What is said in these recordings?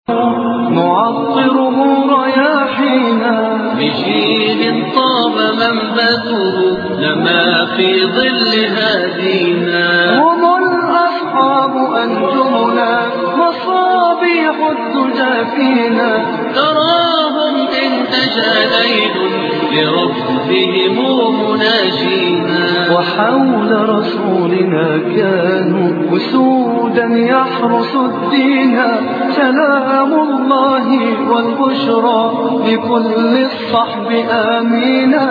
نعطره رياحينا بشيل طاب منبته لما في ظل هادينا هم الأصحاب أنجمنا مصابيح الدجى فينا تراهم إن تجا ليل لربهم مناجينا وحول رسولنا كانوا أسودا يحرس الدين سلام الله والبشرى لكل الصحب آمينا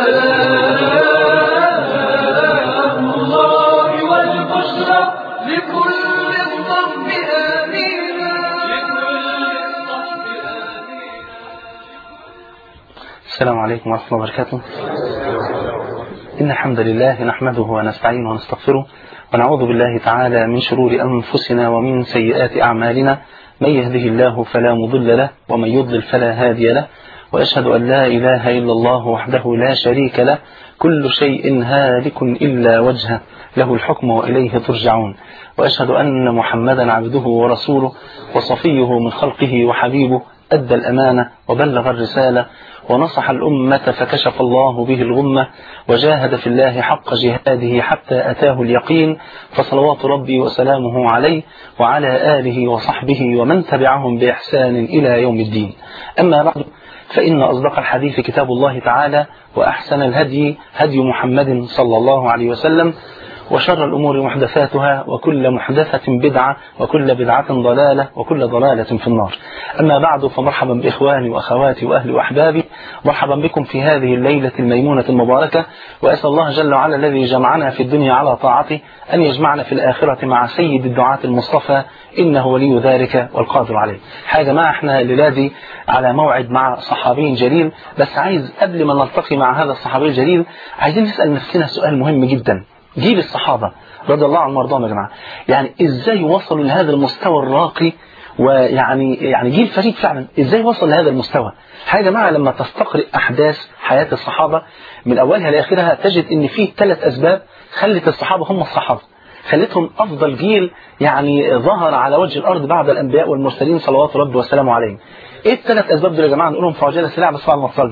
سلام الله والبشرى لكل الصحب آمينا السلام عليكم ورحمة الله وبركاته إن الحمد لله نحمده ونستعينه ونستغفره ونعوذ بالله تعالى من شرور أنفسنا ومن سيئات أعمالنا من يهده الله فلا مضل له ومن يضلل فلا هادي له وأشهد أن لا إله إلا الله وحده لا شريك له كل شيء هالك إلا وجهه له الحكم وإليه ترجعون وأشهد أن محمدا عبده ورسوله وصفيه من خلقه وحبيبه أدى الأمانة وبلغ الرسالة ونصح الأمة فكشف الله به الغمة وجاهد في الله حق جهاده حتى أتاه اليقين فصلوات ربي وسلامه عليه وعلى آله وصحبه ومن تبعهم بإحسان إلى يوم الدين أما بعد فإن أصدق الحديث كتاب الله تعالى وأحسن الهدي هدي محمد صلى الله عليه وسلم وشر الأمور محدثاتها وكل محدثة بدعة وكل بدعة ضلالة وكل ضلالة في النار أما بعد فمرحبا بإخواني وأخواتي وأهلي وأحبابي مرحبا بكم في هذه الليلة الميمونة المباركة وأسأل الله جل وعلا الذي جمعنا في الدنيا على طاعته أن يجمعنا في الآخرة مع سيد الدعاة المصطفى إنه ولي ذلك والقادر عليه حاجة جماعة احنا ليلادي على موعد مع صحابي جليل بس عايز قبل ما نلتقي مع هذا الصحابي الجليل عايزين نسأل نفسنا سؤال مهم جدا جيل الصحابة رضي الله عنهم وارضاهم يا جماعة يعني ازاي وصلوا لهذا المستوى الراقي ويعني يعني جيل فريد فعلا ازاي وصل لهذا المستوى حاجة يا جماعة لما تستقرئ أحداث حياة الصحابة من أولها لآخرها تجد إن في ثلاث أسباب خلت الصحابة هم الصحابة خلتهم أفضل جيل يعني ظهر على وجه الأرض بعد الأنبياء والمرسلين صلوات ربي وسلامه عليهم إيه الثلاث أسباب دول يا جماعة نقولهم في عجالة سريعة بس بعد ما تصلي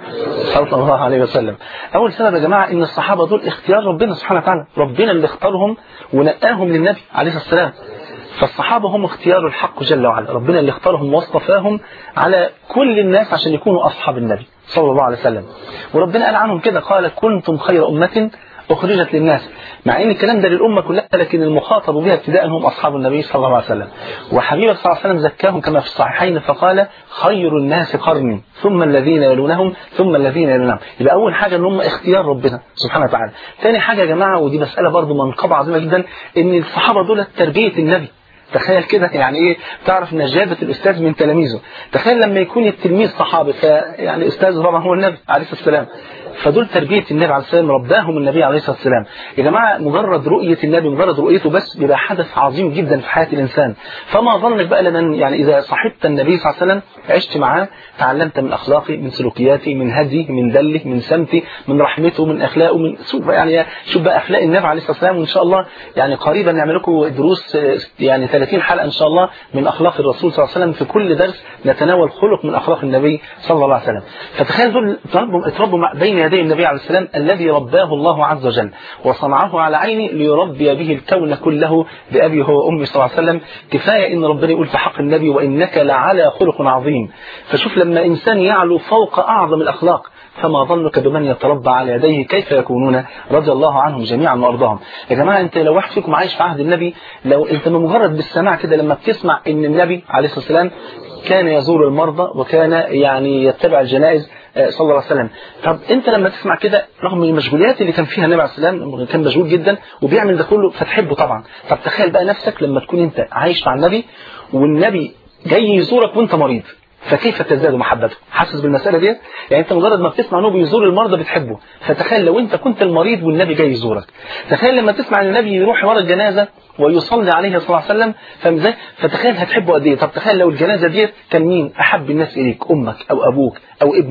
صلى الله عليه وسلم أول سبب يا جماعة إن الصحابة دول اختيار ربنا سبحانه وتعالى ربنا اللي اختارهم ونقاهم للنبي عليه الصلاة والسلام فالصحابة هم اختيار الحق جل وعلا ربنا اللي اختارهم واصطفاهم على كل الناس عشان يكونوا أصحاب النبي صلى الله عليه وسلم وربنا قال عنهم كده قال كنتم خير أمة أخرجت للناس مع ان الكلام ده للأمة كلها لكن المخاطب بها ابتداء هم أصحاب النبي صلى الله عليه وسلم وحبيبه صلى الله عليه وسلم زكاهم كما في الصحيحين فقال خير الناس قرني ثم الذين يلونهم ثم الذين يلونهم يبقى أول حاجة ان هم اختيار ربنا سبحانه وتعالى ثاني حاجة يا جماعة ودي مسألة برضو منقبة عظيمة جدا ان الصحابة دول تربية النبي تخيل كده يعني ايه تعرف نجابة الأستاذ من تلاميذه تخيل لما يكون التلميذ صحابي فيعني أستاذه طبعا هو النبي عليه الصلاة والسلام فدول تربية النبي عليه الصلاة والسلام رباهم النبي عليه الصلاة والسلام يا جماعة مجرد رؤية النبي مجرد رؤيته بس بيبقى حدث عظيم جدا في حياة الإنسان فما ظنك بقى لمن يعني إذا صاحبت النبي صلى الله عليه وسلم عشت معاه تعلمت من أخلاقه من سلوكياته من هديه من دله من سمته من رحمته من أخلاقه من يعني شوف بقى أخلاق النبي عليه الصلاة والسلام وإن شاء الله يعني قريبا نعمل لكم دروس يعني 30 حلقة إن شاء الله من أخلاق الرسول صلى الله عليه وسلم في كل درس نتناول خلق من أخلاق النبي صلى الله عليه وسلم فتخيل دول اتربوا اتربوا بين يدي النبي عليه السلام الذي رباه الله عز وجل وصنعه على عينه ليربي به الكون كله بأبي هو وأمي صلى الله عليه وسلم كفاية إن ربنا يقول في حق النبي وإنك لعلى خلق عظيم فشوف لما إنسان يعلو فوق أعظم الأخلاق فما ظنك بمن يتربى على يديه كيف يكونون رضي الله عنهم جميعا وارضاهم يا جماعه انت لو واحد فيكم عايش في عهد النبي لو انت مجرد بالسماع كده لما بتسمع ان النبي عليه الصلاه والسلام كان يزور المرضى وكان يعني يتبع الجنائز صلى الله عليه وسلم طب انت لما تسمع كده رغم المشغوليات اللي كان فيها النبي عليه السلام كان مشغول جدا وبيعمل ده كله فتحبه طبعا طب تخيل بقى نفسك لما تكون انت عايش مع النبي والنبي جاي يزورك وانت مريض فكيف تزداد محبته حاسس بالمسألة دي يعني انت مجرد ما بتسمع انه بيزور المرضى بتحبه فتخيل لو انت كنت المريض والنبي جاي يزورك تخيل لما تسمع ان النبي يروح ورا الجنازة ويصلي عليه صلى الله عليه وسلم فاهم ازاي فتخيل هتحبه قد ايه طب تخيل لو الجنازة دي كان مين احب الناس اليك امك او ابوك او ابنك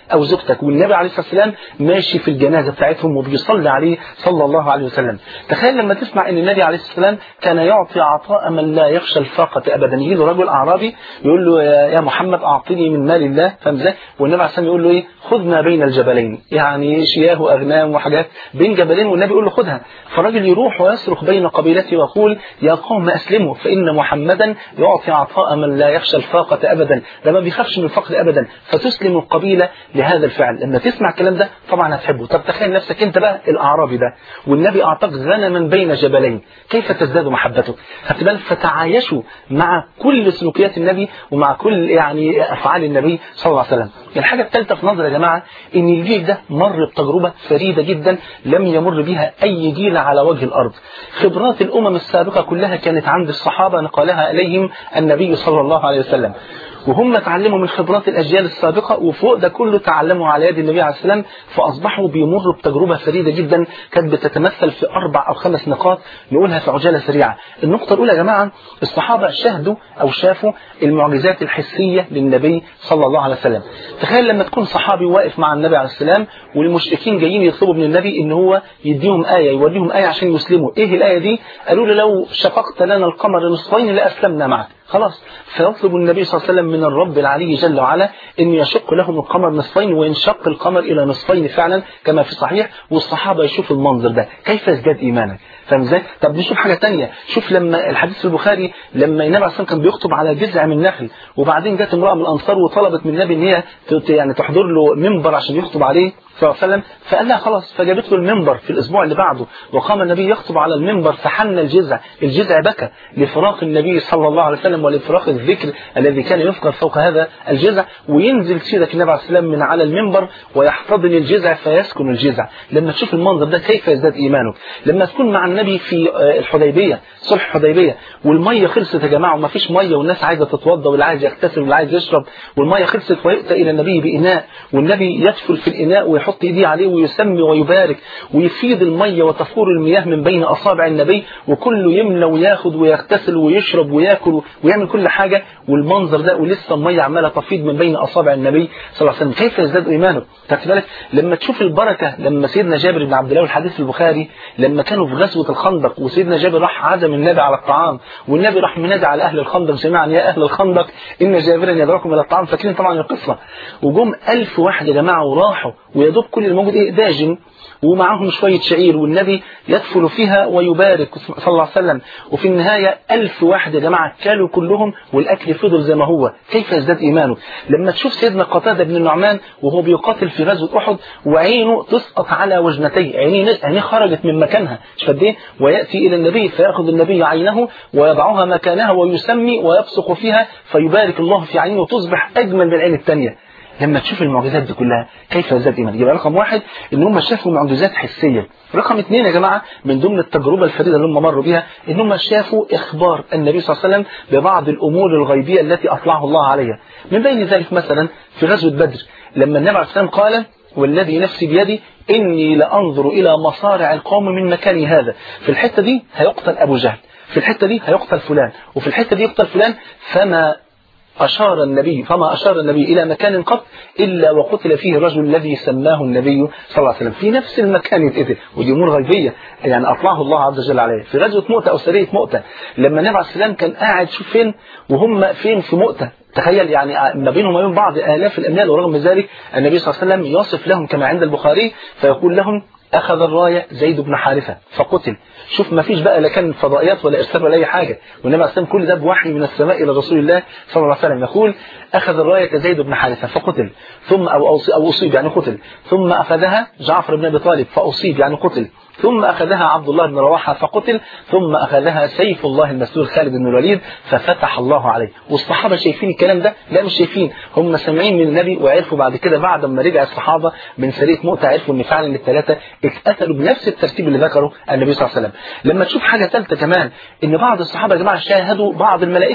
او زوجتك والنبي عليه الصلاه والسلام ماشي في الجنازه بتاعتهم وبيصلي عليه صلى الله عليه وسلم تخيل لما تسمع ان النبي عليه الصلاه والسلام كان يعطي عطاء من لا يخشى الفاقه ابدا يجي له رجل اعرابي يقول له يا يا محمد اعطني من مال الله فاهم ازاي والنبي عليه الصلاه والسلام يقول له ايه خذ ما بين الجبلين يعني شياه واغنام وحاجات بين جبلين والنبي يقول له خذها فالراجل يروح ويصرخ بين قبيلته ويقول يا قوم اسلموا فان محمدا يعطي عطاء من لا يخشى الفاقه ابدا ده ما بيخافش من الفقر ابدا فتسلم القبيله لهذا الفعل لما تسمع الكلام ده طبعا هتحبه طب تخيل نفسك انت بقى الاعرابي ده والنبي اعطاك غنما بين جبلين كيف تزداد محبته هتبقى فتعايشوا مع كل سلوكيات النبي ومع كل يعني افعال النبي صلى الله عليه وسلم الحاجه الثالثه في نظر يا جماعه ان الجيل ده مر بتجربه فريده جدا لم يمر بها اي جيل على وجه الارض خبرات الامم السابقه كلها كانت عند الصحابه نقلها اليهم النبي صلى الله عليه وسلم وهم تعلموا من خبرات الأجيال السابقة وفوق ده كله تعلموا على يد النبي عليه السلام فأصبحوا بيمروا بتجربة فريدة جدا كانت بتتمثل في أربع أو خمس نقاط نقولها في عجالة سريعة النقطة الأولى يا جماعة الصحابة شاهدوا أو شافوا المعجزات الحسية للنبي صلى الله عليه وسلم تخيل لما تكون صحابي واقف مع النبي عليه السلام والمشركين جايين يطلبوا من النبي ان هو يديهم آية يوريهم آية عشان يسلموا ايه الآية دي قالوا له لو شققت لنا القمر نصفين لأسلمنا معك خلاص فيطلب النبي صلى الله عليه وسلم من الرب العلي جل وعلا أن يشق لهم القمر نصفين وينشق القمر إلى نصفين فعلا كما في صحيح والصحابة يشوفوا المنظر ده كيف يزداد إيمانك فاهم ازاي؟ طب نشوف حاجة تانية شوف لما الحديث في البخاري لما النبي عليه الصلاة كان بيخطب على جذع من نخل وبعدين جت امرأة من الأنصار وطلبت من النبي إن هي يعني تحضر له منبر عشان يخطب عليه صلى الله عليه وسلم فقال لها خلاص فجابت له المنبر في الأسبوع اللي بعده وقام النبي يخطب على المنبر فحن الجذع الجذع بكى لفراق النبي صلى الله عليه وسلم ولفراق الذكر الذي كان يفقد فوق هذا الجذع وينزل سيدك النبي عليه السلام من على المنبر ويحتضن الجذع فيسكن الجذع لما تشوف المنظر ده كيف يزداد إيمانك لما تكون مع النبي في الحديبية صلح الحديبية والمية خلصت يا جماعة وما فيش مية والناس عايزة تتوضى واللي عايز يغتسل واللي عايز يشرب والمية خلصت ويؤتى إلى النبي بإناء والنبي يدخل في الإناء ويحط إيديه عليه ويسمي ويبارك ويفيض المية وتفور المياه من بين أصابع النبي وكله يملى وياخد ويغتسل ويشرب وياكل ويعمل كل حاجة والمنظر ده ولسه المية عمالة تفيض من بين أصابع النبي صلى الله عليه وسلم كيف يزداد إيمانه تاخد بالك لما تشوف البركة لما سيدنا جابر بن عبد الله والحديث في البخاري لما كانوا في غزوة الخندق وسيدنا جابر راح عزم النبي على الطعام والنبي راح منادي على أهل الخندق جميعا يا أهل الخندق إن جابرا يدعوكم إلى الطعام فاكرين طبعا القصة وجم ألف واحد يا جماعة وراحوا ويدوب كل الموجود إيه داجن ومعهم شوية شعير والنبي يدخل فيها ويبارك صلى الله عليه وسلم وفي النهاية ألف واحد يا جماعة كلوا كلهم والأكل فضل زي ما هو كيف يزداد إيمانه لما تشوف سيدنا قتادة بن النعمان وهو بيقاتل في غزوة أحد وعينه تسقط على وجنتيه عينيه عينيه خرجت من مكانها مش قد ايه ويأتي إلى النبي فيأخذ النبي عينه ويضعها مكانها ويسمي ويبصق فيها فيبارك الله في عينه وتصبح أجمل من العين الثانية لما تشوف المعجزات دي كلها كيف يزداد ايمانك يبقى رقم واحد ان هم شافوا معجزات حسيه رقم اثنين يا جماعه من ضمن التجربه الفريده اللي هم مروا بها ان هم شافوا اخبار النبي صلى الله عليه وسلم ببعض الامور الغيبيه التي اطلعه الله عليها من بين ذلك مثلا في غزوه بدر لما النبي عليه الصلاه والسلام قال والذي نفسي بيدي إني لأنظر إلى مصارع القوم من مكاني هذا في الحتة دي هيقتل أبو جهل في الحتة دي هيقتل فلان وفي الحتة دي يقتل فلان فما أشار النبي فما أشار النبي إلى مكان قط إلا وقتل فيه الرجل الذي سماه النبي صلى الله عليه وسلم في نفس المكان يتقتل ودي أمور غيبية يعني أطلعه الله عز وجل عليه في غزوة مؤتة أو سرية مؤتة لما النبي عليه السلام كان قاعد شوف فين وهم فين في مؤتة تخيل يعني ما بينهم وبين بعض آلاف الأميال ورغم ذلك النبي صلى الله عليه وسلم يصف لهم كما عند البخاري فيقول لهم أخذ الراية زيد بن حارثة فقتل شوف ما فيش بقى لا كان فضائيات ولا إرسال ولا أي حاجة والنبي عليه السلام كل ده بوحي من السماء إلى رسول الله صلى الله عليه وسلم يقول أخذ الراية زيد بن حارثة فقتل ثم أو أو أصيب يعني قتل ثم أخذها جعفر بن أبي طالب فأصيب يعني قتل ثم أخذها عبد الله بن رواحة فقتل ثم أخذها سيف الله المسلول خالد بن الوليد ففتح الله عليه والصحابة شايفين الكلام ده لا مش شايفين هم سامعين من النبي وعرفوا بعد كده بعد ما رجع الصحابة من سرية مؤتة عرفوا ان فعلا الثلاثة اتقتلوا بنفس الترتيب اللي ذكره النبي صلى الله عليه وسلم لما تشوف حاجة ثالثة كمان ان بعض الصحابة يا جماعة شاهدوا بعض الملائكة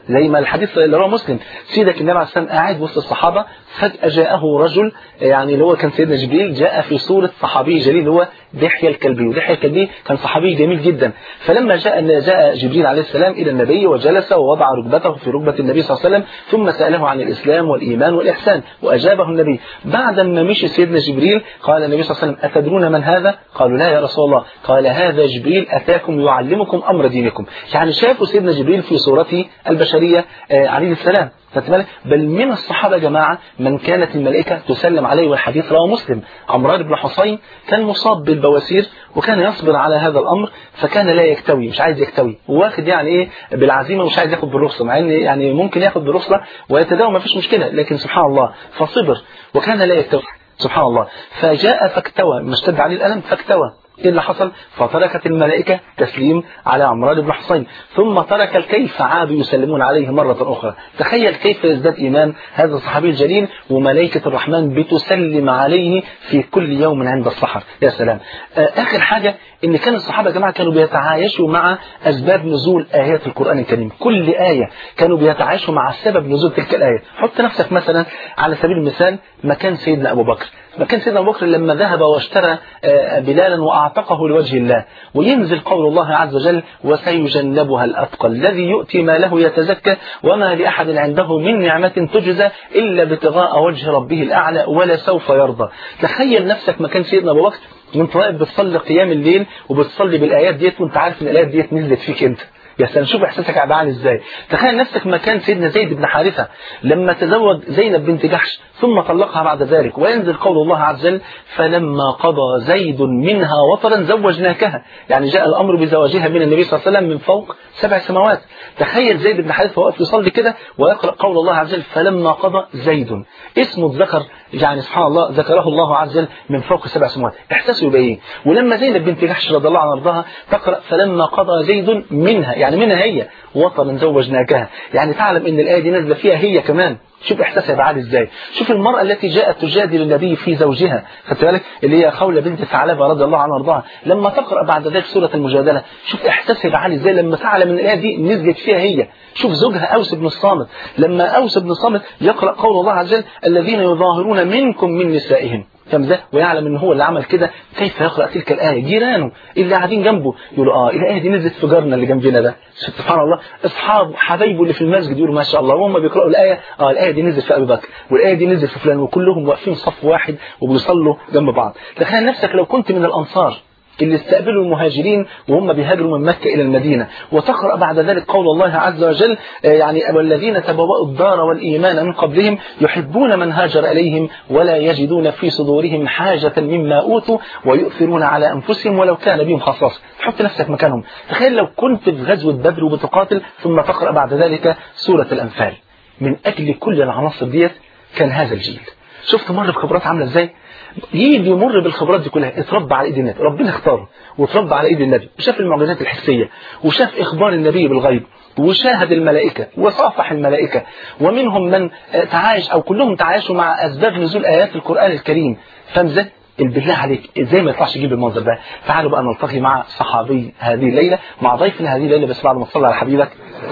زي ما الحديث اللي رواه مسلم سيدك النبي عليه السلام قاعد وسط الصحابه فجاه جاءه رجل يعني اللي هو كان سيدنا جبريل جاء في صوره صحابي جليل اللي هو دحية الكلبي ودحية الكلبي كان صحابي جميل جدا فلما جاء جاء جبريل عليه السلام الى النبي وجلس ووضع ركبته في ركبه النبي صلى الله عليه وسلم ثم ساله عن الاسلام والايمان والاحسان واجابه النبي بعد ما مشي سيدنا جبريل قال النبي صلى الله عليه وسلم اتدرون من هذا قالوا لا يا رسول الله قال هذا جبريل اتاكم يعلمكم امر دينكم يعني شافوا سيدنا جبريل في صورته البشريه آه، عليه السلام خدت بالك؟ بل من الصحابه يا جماعه من كانت الملائكه تسلم عليه والحديث رواه مسلم عمران بن حصين كان مصاب بالبواسير وكان يصبر على هذا الامر فكان لا يكتوي مش عايز يكتوي واخد يعني ايه بالعزيمه ومش عايز ياخد بالرخصه مع ان يعني ممكن ياخد بالرخصه ويتداوم ما فيش مشكله لكن سبحان الله فصبر وكان لا يكتوي سبحان الله فجاء فاكتوى ما اشتد عليه الالم فاكتوى ايه اللي حصل فتركت الملائكة تسليم على عمران بن حصين ثم ترك الكيف فعادوا يسلمون عليه مرة أخرى تخيل كيف يزداد إيمان هذا الصحابي الجليل وملائكة الرحمن بتسلم عليه في كل يوم عند السحر يا سلام آه، آخر حاجة إن كان الصحابة يا جماعة كانوا بيتعايشوا مع أسباب نزول آيات القرآن الكريم كل آية كانوا بيتعايشوا مع سبب نزول تلك الآية حط نفسك مثلا على سبيل المثال مكان سيدنا أبو بكر مكان سيدنا أبو بكر لما ذهب واشترى آه، بلالا وأعتقه لوجه الله وينزل قول الله عز وجل وسيجنبها الأتقى الذي يؤتي ماله يتزكى وما لأحد عنده من نعمة تجزى إلا ابتغاء وجه ربه الأعلى ولا سوف يرضى تخيل نفسك مكان سيدنا أبو بكر وانت واقف بتصلي قيام الليل وبتصلي بالآيات ديت وانت عارف ان الآيات ديت نزلت فيك انت يا سلام شوف احساسك هيبقى عامل ازاي تخيل نفسك مكان سيدنا زيد بن حارثه لما تزوج زينب بنت جحش ثم طلقها بعد ذلك وينزل قول الله عز وجل فلما قضى زيد منها وطرا زوجناكها يعني جاء الامر بزواجها من النبي صلى الله عليه وسلم من فوق سبع سماوات تخيل زيد بن حارثه واقف يصلي كده ويقرا قول الله عز وجل فلما قضى زيد اسمه اتذكر يعني سبحان الله ذكره الله عز وجل من فوق سبع سماوات احساسه يبقى ايه ولما زينب بنت جحش رضي الله عنها وارضاها تقرا فلما قضى زيد منها يعني منها هي وطنا زوجناكها يعني تعلم ان الايه دي نازله فيها هي كمان شوف احساسها يبقى عامل ازاي شوف المراه التي جاءت تجادل النبي في زوجها خدت بالك اللي هي خوله بنت ثعلبه رضي الله عنها وارضاها لما تقرا بعد ذلك سوره المجادله شوف احساسها يبقى عامل ازاي لما تعلم ان الايه دي نزلت فيها هي شوف زوجها اوس بن الصامت لما اوس بن الصامت يقرا قول الله عز وجل الذين يظاهرون منكم من نسائهم فاهم ازاي؟ ويعلم ان هو اللي عمل كده كيف يقرا تلك الايه؟ جيرانه اللي قاعدين جنبه يقولوا اه الايه دي نزلت في جارنا اللي جنبنا ده سبحان الله اصحابه حبايبه اللي في المسجد يقولوا ما شاء الله وهم بيقراوا الايه اه الايه دي نزلت في ابي بكر والايه دي نزلت في فلان وكلهم واقفين صف واحد وبيصلوا جنب بعض تخيل نفسك لو كنت من الانصار اللي استقبلوا المهاجرين وهم بيهاجروا من مكة إلى المدينة وتقرأ بعد ذلك قول الله عز وجل آه، يعني والذين تبوأوا الدار والإيمان من قبلهم يحبون من هاجر إليهم ولا يجدون في صدورهم حاجة مما أوتوا ويؤثرون على أنفسهم ولو كان بهم خصاصة تحط نفسك مكانهم تخيل لو كنت في غزوة بدر وبتقاتل ثم تقرأ بعد ذلك سورة الأنفال من أجل كل العناصر ديت كان هذا الجيل شفت مر بخبرات عاملة ازاي يجي يمر بالخبرات دي كلها اتربى على ايد النبي ربنا اختاره وتربى على ايد النبي وشاف المعجزات الحسيه وشاف اخبار النبي بالغيب وشاهد الملائكة وصافح الملائكة ومنهم من آه، تعايش أو كلهم تعايشوا مع أسباب نزول آيات القرآن الكريم فاهم ازاي؟ بالله عليك ازاي ما يطلعش يجيب المنظر ده تعالوا بقى نلتقي مع صحابي هذه الليلة مع ضيفنا هذه الليلة بس بعد ما تصلي على حبيبك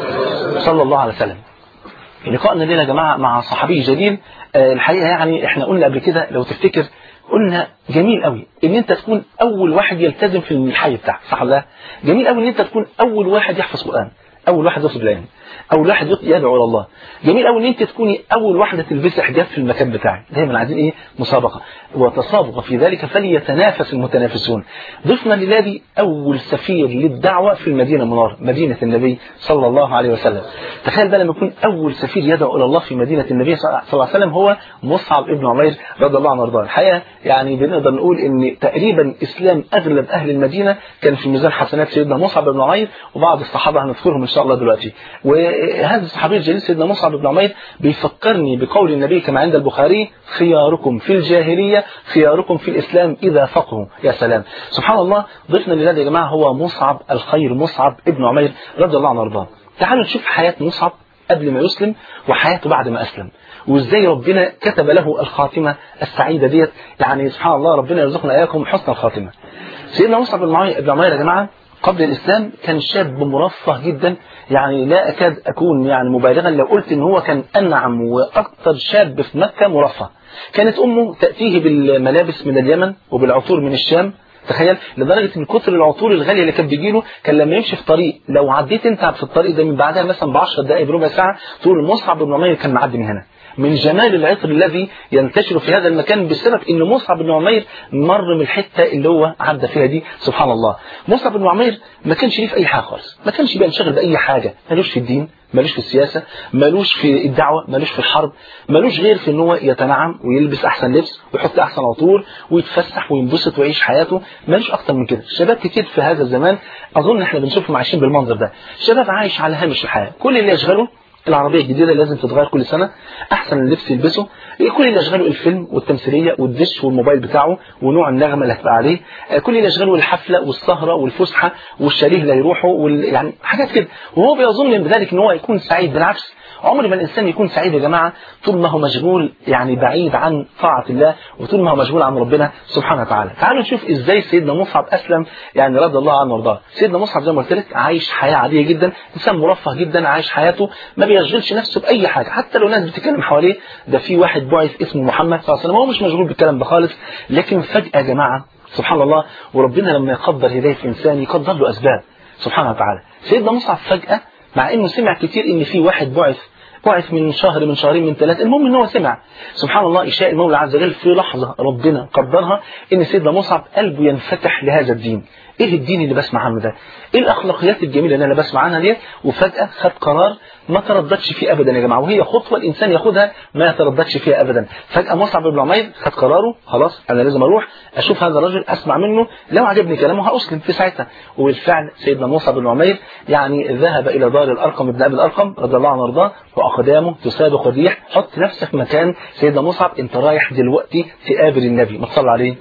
صلى الله عليه وسلم لقائنا الليلة يا جماعة مع صحابي جليل آه، الحقيقة يعني احنا قلنا قبل كده لو تفتكر قلنا جميل قوي ان انت تكون اول واحد يلتزم في الحي بتاعك صح ولا لا؟ جميل قوي ان انت تكون اول واحد يحفظ قرآن اول واحد يطلب العلم اول واحد يدعو الى الله جميل قوي ان انت تكوني اول واحده تلبسي حجاب في المكان بتاعك دايما عايزين ايه مسابقه وتسابق في ذلك فليتنافس المتنافسون ضفنا لله اول سفير للدعوه في المدينه المنوره مدينه النبي صلى الله عليه وسلم تخيل بقى لما يكون اول سفير يدعو الى الله في مدينه النبي صلى الله عليه وسلم هو مصعب ابن عمير رضي الله عنه وارضاه الحقيقه يعني بنقدر نقول ان تقريبا اسلام اغلب اهل المدينه كان في ميزان حسنات سيدنا مصعب بن عمير وبعض الصحابه هنذكرهم ان شاء الله دلوقتي وهذا الصحابي الجليل سيدنا مصعب بن عمير بيفكرني بقول النبي كما عند البخاري خياركم في الجاهليه خياركم في الاسلام اذا فقهوا يا سلام سبحان الله ضيفنا لله يا جماعه هو مصعب الخير مصعب ابن عمير رضي الله عنه وارضاه تعالوا نشوف حياه مصعب قبل ما يسلم وحياته بعد ما اسلم وازاي ربنا كتب له الخاتمه السعيده ديت يعني سبحان الله ربنا يرزقنا اياكم حسن الخاتمه سيدنا مصعب بن عمير بن عمير يا جماعه قبل الإسلام كان شاب مرفه جدا يعني لا أكاد أكون يعني مبالغا لو قلت إن هو كان أنعم وأكثر شاب في مكة مرفه كانت أمه تأتيه بالملابس من اليمن وبالعطور من الشام تخيل لدرجة من كتر العطور الغالية اللي كان بيجيله كان لما يمشي في طريق لو عديت انت في الطريق ده من بعدها مثلا ب 10 دقائق بربع ساعة تقول مصعب بن عمير كان معدي من هنا من جمال العطر الذي ينتشر في هذا المكان بسبب ان مصعب بن عمير مر من الحته اللي هو عدى فيها دي سبحان الله مصعب بن عمير ما كانش ليه في اي حاجه خالص ما كانش بينشغل باي حاجه ملوش في الدين ملوش في السياسة ملوش في الدعوة ملوش في الحرب ملوش غير في ان هو يتنعم ويلبس احسن لبس ويحط احسن عطور ويتفسح وينبسط ويعيش حياته ملوش اكتر من كده شباب كتير في هذا الزمان اظن احنا بنشوفهم عايشين بالمنظر ده شباب عايش على هامش الحياة كل اللي يشغله العربية الجديدة لازم تتغير كل سنة أحسن اللبس يلبسه كل اللي يشغله الفيلم والتمثيلية والدش والموبايل بتاعه ونوع النغمة اللي هتبقى عليه كل اللي يشغله الحفلة والسهرة والفسحة والشاليه اللي يروحه وال... يعني حاجات كده وهو بيظن من ذلك ان هو يكون سعيد بالعكس عمر ما الإنسان يكون سعيد يا جماعة طول ما هو مشغول يعني بعيد عن طاعة الله وطول ما هو مشغول عن ربنا سبحانه وتعالى تعالوا نشوف إزاي سيدنا مصعب أسلم يعني رضي الله عنه وارضاه سيدنا مصعب زي ما قلت لك عايش حياة عادية جدا إنسان مرفه جدا عايش حياته ما بيشغلش نفسه بأي حاجة حتى لو ناس بتتكلم حواليه ده في واحد بعث اسمه محمد صلى الله عليه وسلم هو مش مشغول بالكلام ده خالص لكن فجأة يا جماعة سبحان الله وربنا لما يقدر هداية إنسان يقدر له أسباب سبحانه وتعالى سيدنا مصعب فجأة مع انه سمع كتير ان في واحد بعث بعث من شهر من شهرين من ثلاثة المهم ان هو سمع سبحان الله يشاء المولى عز وجل في لحظة ربنا قدرها ان سيدنا مصعب قلبه ينفتح لهذا الدين ايه الدين اللي بسمع عنه ده ايه الاخلاقيات الجميله اللي انا بسمع عنها ديت وفجاه خد قرار ما ترددش فيه ابدا يا جماعه وهي خطوه الانسان ياخدها ما يترددش فيها ابدا فجاه مصعب بن عمير خد قراره خلاص انا لازم اروح اشوف هذا الرجل اسمع منه لو عجبني كلامه هاسلم في ساعتها وبالفعل سيدنا مصعب بن عمير يعني ذهب الى دار الارقم بن ابي الارقم رضي الله عنه وارضاه واقدامه تسابق الريح حط نفسك مكان سيدنا مصعب انت رايح دلوقتي تقابل النبي ما تصلي عليه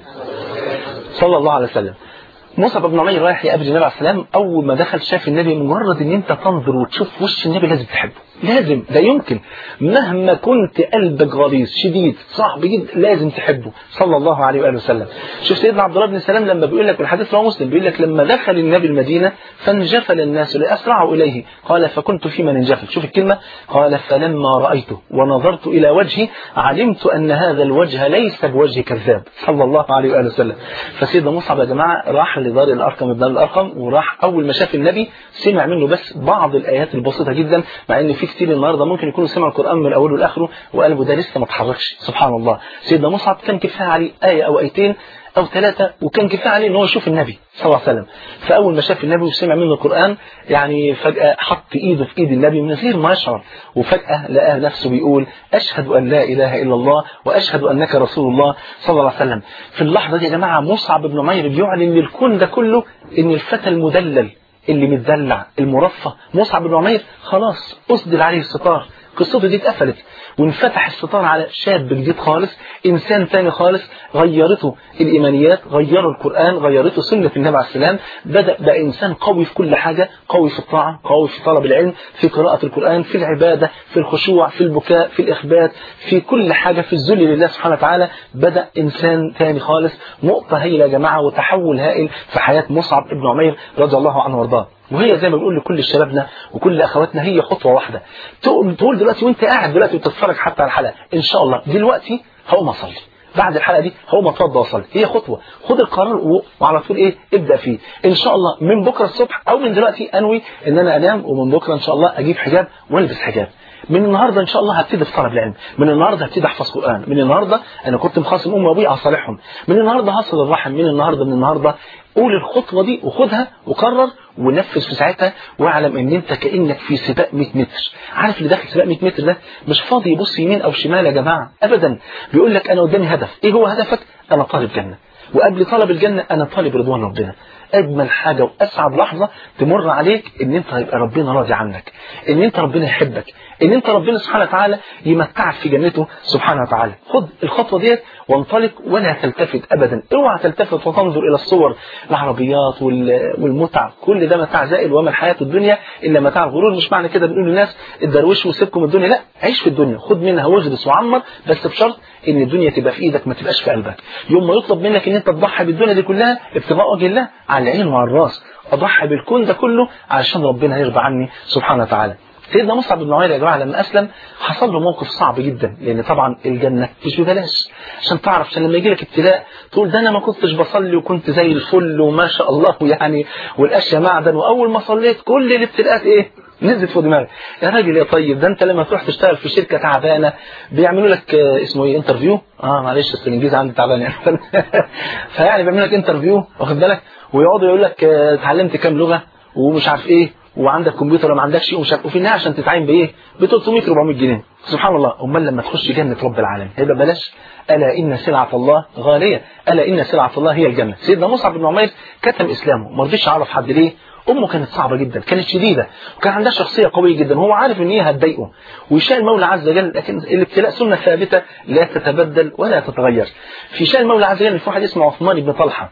صلى الله عليه وسلم مصعب بن عمير رايح يقابل النبي عليه السلام اول ما دخل شاف النبي مجرد ان انت تنظر وتشوف وش النبي لازم تحبه لازم ده يمكن مهما كنت قلبك غليظ شديد صعب جدا لازم تحبه صلى الله عليه واله وسلم شوف سيدنا عبد الله بن سلام لما بيقول لك والحديث رواه مسلم بيقول لك لما دخل النبي المدينه فانجفل الناس لاسرعوا اليه قال فكنت في من انجفل شوف الكلمه قال فلما رايته ونظرت الى وجهه علمت ان هذا الوجه ليس بوجه كذاب صلى الله عليه واله وسلم فسيدنا مصعب يا جماعه راح لدار الارقم ابن الارقم وراح اول ما شاف النبي سمع منه بس بعض الايات البسيطه جدا مع ان في كتير النهارده ممكن يكونوا سمعوا القران من اوله لاخره وقلبه ده لسه ما اتحركش سبحان الله سيدنا مصعب كان كفايه عليه ايه او ايتين او ثلاثه وكان كفايه عليه ان هو يشوف النبي صلى الله عليه وسلم فاول ما شاف النبي وسمع منه القران يعني فجاه حط ايده في ايد النبي من غير ما يشعر وفجاه لقاه نفسه بيقول اشهد ان لا اله الا الله واشهد انك رسول الله صلى الله عليه وسلم في اللحظه دي يا جماعه مصعب بن عمير بيعلن للكون ده كله ان الفتى المدلل اللي متدلع المرفه مصعب بن عمير خلاص أسدل عليه الستار قصته دي اتقفلت وانفتح الستار على شاب جديد خالص إنسان ثاني خالص غيرته الإيمانيات غيروا القرآن غيرته سنة النبي عليه السلام بدأ بقى إنسان قوي في كل حاجة قوي في الطاعة قوي في طلب العلم في قراءة القرآن في العبادة في الخشوع في البكاء في الإخبات في كل حاجة في الذل لله سبحانه وتعالى بدأ إنسان ثاني خالص نقطة هائلة يا جماعة وتحول هائل في حياة مصعب ابن عمير رضي الله عنه وارضاه وهي زي ما بنقول لكل شبابنا وكل اخواتنا هي خطوه واحده تقول دلوقتي وانت قاعد دلوقتي وتتفرج حتى على الحلقه ان شاء الله دلوقتي هقوم اصلي بعد الحلقه دي هقوم اتوضى واصلي هي خطوه خد القرار وعلى طول ايه ابدا فيه ان شاء الله من بكره الصبح او من دلوقتي انوي ان انا انام ومن بكره ان شاء الله اجيب حجاب والبس حجاب من النهارده ان شاء الله هبتدي في طلب العلم من النهارده هبتدي احفظ قران من النهارده انا كنت مخاصم امي وابويا هصالحهم من النهارده هصل الرحم من النهارده من النهارده قول الخطوه دي وخدها وقرر ونفذ في ساعتها واعلم ان انت كانك في سباق 100 متر عارف اللي داخل سباق 100 متر ده مش فاضي يبص يمين او شمال يا جماعه ابدا بيقول لك انا قدامي هدف ايه هو هدفك انا طالب جنه وقبل طلب الجنه انا طالب رضوان ربنا اجمل حاجه واسعد لحظه تمر عليك ان انت هيبقى ربنا راضي عنك ان انت ربنا يحبك ان انت ربنا سبحانه وتعالى يمتعك في جنته سبحانه وتعالى خد الخطوه ديت وانطلق ولا تلتفت ابدا اوعى تلتفت وتنظر الى الصور العربيات وال- والمتع كل ده متاع زائل وما الحياه الدنيا الا متاع الغرور مش معنى كده بنقول للناس اتدروشوا وسيبكم الدنيا لا عيش في الدنيا خد منها واجلس وعمر بس بشرط ان الدنيا تبقى في ايدك ما تبقاش في قلبك يوم ما يطلب منك ان انت تضحي بالدنيا دي كلها ابتغاء وجه الله على العين وعلى الراس اضحي بالكون ده كله علشان ربنا يرضى عني سبحانه وتعالى سيدنا مصعب بن عمير يا جماعه لما اسلم حصل له موقف صعب جدا لان طبعا الجنه مش ببلاش عشان تعرف عشان لما يجي لك ابتلاء تقول ده انا ما كنتش بصلي وكنت زي الفل وما شاء الله يعني والاشياء معدن واول ما صليت كل الابتلاءات ايه نزلت فوق دماغي يا راجل يا طيب ده انت لما تروح تشتغل في شركه تعبانه بيعملوا لك آه، اسمه ايه انترفيو اه معلش اصل الانجليزي عندي تعبان يعني فيعني بيعملوا لك انترفيو واخد بالك ويقعدوا يقول لك آه، اتعلمت كام لغه ومش عارف ايه وعندك كمبيوتر ولا ما عندكش ومش عارف وفي النهايه عشان تتعين بايه؟ ب 300 400 جنيه سبحان الله امال لما تخش جنه رب العالمين هيبقى بلاش الا ان سلعه الله غاليه الا ان سلعه الله هي الجنه سيدنا مصعب بن عمير كتم اسلامه ما رضيش يعرف حد ليه امه كانت صعبه جدا كانت شديده وكان عندها شخصيه قويه جدا هو عارف ان هي هتضايقه ويشاء المولى عز وجل لكن الابتلاء سنه ثابته لا تتبدل ولا تتغير في شاء المولى عز وجل في واحد اسمه عثمان بن طلحه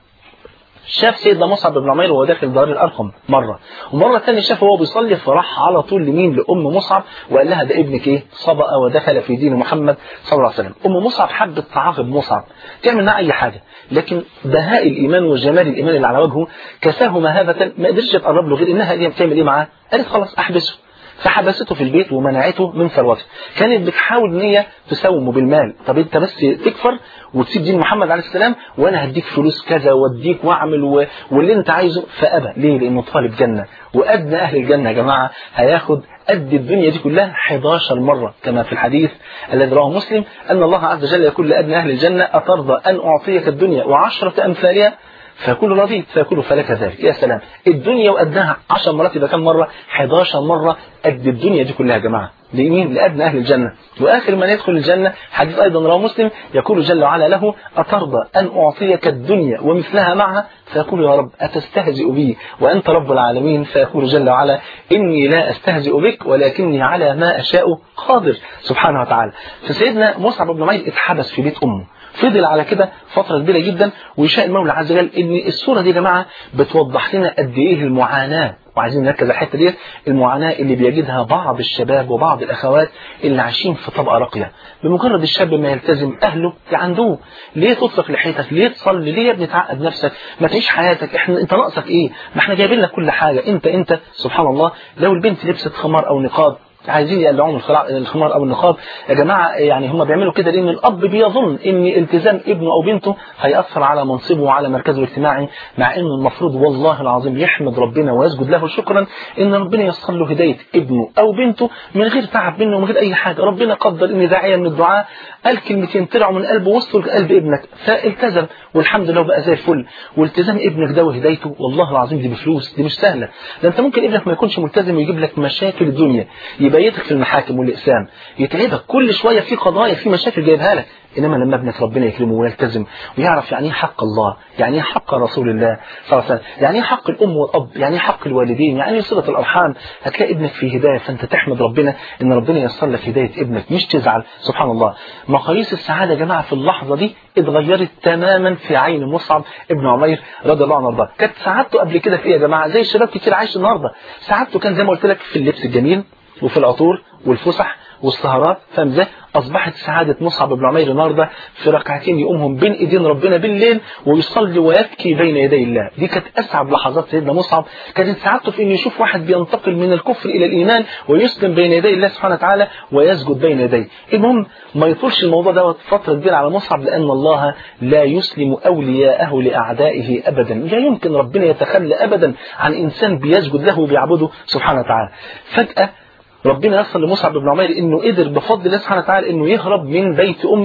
شاف سيدنا مصعب بن عمير وهو داخل دار الارقم مره ومره ثانيه شافه وهو بيصلي فراح على طول لمين لام مصعب وقال لها ده ابنك ايه صبأ ودخل في دين محمد صلى الله عليه وسلم ام مصعب حبت تعاقب مصعب تعمل معاه اي حاجه لكن بهاء الايمان وجمال الايمان اللي على وجهه كساه مهابه ما قدرتش تقرب له غير انها دي بتعمل ايه معاه قالت خلاص احبسه فحبسته في البيت ومنعته من ثروته كانت بتحاول ان هي تساومه بالمال طب انت بس تكفر وتسيب دين محمد عليه السلام وانا هديك فلوس كذا واديك واعمل و... واللي انت عايزه فابى ليه لانه طالب جنه وادنى اهل الجنه يا جماعه هياخد قد الدنيا دي كلها 11 مرة كما في الحديث الذي رواه مسلم أن الله عز وجل يقول لأدنى أهل الجنة أترضى أن أعطيك الدنيا وعشرة أمثالها فيقول رضيت فيقول فلك ذلك يا سلام الدنيا وقدها 10 مرات يبقى كم مرة 11 مرة قد الدنيا دي كلها يا جماعة لمين لأدنى أهل الجنة وآخر من يدخل الجنة حديث أيضا رواه مسلم يقول جل وعلا له أترضى أن أعطيك الدنيا ومثلها معها فيقول يا رب أتستهزئ بي وأنت رب العالمين فيقول جل وعلا إني لا أستهزئ بك ولكني على ما أشاء قادر سبحانه وتعالى فسيدنا مصعب بن عمير اتحبس في بيت أمه فضل على كده فترة كبيرة جدا ويشاء المولى عز وجل ان الصورة دي يا جماعة بتوضح لنا قد ايه المعاناة وعايزين نركز على الحته ديت المعاناه اللي بيجدها بعض الشباب وبعض الاخوات اللي عايشين في طبقه راقيه بمجرد الشاب ما يلتزم اهله يعندوه ليه تطلق لحيتك ليه تصلي ليه يا ابني تعقد نفسك ما تعيش حياتك احنا انت ناقصك ايه ما احنا جايبين لك كل حاجه انت انت سبحان الله لو البنت لبست خمار او نقاب عايزين يقلعون الخلع- الخمار او النقاب يا جماعه يعني هم بيعملوا كده لان الاب بيظن ان التزام ابنه او بنته هياثر على منصبه وعلى مركزه الاجتماعي مع انه المفروض والله العظيم يحمد ربنا ويسجد له شكرا ان ربنا ييسر له هدايه ابنه او بنته من غير تعب منه ومن غير اي حاجه ربنا قدر ان داعيه من الدعاء قال كلمتين طلعوا من قلبه وصلوا لقلب ابنك فالتزم والحمد لله بقى زي الفل والتزام ابنك ده وهدايته والله العظيم دي بفلوس دي مش سهله ده انت ممكن ابنك ما يكونش ملتزم ويجيب لك مشاكل الدنيا يبيتك في المحاكم والاقسام يتعبك كل شويه في قضايا في مشاكل جايبها لك انما لما ابنك ربنا يكرمه ويلتزم ويعرف يعني ايه حق الله يعني ايه حق رسول الله صلى الله عليه وسلم يعني ايه حق الام والاب يعني ايه حق الوالدين يعني ايه صله الارحام هتلاقي ابنك في هدايه فانت تحمد ربنا ان ربنا ييسر لك هدايه ابنك مش تزعل سبحان الله مقاييس السعاده يا جماعه في اللحظه دي اتغيرت تماما في عين مصعب ابن عمير رضي الله عنه وارضاه كانت سعادته قبل كده في ايه يا جماعه زي الشباب كتير عايش النهارده سعادته كان زي ما قلت لك في اللبس الجميل وفي العطور والفسح والسهرات فاهم ازاي؟ اصبحت سعاده مصعب بن عمير النهارده في ركعتين يقومهم بين ايدين ربنا بالليل ويصلي ويبكي بين يدي الله، دي كانت اسعد لحظات سيدنا مصعب، كانت سعادته في انه يشوف واحد بينتقل من الكفر الى الايمان ويسلم بين يدي الله سبحانه وتعالى ويسجد بين يديه، المهم ما يطولش الموضوع دوت فتره كبيره على مصعب لان الله لا يسلم اولياءه لاعدائه ابدا، لا يمكن ربنا يتخلى ابدا عن انسان بيسجد له وبيعبده سبحانه وتعالى. فجاه ربنا يصل لمصعب بن عمير انه قدر بفضل الله سبحانه وتعالى انه يهرب من بيت امه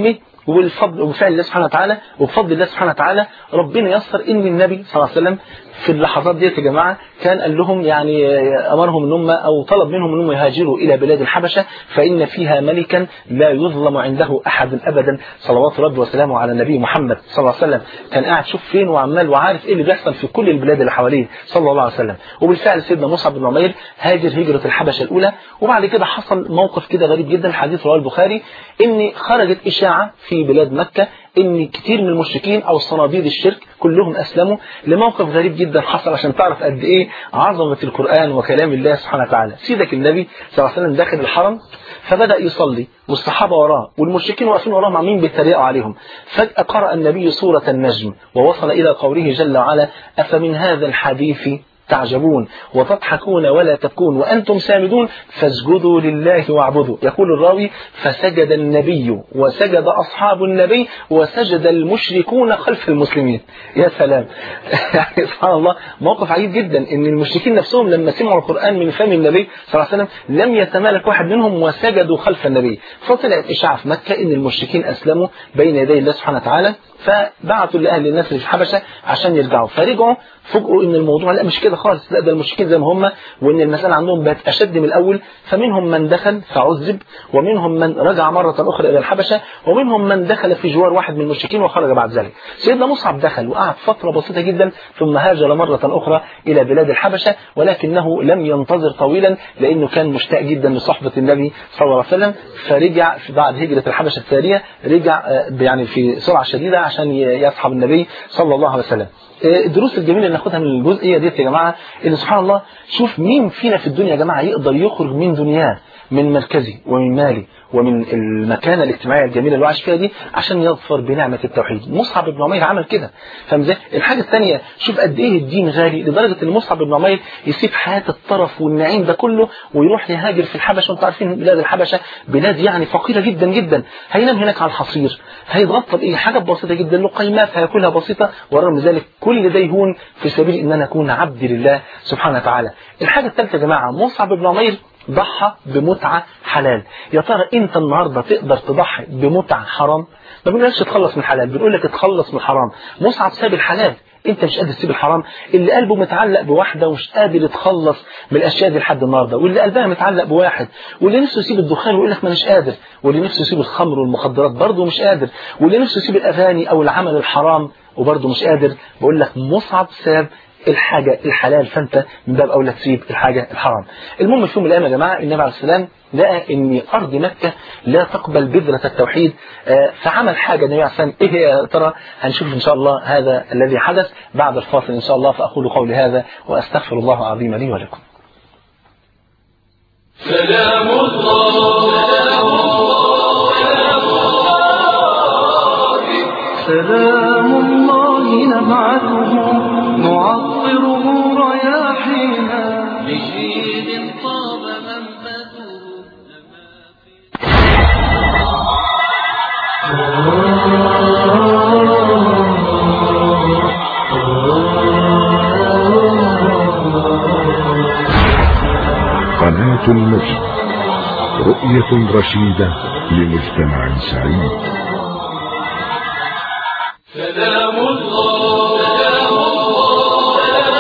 وبالفضل وبفعل الله سبحانه وتعالى وبفضل الله سبحانه وتعالى ربنا يسر ان النبي صلى الله عليه وسلم في اللحظات ديت يا جماعه كان قال لهم يعني امرهم ان هم او طلب منهم ان هم يهاجروا الى بلاد الحبشه فان فيها ملكا لا يظلم عنده احد ابدا صلوات ربي وسلامه على النبي محمد صلى الله عليه وسلم كان قاعد شوف فين وعمال وعارف ايه اللي بيحصل في كل البلاد اللي حواليه صلى الله عليه وسلم وبالفعل سيدنا مصعب بن عمير هاجر هجره الحبشه الاولى وبعد كده حصل موقف كده غريب جدا حديث رواه البخاري ان خرجت اشاعه في بلاد مكه ان كتير من المشركين او صناديد الشرك كلهم اسلموا لموقف غريب جدا حصل عشان تعرف قد ايه عظمه القران وكلام الله سبحانه وتعالى سيدك النبي صلى الله عليه وسلم داخل الحرم فبدا يصلي والصحابه وراه والمشركين واقفين وراهم عاملين بيتريقوا عليهم فجاه قرا النبي سوره النجم ووصل الى قوله جل وعلا افمن هذا الحديث تعجبون وتضحكون ولا تبكون وأنتم سامدون فاسجدوا لله واعبدوا يقول الراوي فسجد النبي وسجد أصحاب النبي وسجد المشركون خلف المسلمين يا سلام يعني سبحان الله موقف عجيب جدا ان المشركين نفسهم لما سمعوا القرآن من فم النبي صلى الله عليه وسلم لم يتمالك واحد منهم وسجدوا خلف النبي فطلعت إشاعة في مكة ان المشركين أسلموا بين يدي الله سبحانه وتعالى فبعتوا لأهل الناس اللي في الحبشة عشان يرجعوا فرجعوا فوجئوا ان الموضوع لا مش كده خالص لا ده المشركين زي ما هم وان المسألة عندهم بقت أشد من الأول فمنهم من دخل فعذب ومنهم من رجع مرة أخرى إلى الحبشة ومنهم من دخل في جوار واحد من المشركين وخرج بعد ذلك سيدنا مصعب دخل وقعد فترة بسيطة جدا ثم هاجر مرة أخرى إلى بلاد الحبشة ولكنه لم ينتظر طويلا لأنه كان مشتاق جدا لصحبة النبي صلى الله عليه وسلم فرجع في بعد هجرة الحبشة الثانية رجع يعني في سرعة شديدة عشان يصحب النبي صلى الله عليه وسلم الدروس الجميله اللي ناخدها من الجزئيه ديت يا جماعه ان سبحان الله شوف مين فينا في الدنيا يا جماعه يقدر يخرج من دنياه من مركزي ومن مالي ومن المكانة الاجتماعية الجميلة اللي عايش فيها دي عشان يظفر بنعمة التوحيد مصعب بن عمير عمل كده فاهم ازاي الحاجة الثانية شوف قد ايه الدين غالي لدرجة ان مصعب بن عمير يسيب حياة الطرف والنعيم ده كله ويروح يهاجر في الحبشة وانتم عارفين بلاد الحبشة بلاد يعني فقيرة جدا جدا هينام هناك على الحصير هيتغطى بايه حاجة بسيطة جدا له قيمات هياكلها بسيطة ورغم ذلك كل ده يهون في سبيل ان انا اكون عبد لله سبحانه وتعالى الحاجة الثالثة يا جماعة مصعب بن عمير ضحى بمتعة حلال يا ترى انت النهاردة تقدر تضحي بمتعة حرام ما بنقولكش تخلص من الحلال بنقول لك تخلص من الحرام مصعب ساب الحلال انت مش قادر تسيب الحرام اللي قلبه متعلق بواحده ومش قادر يتخلص من الاشياء دي لحد النهارده واللي قلبها متعلق بواحد واللي نفسه يسيب الدخان ويقول لك ما مش قادر واللي نفسه يسيب الخمر والمخدرات برضه مش قادر واللي نفسه يسيب الاغاني او العمل الحرام وبرضه مش قادر بقول لك مصعب ساب الحاجة الحلال فانت من باب اولى تسيب الحاجة الحرام المهم في يوم من الايام يا جماعة النبي عليه السلام لقى ان ارض مكة لا تقبل بذرة التوحيد فعمل حاجة النبي عليه السلام ايه هي يا ترى هنشوف ان شاء الله هذا الذي حدث بعد الفاصل ان شاء الله فاقول قولي هذا واستغفر الله العظيم لي ولكم سلام الله سلام الله نبعثه نعطره رياحينا بشيد طاب منبته قناة النجم رؤية رشيدة لمجتمع سعيد سلام الله سلام الله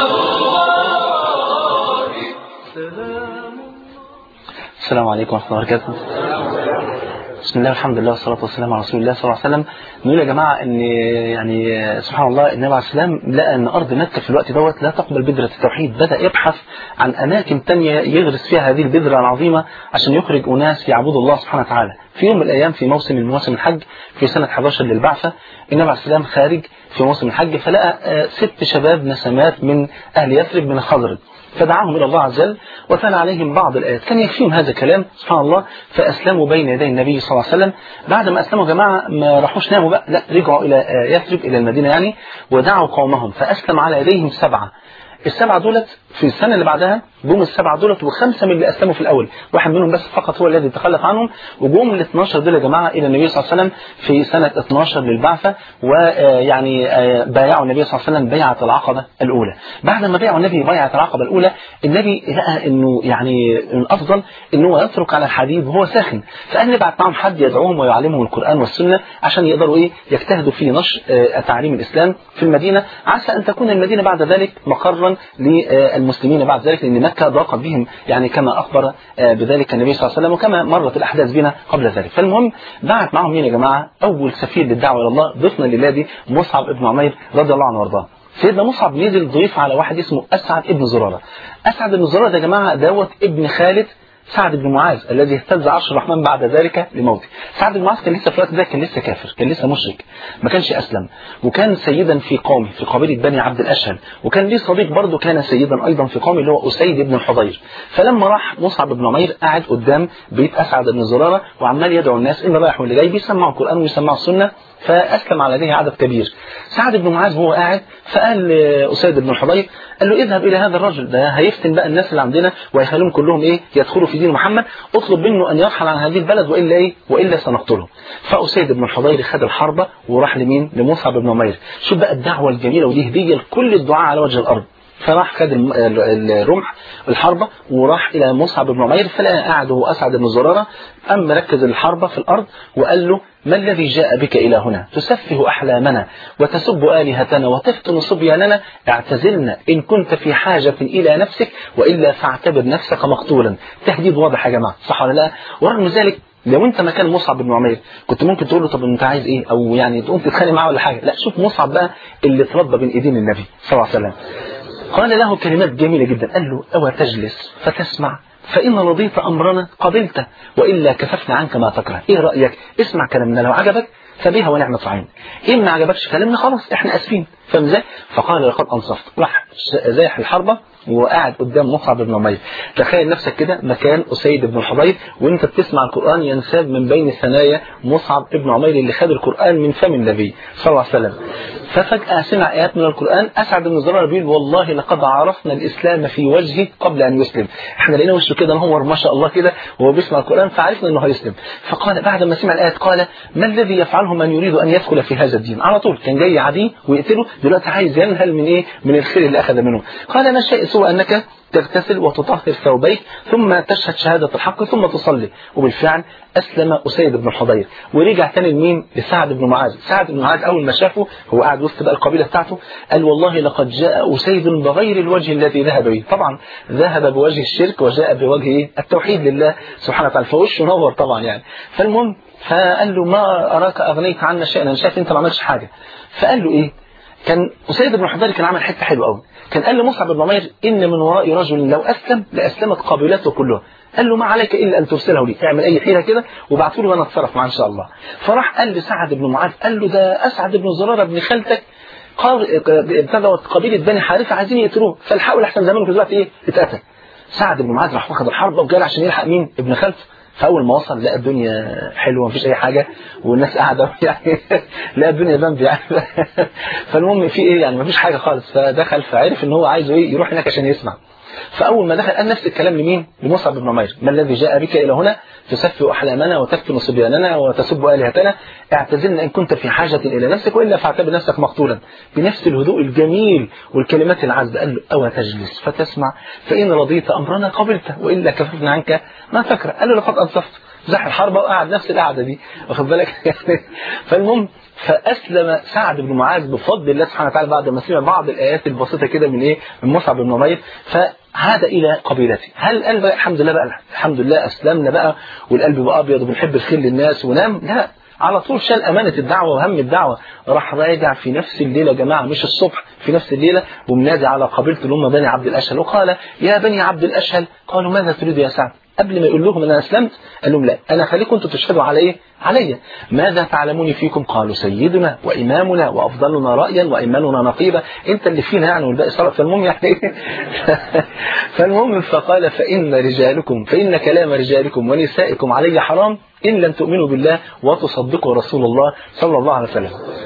سلام السلام عليكم ورحمة الله وبركاته بسم الله والحمد لله والصلاة والسلام على رسول الله صلى الله عليه وسلم نقول يا جماعة ان يعني سبحان الله النبي عليه السلام لقى ان ارض مكة في الوقت دوت لا تقبل بذرة التوحيد بدأ يبحث عن اماكن تانية يغرس فيها هذه البذرة العظيمة عشان يخرج اناس يعبدوا الله سبحانه وتعالى في يوم من الايام في موسم من مواسم الحج في سنة 11 للبعثة النبي عليه السلام خارج في موسم الحج فلقى آه، ست شباب نسمات من اهل يثرب من الخزرج فدعاهم إلى الله عز وجل وتلا عليهم بعض الآيات كان يكفيهم هذا الكلام سبحان الله فأسلموا بين يدي النبي صلى الله عليه وسلم بعد ما أسلموا جماعة ما راحوش ناموا بقى لا رجعوا إلى آه، يثرب إلى المدينة يعني ودعوا قومهم فأسلم على يديهم سبعة السبعه دولت في السنه اللي بعدها جم السبعه دولت وخمسه من اللي اسلموا في الاول واحد منهم بس فقط هو الذي تخلف عنهم وجم ال 12 دول يا جماعه الى النبي صلى الله عليه وسلم في سنه 12 للبعثه ويعني بايعوا النبي صلى الله عليه وسلم بيعه العقبه الاولى بعد ما بايعوا النبي بيعه العقبه الاولى النبي لقى انه يعني الافضل ان هو يترك على الحديد وهو ساخن فقال نبعت معهم حد يدعوهم ويعلمهم القران والسنه عشان يقدروا ايه يجتهدوا في نشر تعاليم الاسلام في المدينه عسى ان تكون المدينه بعد ذلك مقرا للمسلمين بعد ذلك لان مكه ضاقت بهم يعني كما اخبر بذلك النبي صلى الله عليه وسلم وكما مرت الاحداث بنا قبل ذلك فالمهم بعت معهم مين يا جماعه اول سفير للدعوه الى الله ضيفنا الليله دي مصعب ابن عمير رضي الله عنه وارضاه سيدنا مصعب نزل ضيف على واحد اسمه اسعد ابن زراره اسعد بن زراره ده يا جماعه دوت ابن خالد سعد بن معاذ الذي اهتز عرش الرحمن بعد ذلك لموته سعد بن معاذ كان لسه في الوقت ده كان لسه كافر كان لسه مشرك ما كانش اسلم وكان سيدا في قومه في قبيله بني عبد الاشهل وكان ليه صديق برضه كان سيدا ايضا في قومه اللي هو اسيد بن الحضير فلما راح مصعب بن عمير قاعد قدام بيت اسعد بن زراره وعمال يدعو الناس ان رايح واللي جاي بيسمعوا القران ويسمعوا السنه فاسلم على يديه عدد كبير سعد بن معاذ وهو قاعد فقال لاسيد بن الحضير قال له اذهب الى هذا الرجل ده هيفتن بقى الناس اللي عندنا وهيخليهم كلهم ايه يدخلوا في دين محمد اطلب منه ان يرحل عن هذه البلد والا ايه والا سنقتله فاسيد بن الحضير خد الحربه وراح لمين لمصعب بن عمير شوف بقى الدعوه الجميله ودي هديه لكل الدعاء على وجه الارض فراح خد الرمح الحربة وراح إلى مصعب بن عمير فلقى قاعد هو أسعد بن زرارة أم ركز الحربة في الأرض وقال له ما الذي جاء بك إلى هنا تسفه أحلامنا وتسب آلهتنا وتفتن صبياننا اعتزلنا إن كنت في حاجة إلى نفسك وإلا فاعتبر نفسك مقتولا تهديد واضح يا جماعة صح ولا لا ورغم ذلك لو انت مكان مصعب بن عمير كنت ممكن تقول له طب انت عايز ايه او يعني تقوم تتخانق معاه ولا حاجه لا شوف مصعب بقى اللي اتربى بين ايدين النبي صلى الله عليه وسلم قال له كلمات جميلة جدا قال له أو تجلس فتسمع فإن رضيت أمرنا قبلته وإلا كففنا عنك ما تكره إيه رأيك اسمع كلامنا لو عجبك فبها ونعمة عين إن ما عجبكش كلامنا خلاص إحنا أسفين فاهم ازاي؟ فقال لقد أنصفت راح زايح الحربة وقاعد قدام مصعب بن عمير تخيل نفسك كده مكان أسيد بن الحضير وانت بتسمع القرآن ينساب من بين ثنايا مصعب بن عمير اللي خد القرآن من فم النبي صلى الله عليه وسلم ففجأة سمع آيات من القرآن أسعد بن زرار بيقول والله لقد عرفنا الإسلام في وجهه قبل أن يسلم احنا لقينا وشه كده نور ما شاء الله كده وهو بيسمع القرآن فعرفنا أنه هيسلم فقال بعد ما سمع الآيات قال ما الذي يفعله من يريد أن يدخل في هذا الدين على طول كان جاي عدي ويقتله دلوقتي عايز ينهل من إيه من الخير اللي أخذ منه قال ما شيء سوى أنك تغتسل وتطهر ثوبيك ثم تشهد شهادة الحق ثم تصلي وبالفعل أسلم أسيد بن الحضير ورجع تاني لمين لسعد بن معاذ سعد بن معاذ أول ما شافه هو قاعد وسط بقى القبيلة بتاعته قال والله لقد جاء أسيد بغير الوجه الذي ذهب به طبعا ذهب بوجه الشرك وجاء بوجه التوحيد لله سبحانه وتعالى فوشه نور طبعا يعني فالمهم فقال له ما أراك أغنيت عنا شيئا أنا شايف أنت ما عملتش حاجة فقال له إيه كان أسيد بن الحضير كان عمل حتة حلوة قوي كان قال لمصعب بن عمير إن من وراء رجل لو أسلم لأسلمت قبيلته كلها قال له ما عليك إلا أن ترسله لي اعمل أي حيلة كده وابعته له وأنا أتصرف معاه إن شاء الله فراح قال لسعد بن معاذ قال له ده أسعد بن زرارة ابن خالتك ابتدوا قبيلة بني حارثة عايزين يقتلوه فالحقوا لحسن زمانه في دلوقتي إيه اتقتل سعد بن معاذ راح واخد الحرب وجاي عشان يلحق مين ابن خالته فاول ما وصل لقى الدنيا حلوه مفيش اي حاجه والناس قاعده يعني لقى الدنيا بامب يعني فالمهم في ايه يعني مفيش حاجه خالص فدخل فعرف ان هو عايز ايه يروح هناك عشان يسمع فاول ما دخل قال نفس الكلام لمين لمصعب بن عمير ما الذي جاء بك الى هنا تسفه احلامنا وتفتن صبياننا وتسب الهتنا اعتزلنا ان كنت في حاجه الى نفسك والا فاعتبر نفسك مقتولا بنفس الهدوء الجميل والكلمات العذبه قال له او تجلس فتسمع فان رضيت امرنا قبلته والا كففنا عنك ما تكره قال له لقد انصفت زح الحربه وقعد نفس القعده دي واخد بالك يعني فالمهم فاسلم سعد بن معاذ بفضل الله سبحانه وتعالى بعد ما سمع بعض الايات البسيطه كده من ايه من مصعب بن عمير فعاد الى قبيلته هل قال بقى الحمد لله بقى الحمد لله اسلمنا بقى والقلب بقى ابيض وبنحب الخير للناس ونام لا على طول شال أمانة الدعوة وهم الدعوة راح راجع في نفس الليلة يا جماعة مش الصبح في نفس الليلة ومنادي على قبيلته اللي هم بني عبد الأشهل وقال يا بني عبد الأشهل قالوا ماذا تريد يا سعد قبل ما يقول لهم أنا أسلمت قال لهم لا أنا خليكم أنتوا تشهدوا على إيه علي ماذا تعلمون فيكم قالوا سيدنا وإمامنا وأفضلنا رأيا وإيماننا نقيبة أنت اللي فينا يعني والباقي صلاة فالمهم يعني فالمهم فقال فإن رجالكم فإن كلام رجالكم ونسائكم علي حرام إن لم تؤمنوا بالله وتصدقوا رسول الله صلى الله عليه وسلم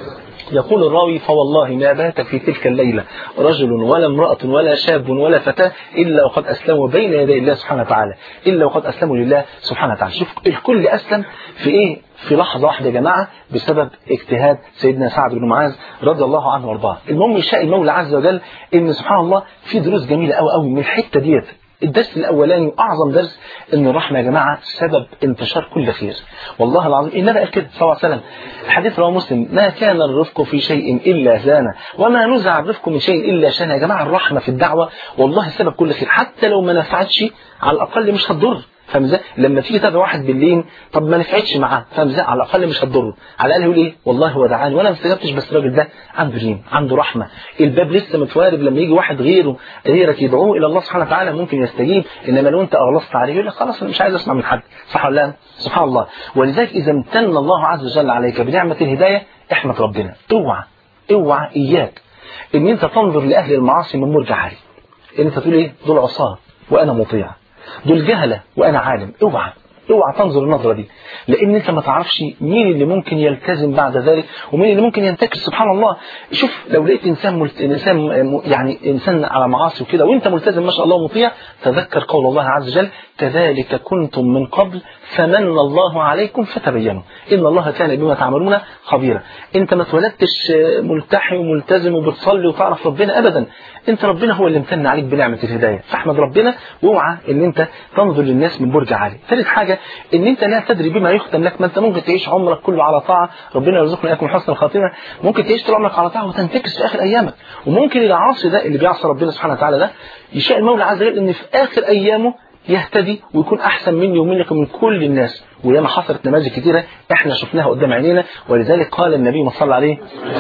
يقول الراوي فوالله ما بات في تلك الليلة رجل ولا امرأة ولا شاب ولا فتاة إلا وقد أسلموا بين يدي الله سبحانه وتعالى إلا وقد أسلموا لله سبحانه وتعالى شوف الكل أسلم في إيه في لحظة واحدة يا جماعة بسبب اجتهاد سيدنا سعد بن معاذ رضي الله عنه وارضاه المهم يشاء المولى عز وجل ان سبحان الله في دروس جميلة قوي قوي من الحتة ديت الدرس الاولاني واعظم درس ان الرحمه يا جماعه سبب انتشار كل خير والله العظيم النبي قال كده صلى الله عليه وسلم الحديث رواه مسلم ما كان الرفق في شيء الا زانه وما نزع الرفق من شيء الا شانه يا جماعه الرحمه في الدعوه والله سبب كل خير حتى لو ما نفعتش على الاقل مش هتضر فاهم ازاي؟ لما تيجي تدعي واحد بالليل طب ما نفعتش معاه فاهم ازاي؟ على الاقل مش هتضره، على الاقل يقول ايه؟ والله هو دعاني وانا ما استجبتش بس الراجل ده عنده دين، عنده رحمه، الباب لسه متوارب لما يجي واحد غيره غيرك يدعوه الى الله سبحانه وتعالى ممكن يستجيب انما لو انت اغلظت عليه يقول لك خلاص انا مش عايز اسمع من حد، صح ولا لا؟ سبحان الله، ولذلك اذا امتن الله عز وجل عليك بنعمه الهدايه احمد ربنا، اوعى اوعى اياك ان انت تنظر لاهل المعاصي من مرجع عالي. ان انت تقول ايه؟ دول عصاه وانا مطيع. دول جهلة وأنا عالم اوعى اوعى تنظر النظرة دي لأن أنت ما تعرفش مين اللي ممكن يلتزم بعد ذلك ومين اللي ممكن ينتكس سبحان الله شوف لو لقيت إنسان ملت... إنسان يعني إنسان على معاصي وكده وأنت ملتزم ما شاء الله مطيع تذكر قول الله عز وجل كذلك كنتم من قبل فمن الله عليكم فتبينوا إن الله كان بما تعملون خبيرا أنت ما اتولدتش ملتحي وملتزم وبتصلي وتعرف ربنا أبدا أنت ربنا هو اللي امتن عليك بنعمة الهداية فاحمد ربنا واوعى ان انت تنظر للناس من برج عالي ثالث حاجة ان انت لا تدري بما يختم لك ما انت ممكن تعيش عمرك كله على طاعة ربنا يرزقنا اياكم حسن الخاتمة ممكن تعيش طول عمرك على طاعة وتنتكس في اخر ايامك وممكن العاصي ده اللي بيعصى ربنا سبحانه وتعالى ده يشاء المولى عز وجل ان في اخر ايامه يهتدي ويكون احسن مني ومنك ومن كل الناس وياما حصلت نماذج كثيره احنا شفناها قدام عينينا ولذلك قال النبي ما صلى عليه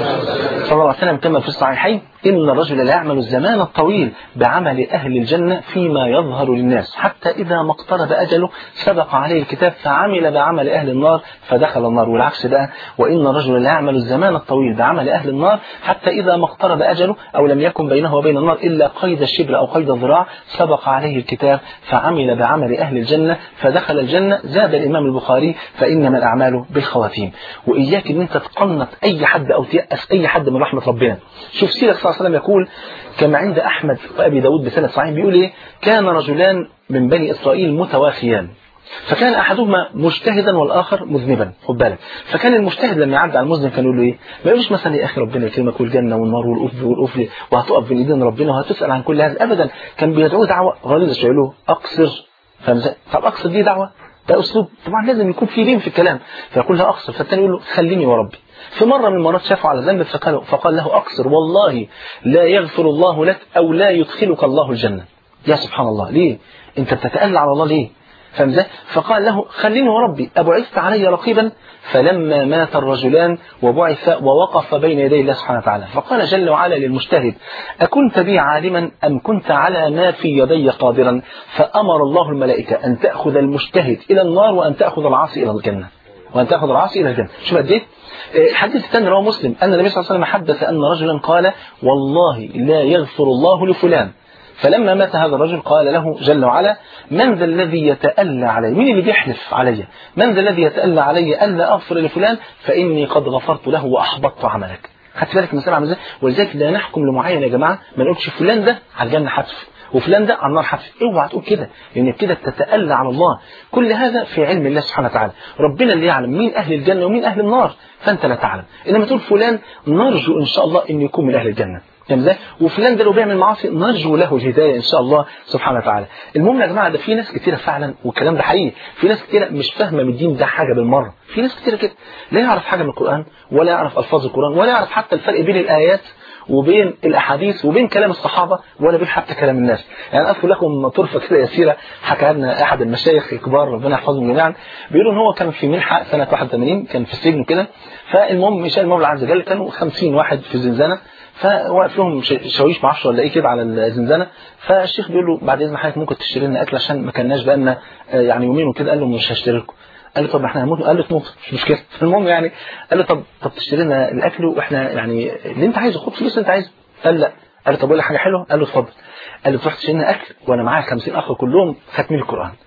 صلى الله عليه وسلم كما في الصحيحين ان الرجل لا يعمل الزمان الطويل بعمل اهل الجنه فيما يظهر للناس حتى اذا ما اقترب اجله سبق عليه الكتاب فعمل بعمل اهل النار فدخل النار والعكس بقى وان الرجل لا يعمل الزمان الطويل بعمل اهل النار حتى اذا ما اقترب اجله او لم يكن بينه وبين النار الا قيد الشبر او قيد الذراع سبق عليه الكتاب فعمل بعمل اهل الجنه فدخل الجنه زاد الامام البخاري فإنما الأعمال بالخواتيم وإياك أن أنت تقنط أي حد أو تيأس أي حد من رحمة ربنا شوف سيرة صلى الله عليه وسلم يقول كما عند أحمد وأبي داود بسنة صحيح بيقول إيه كان رجلان من بني إسرائيل متواخيان فكان احدهما مجتهدا والاخر مذنبا خد بالك فكان المجتهد لما يعدي على المذنب كان يقول له ايه ما يقولش مثلا يا اخي ربنا يكرمك والجنه والنار والقفل والقفل وهتقف بين ايدين ربنا وهتسال عن كل هذا ابدا كان بيدعوه دعوه غليظه شويه له اقصر فاهم طب اقصر دي دعوه ده اسلوب طبعا لازم يكون في لين في الكلام فيقول له اقصر فالثاني يقول له خليني وربي في مرة من المرات شافه على ذنب فقال, فقال له أقصر والله لا يغفر الله لك أو لا يدخلك الله الجنة يا سبحان الله ليه أنت بتتألى على الله ليه فاهم ازاي؟ فقال له خليني وربي أبعثت علي رقيبا فلما مات الرجلان وبعث ووقف بين يدي الله سبحانه وتعالى فقال جل وعلا للمجتهد أكنت بي عالما أم كنت على ما في يدي قادرا فأمر الله الملائكة أن تأخذ المجتهد إلى النار وأن تأخذ العاصي إلى الجنة وأن تأخذ العاصي إلى الجنة شوف قد إيه الحديث الثاني رواه مسلم أن النبي صلى الله عليه وسلم حدث أن رجلا قال والله لا يغفر الله لفلان فلما مات هذا الرجل قال له جل وعلا من ذا الذي يتألى علي مين اللي بيحلف علي من ذا الذي يتألى علي ألا أغفر لفلان فإني قد غفرت له وأحبطت عملك خدت بالك المسألة عامله ازاي ولذلك لا نحكم لمعين يا جماعة ما نقولش فلان ده على الجنة حتف وفلان ده على النار حتف اوعى تقول كده لان كده تتألى على الله كل هذا في علم الله سبحانه وتعالى ربنا اللي يعلم مين اهل الجنة ومين اهل النار فانت لا تعلم انما تقول فلان نرجو ان شاء الله ان يكون من اهل الجنة فاهم ازاي؟ وفلان ده لو بيعمل معاصي نرجو له الهدايه ان شاء الله سبحانه وتعالى. المهم يا جماعه ده في ناس كتيره فعلا والكلام ده حقيقي، في ناس كتيره مش فاهمه من الدين ده حاجه بالمره، في ناس كتيره كده لا يعرف حاجه من القران ولا يعرف الفاظ القران ولا يعرف حتى الفرق بين الايات وبين الاحاديث وبين كلام الصحابه ولا بين حتى كلام الناس يعني اذكر لكم طرفه كده يسيره حكى لنا احد المشايخ الكبار ربنا يحفظهم جميعا بيقولوا ان هو كان في منحه سنه 81 كان في السجن كده فالمهم مشاء المولى عز وجل كانوا 50 واحد في زنزانه فوقف لهم شاويش ما اعرفش ولا ايه كده على الزنزانه فالشيخ بيقول له بعد اذن حضرتك ممكن تشتري لنا اكل عشان ما كناش بقالنا يعني يومين وكده قال له مش هشتري لكم قال له طب احنا هنموت قال له تموت مش مشكله المهم يعني قال له طب طب تشتري لنا الاكل واحنا يعني اللي انت عايزه خد فلوس اللي انت عايزه قال لا قال له طب اقول لك حاجه حلوه قال له اتفضل قال له تروح تشتري لنا اكل وانا معايا 50 اخ كلهم خاتمين القران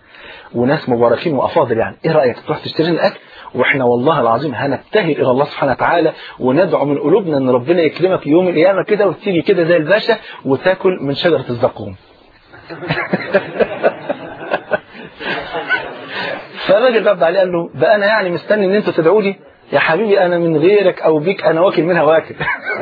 وناس مباركين وافاضل يعني ايه رايك تروح تشتري لنا اكل واحنا والله العظيم هنبتهل الى الله سبحانه وتعالى وندعو من قلوبنا ان ربنا يكرمك يوم القيامه كده وتيجي كده زي الباشا وتاكل من شجره الزقوم فالراجل رد عليه قال له بقى انا يعني مستني ان انتوا تدعوا لي يا حبيبي انا من غيرك او بيك انا واكل منها واكل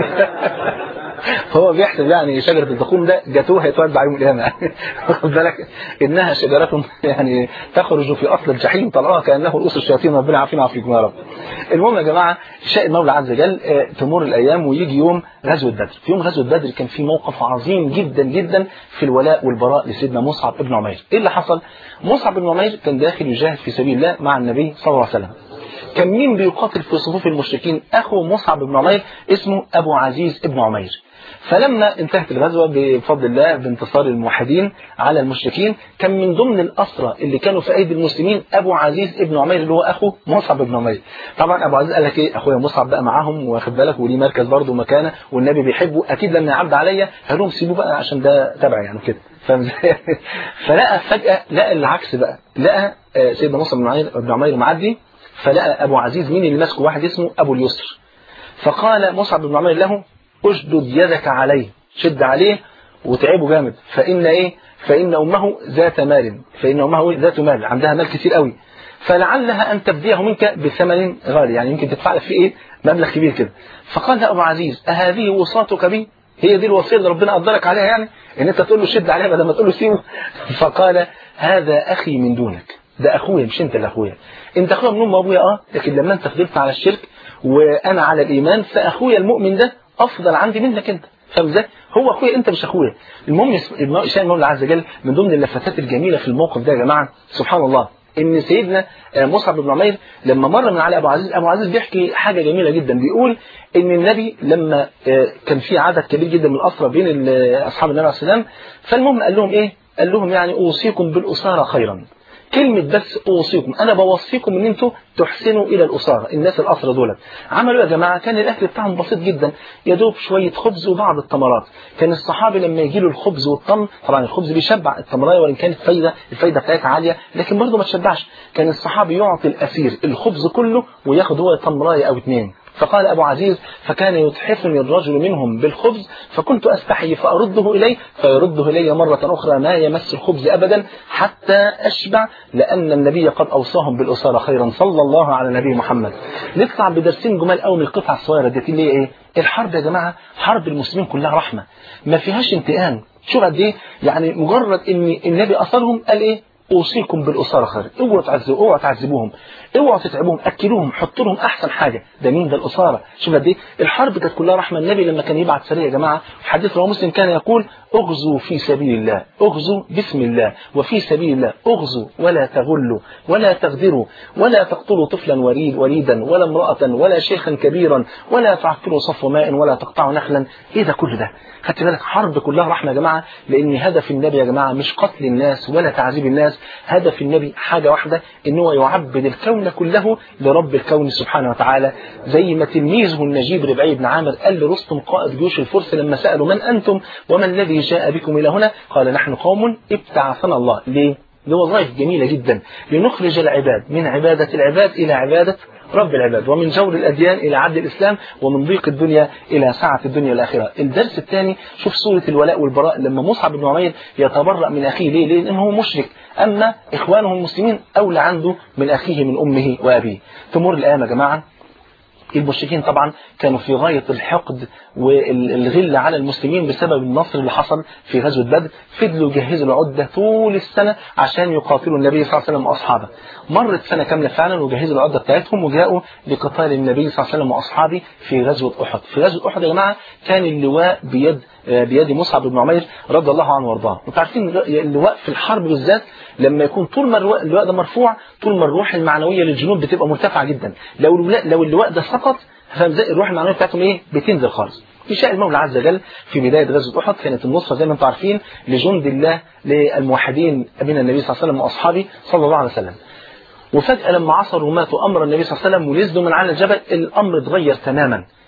هو بيحسب يعني شجرة الزقوم ده جاتوه هيتوزع يوم القيامة يعني واخد بالك إنها شجرة يعني تخرج في أصل الجحيم طلعوها كأنه رؤوس الشياطين ربنا عافينا وعافيكم يا رب. المهم يا جماعة شاء المولى عز وجل آه، تمر الأيام ويجي يوم غزوة بدر. في يوم غزوة بدر كان في موقف عظيم جدا جدا في الولاء والبراء لسيدنا مصعب بن عمير. إيه اللي حصل؟ مصعب بن عمير كان داخل يجاهد في سبيل الله مع النبي صلى الله عليه وسلم. كان مين بيقاتل في صفوف المشركين اخو مصعب بن عمير اسمه ابو عزيز بن عمير فلما انتهت الغزوه بفضل الله بانتصار الموحدين على المشركين كان من ضمن الاسرى اللي كانوا في ايدي المسلمين ابو عزيز بن عمير اللي هو اخو مصعب بن عمير طبعا ابو عزيز قال لك ايه اخويا مصعب بقى معاهم واخد بالك وليه مركز برضه ومكانه والنبي بيحبه اكيد لما يعد عليا هلوم سيبوه بقى عشان ده تبعي يعني كده فاهم ازاي؟ فلقى فجاه لقى العكس بقى لقى آه، سيدنا مصعب بن عمير بن عمير معدي فلقى ابو عزيز مين اللي ماسكه واحد اسمه ابو اليسر فقال مصعب بن عمير له اشدد يدك عليه شد عليه وتعبه جامد فان ايه فان امه ذات مال فان امه ذات مال عندها مال كتير قوي فلعلها ان تبديه منك بثمن غالي يعني يمكن تدفع لك فيه ايه مبلغ كبير كده فقال له ابو عزيز اهذه وصاتك بي هي دي الوصيه اللي ربنا قدرك عليها يعني ان انت تقول له شد عليها بدل ما تقول له سيبه فقال هذا اخي من دونك ده اخويا مش انت اللي اخويا انت اخويا من ام ابويا اه لكن لما انت فضلت على الشرك وانا على الايمان فاخويا المؤمن ده افضل عندي منك انت فاهم ازاي؟ هو اخويا انت مش اخويا المهم يشاء المولى عز وجل من ضمن اللفتات الجميله في الموقف ده يا جماعه سبحان الله ان سيدنا آه، مصعب بن عمير لما مر من على ابو عزيز ابو عزيز بيحكي حاجه جميله جدا بيقول ان النبي لما آه، كان في عدد كبير جدا من الاسرى بين ال- اصحاب النبي عليه السلام فالمهم قال لهم ايه؟ قال لهم يعني اوصيكم بالاساره خيرا كلمة بس أوصيكم أنا بوصيكم إن أنتوا تحسنوا إلى الأسارة الناس الأسرة دولت عملوا يا جماعة كان الأكل بتاعهم بسيط جدا يا دوب شوية خبز وبعض التمرات كان الصحابي لما يجي له الخبز والتمر طبعا الخبز بيشبع التمراية وإن كانت فايدة الفايدة بتاعتها عالية لكن برضه ما تشبعش كان الصحابي يعطي الأسير الخبز كله وياخد هو تمراية أو اتنين فقال أبو عزيز فكان يتحفني الرجل منهم بالخبز فكنت أستحي فأرده إليه فيرده إلي مرة أخرى ما يمس الخبز أبدا حتى أشبع لأن النبي قد أوصاهم بالأسارة خيرا صلى الله على نبي محمد نطلع بدرسين جمال قوي من القطعة الصغيرة دي اللي هي إيه الحرب يا جماعة حرب المسلمين كلها رحمة ما فيهاش انتقام شوف قد ايه يعني مجرد ان النبي اصلهم قال ايه اوصيكم بالاساره خير اوعوا تعذبوا اوعوا تعذبوهم اوعوا تتعبوهم اكلوهم حطوا لهم احسن حاجه ده مين ده الاساره شوف قد ايه الحرب كانت كلها رحمه النبي لما كان يبعت سريه يا جماعه في حديث رواه مسلم كان يقول اغزوا في سبيل الله اغزوا بسم الله وفي سبيل الله اغزوا ولا تغلوا ولا تغدروا ولا تقتلوا طفلا وريد وريدا ولا امراه ولا شيخا كبيرا ولا تعكروا صفو ماء ولا تقطعوا نخلا ايه ده كل ده خدت بالك حرب كلها رحمه يا جماعه لان هدف النبي يا جماعه مش قتل الناس ولا تعذيب الناس هدف النبي حاجه واحده ان هو يعبد الكون كله لرب الكون سبحانه وتعالى زي ما تلميذه النجيب ربعي بن عامر قال لرستم قائد جيوش الفرس لما سالوا من انتم وما الذي جاء بكم الى هنا قال نحن قوم ابتعثنا الله ليه لوظائف جميله جدا لنخرج العباد من عباده العباد الى عباده رب العباد ومن جور الأديان إلى عدل الإسلام ومن ضيق الدنيا إلى سعة الدنيا والآخرة الدرس الثاني شوف سورة الولاء والبراء لما مصعب بن عمير يتبرأ من أخيه ليه؟ ليه؟ لأنه هو مشرك أما إخوانه المسلمين أولى عنده من أخيه من أمه وأبيه تمر الآن يا جماعة المشركين طبعا كانوا في غاية الحقد والغل على المسلمين بسبب النصر اللي حصل في غزوة بدر فضلوا يجهزوا العدة طول السنة عشان يقاتلوا النبي صلى الله عليه وسلم وأصحابه مرت سنة كاملة فعلا وجهزوا العدة بتاعتهم وجاءوا لقتال النبي صلى الله عليه وسلم وأصحابه في غزوة أحد في غزوة أحد يا جماعة كان اللواء بيد بيد مصعب بن عمير رضي الله عنه وارضاه انتوا عارفين اللواء في الحرب بالذات لما يكون طول ما اللواء, اللواء ده مرفوع طول ما الروح المعنويه للجنود بتبقى مرتفعه جدا لو اللواء لو اللواء ده سقط فاهم ازاي الروح المعنويه بتاعتهم ايه بتنزل خالص في شاء المولى عز وجل في بداية غزوة أحد كانت النصرة زي ما انتم عارفين لجند الله للموحدين من النبي صلى الله عليه وسلم وأصحابه صلى الله عليه وسلم وفجأة لما عصروا وماتوا أمر النبي صلى الله عليه وسلم ونزلوا من على الجبل الأمر اتغير تماما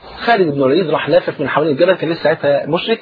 خالد بن الوليد راح لافف من حوالين الجبل كان لسه ساعتها مشرك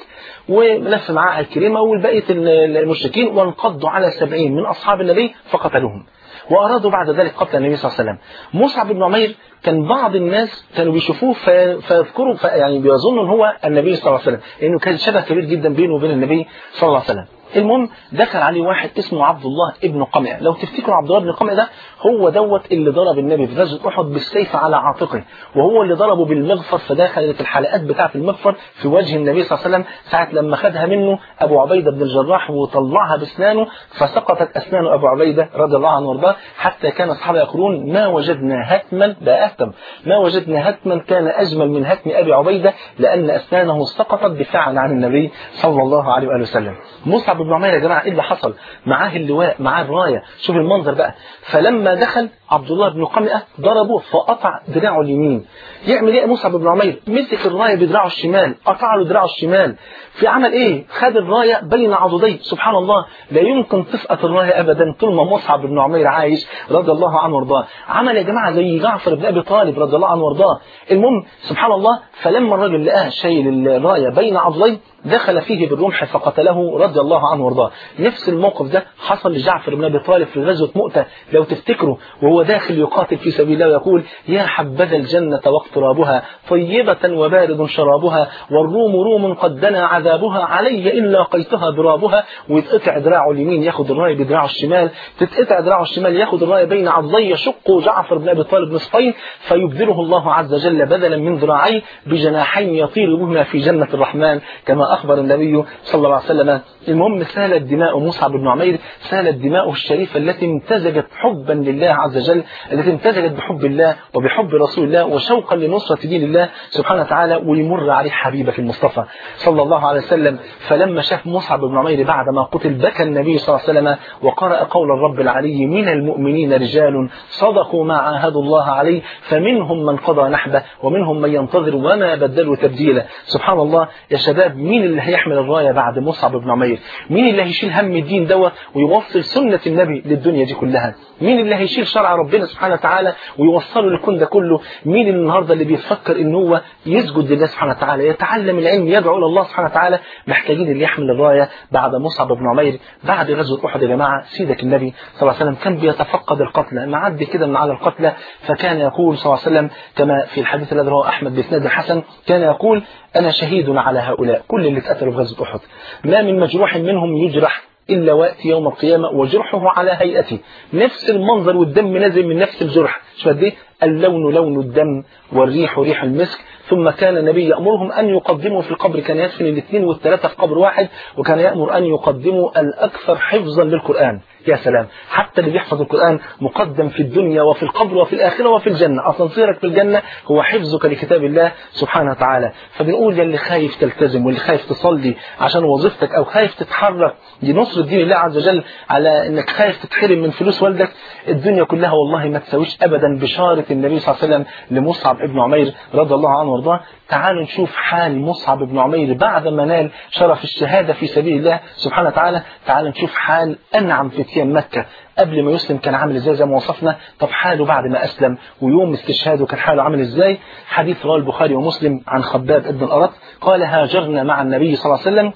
ولف معاه الكريمة والبقية المشركين وانقضوا على سبعين من أصحاب النبي فقتلوهم وأرادوا بعد ذلك قتل النبي صلى الله عليه وسلم مصعب بن عمير كان بعض الناس كانوا بيشوفوه في- فيذكروا في- يعني بيظنوا ان هو النبي صلى الله عليه وسلم لانه كان شبه كبير جدا بينه وبين النبي صلى الله عليه وسلم المهم دخل عليه واحد اسمه عبد الله ابن قمع لو تفتكروا عبد الله بن قمع ده هو دوت اللي ضرب النبي في غزوه احد بالسيف على عاتقه وهو اللي ضربه بالمغفر فدخلت الحلقات بتاعه المغفر في وجه النبي صلى الله عليه وسلم ساعه لما خدها منه ابو عبيده بن الجراح وطلعها باسنانه فسقطت اسنان ابو عبيده رضي الله عنه وارضاه حتى كان اصحابه يقولون ما وجدنا هتما لا اهتم ما وجدنا هتما كان اجمل من هتم ابي عبيده لان اسنانه سقطت دفاعا عن النبي صلى الله عليه واله وسلم مصعب بن عمير يا جماعه ايه اللي حصل معاه اللواء معاه الرايه شوف المنظر بقى فلما دخل عبد الله بن قمئه ضربه فقطع دراعه اليمين يعمل ايه مصعب بن عمير مسك الرايه بدراعه الشمال قطع له دراعه الشمال في عمل ايه خد الرايه بين عضديه سبحان الله لا يمكن تسقط الرايه ابدا طول ما مصعب بن عمير عايش رضي الله عنه وارضاه عمل يا جماعه زي جعفر بن ابي طالب رضي الله عنه وارضاه المهم سبحان الله فلما الرجل لقاه شايل الرايه بين عضديه دخل فيه بالرمح فقتله رضي الله عنه وارضاه نفس الموقف ده حصل لجعفر بن ابي طالب في غزوه مؤته لو تفتكروا وهو داخل يقاتل في سبيل الله ويقول يا حبذا الجنه واقترابها طيبه وبارد شرابها والروم روم قد دنا عذابها علي ان لاقيتها ضرابها ويتقطع دراعه اليمين ياخد الرايه بدراعه الشمال تتقطع دراعه الشمال ياخد الرايه بين عضديه يشق جعفر بن ابي طالب نصفين فيبدله الله عز وجل بدلا من ذراعيه بجناحين يطير بهما في جنه الرحمن كما أخبر النبي صلى الله عليه وسلم المهم سالت دماء مصعب بن عمير سالت دماؤه الشريفة التي امتزجت حبا لله عز وجل التي امتزجت بحب الله وبحب رسول الله وشوقا لنصرة دين الله سبحانه وتعالى ويمر عليه حبيبك المصطفى صلى الله عليه وسلم فلما شاف مصعب بن عمير بعدما قتل بكى النبي صلى الله عليه وسلم وقرأ قول الرب العلي من المؤمنين رجال صدقوا ما عاهدوا الله عليه فمنهم من قضى نحبه ومنهم من ينتظر وما بدلوا تبديلا سبحان الله يا شباب مين اللي هيحمل الراية بعد مصعب بن عمير مين اللي هيشيل هم الدين دوت ويوصل سنة النبي للدنيا دي كلها مين اللي هيشيل شرع ربنا سبحانه وتعالى ويوصله للكون ده كله مين اللي النهارده اللي بيفكر ان هو يسجد لله سبحانه وتعالى يتعلم العلم يدعو الى الله سبحانه وتعالى محتاجين اللي يحمل الرايه بعد مصعب بن عمير بعد غزوه احد يا جماعه سيدك النبي صلى الله عليه وسلم كان بيتفقد القتلى معدي كده من على القتلى فكان يقول صلى الله عليه وسلم كما في الحديث الذي رواه احمد باسناد حسن كان يقول انا شهيد على هؤلاء كل اللي اتقتلوا في غزوه احد ما من مجروح منهم يجرح إلا وقت يوم القيامة وجرحه على هيئته نفس المنظر والدم نازل من نفس الجرح شو قد ايه اللون لون الدم والريح ريح المسك ثم كان النبي يأمرهم أن يقدموا في القبر كان يدفن الاثنين والثلاثة في قبر واحد وكان يأمر أن يقدموا الأكثر حفظا للقرآن يا سلام حتى اللي بيحفظ القرآن مقدم في الدنيا وفي القبر وفي الآخرة وفي الجنة أصلا صيرك في الجنة هو حفظك لكتاب الله سبحانه وتعالى فبنقول يلي خايف تلتزم واللي خايف تصلي عشان وظيفتك أو خايف تتحرك لنصر دين الله عز وجل على أنك خايف تتحرم من فلوس والدك الدنيا كلها والله ما تساويش أبدا بشارة النبي صلى الله عليه وسلم لمصعب ابن عمير رضي الله عنه وارضاه تعالوا نشوف حال مصعب بن عمير بعد ما نال شرف الشهادة في سبيل الله سبحانه وتعالى تعالوا نشوف حال أنعم فتيان مكة قبل ما يسلم كان عامل ازاي زي ما وصفنا طب حاله بعد ما أسلم ويوم استشهاده كان حاله عامل ازاي حديث رواه البخاري ومسلم عن خباب ابن الأرط قال هاجرنا مع النبي صلى الله عليه وسلم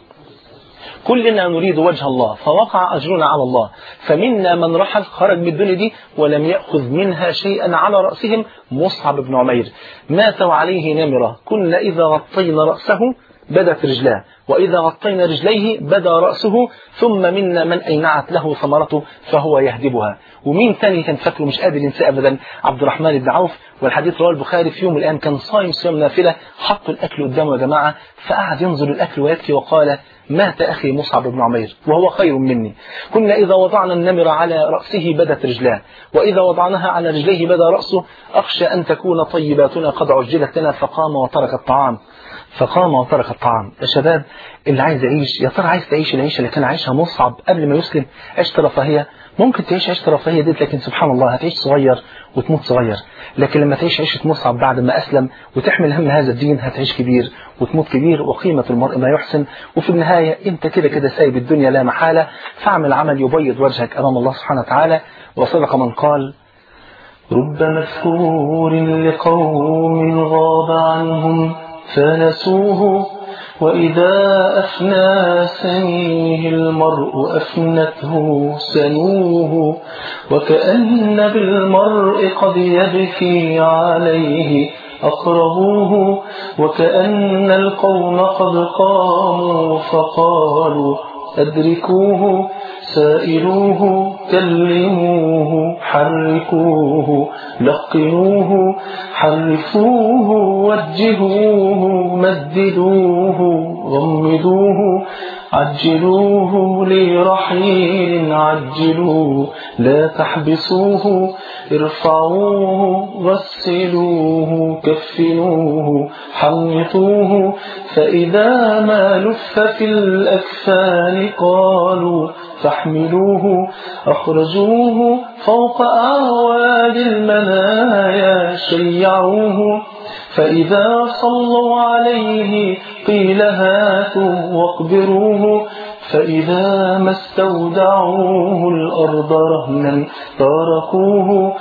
كلنا نريد وجه الله فوقع أجرنا على الله فمنا من رحل خرج من الدنيا دي ولم يأخذ منها شيئا على رأسهم مصعب بن عمير مات وعليه نمرة كنا إذا غطينا رأسه بدت رجلاه وإذا غطينا رجليه بدا رأسه ثم منا من أينعت له ثمرته فهو يهدبها ومين تاني كان فاكره مش قادر ينسى أبدا عبد الرحمن بن عوف والحديث رواه البخاري في يوم الآن كان صايم صيام نافلة حطوا الأكل قدامه يا جماعة فقعد ينظر الأكل ويبكي وقال مات أخي مصعب بن عمير وهو خير مني كنا إذا وضعنا النمر على رأسه بدت رجلاه وإذا وضعناها على رجليه بدا رأسه أخشى أن تكون طيباتنا قد عجلت لنا فقام وترك الطعام فقام وترك الطعام يا شباب اللي عايز يعيش يا ترى عايز تعيش العيشه اللي كان عايشها مصعب قبل ما يسلم عيشه رفاهيه ممكن تعيش عيشه رفاهيه دي لكن سبحان الله هتعيش صغير وتموت صغير لكن لما تعيش عيشه مصعب بعد ما اسلم وتحمل هم هذا الدين هتعيش كبير وتموت كبير وقيمه المرء ما يحسن وفي النهايه انت كده كده سايب الدنيا لا محاله فاعمل عمل يبيض وجهك امام الله سبحانه وتعالى وصدق من قال رب مذكور لقوم غاب عنهم فنسوه وإذا أفنى سنيه المرء أفنته سنوه وكأن بالمرء قد يبكي عليه أقربوه وكأن القوم قد قاموا فقالوا أدركوه سائلوه كلموه حركوه لقنوه حرفوه وجهوه مددوه غمدوه عجلوه لرحيل عجلوه لا تحبسوه ارفعوه غسلوه كفنوه حنطوه فإذا ما لف في الأكفان قالوا فاحملوه أخرجوه فوق أعواد المنايا شيعوه فإذا صلوا عليه قيل هاتوا واقبروه فإذا ما استودعوه الأرض رهنا تركوه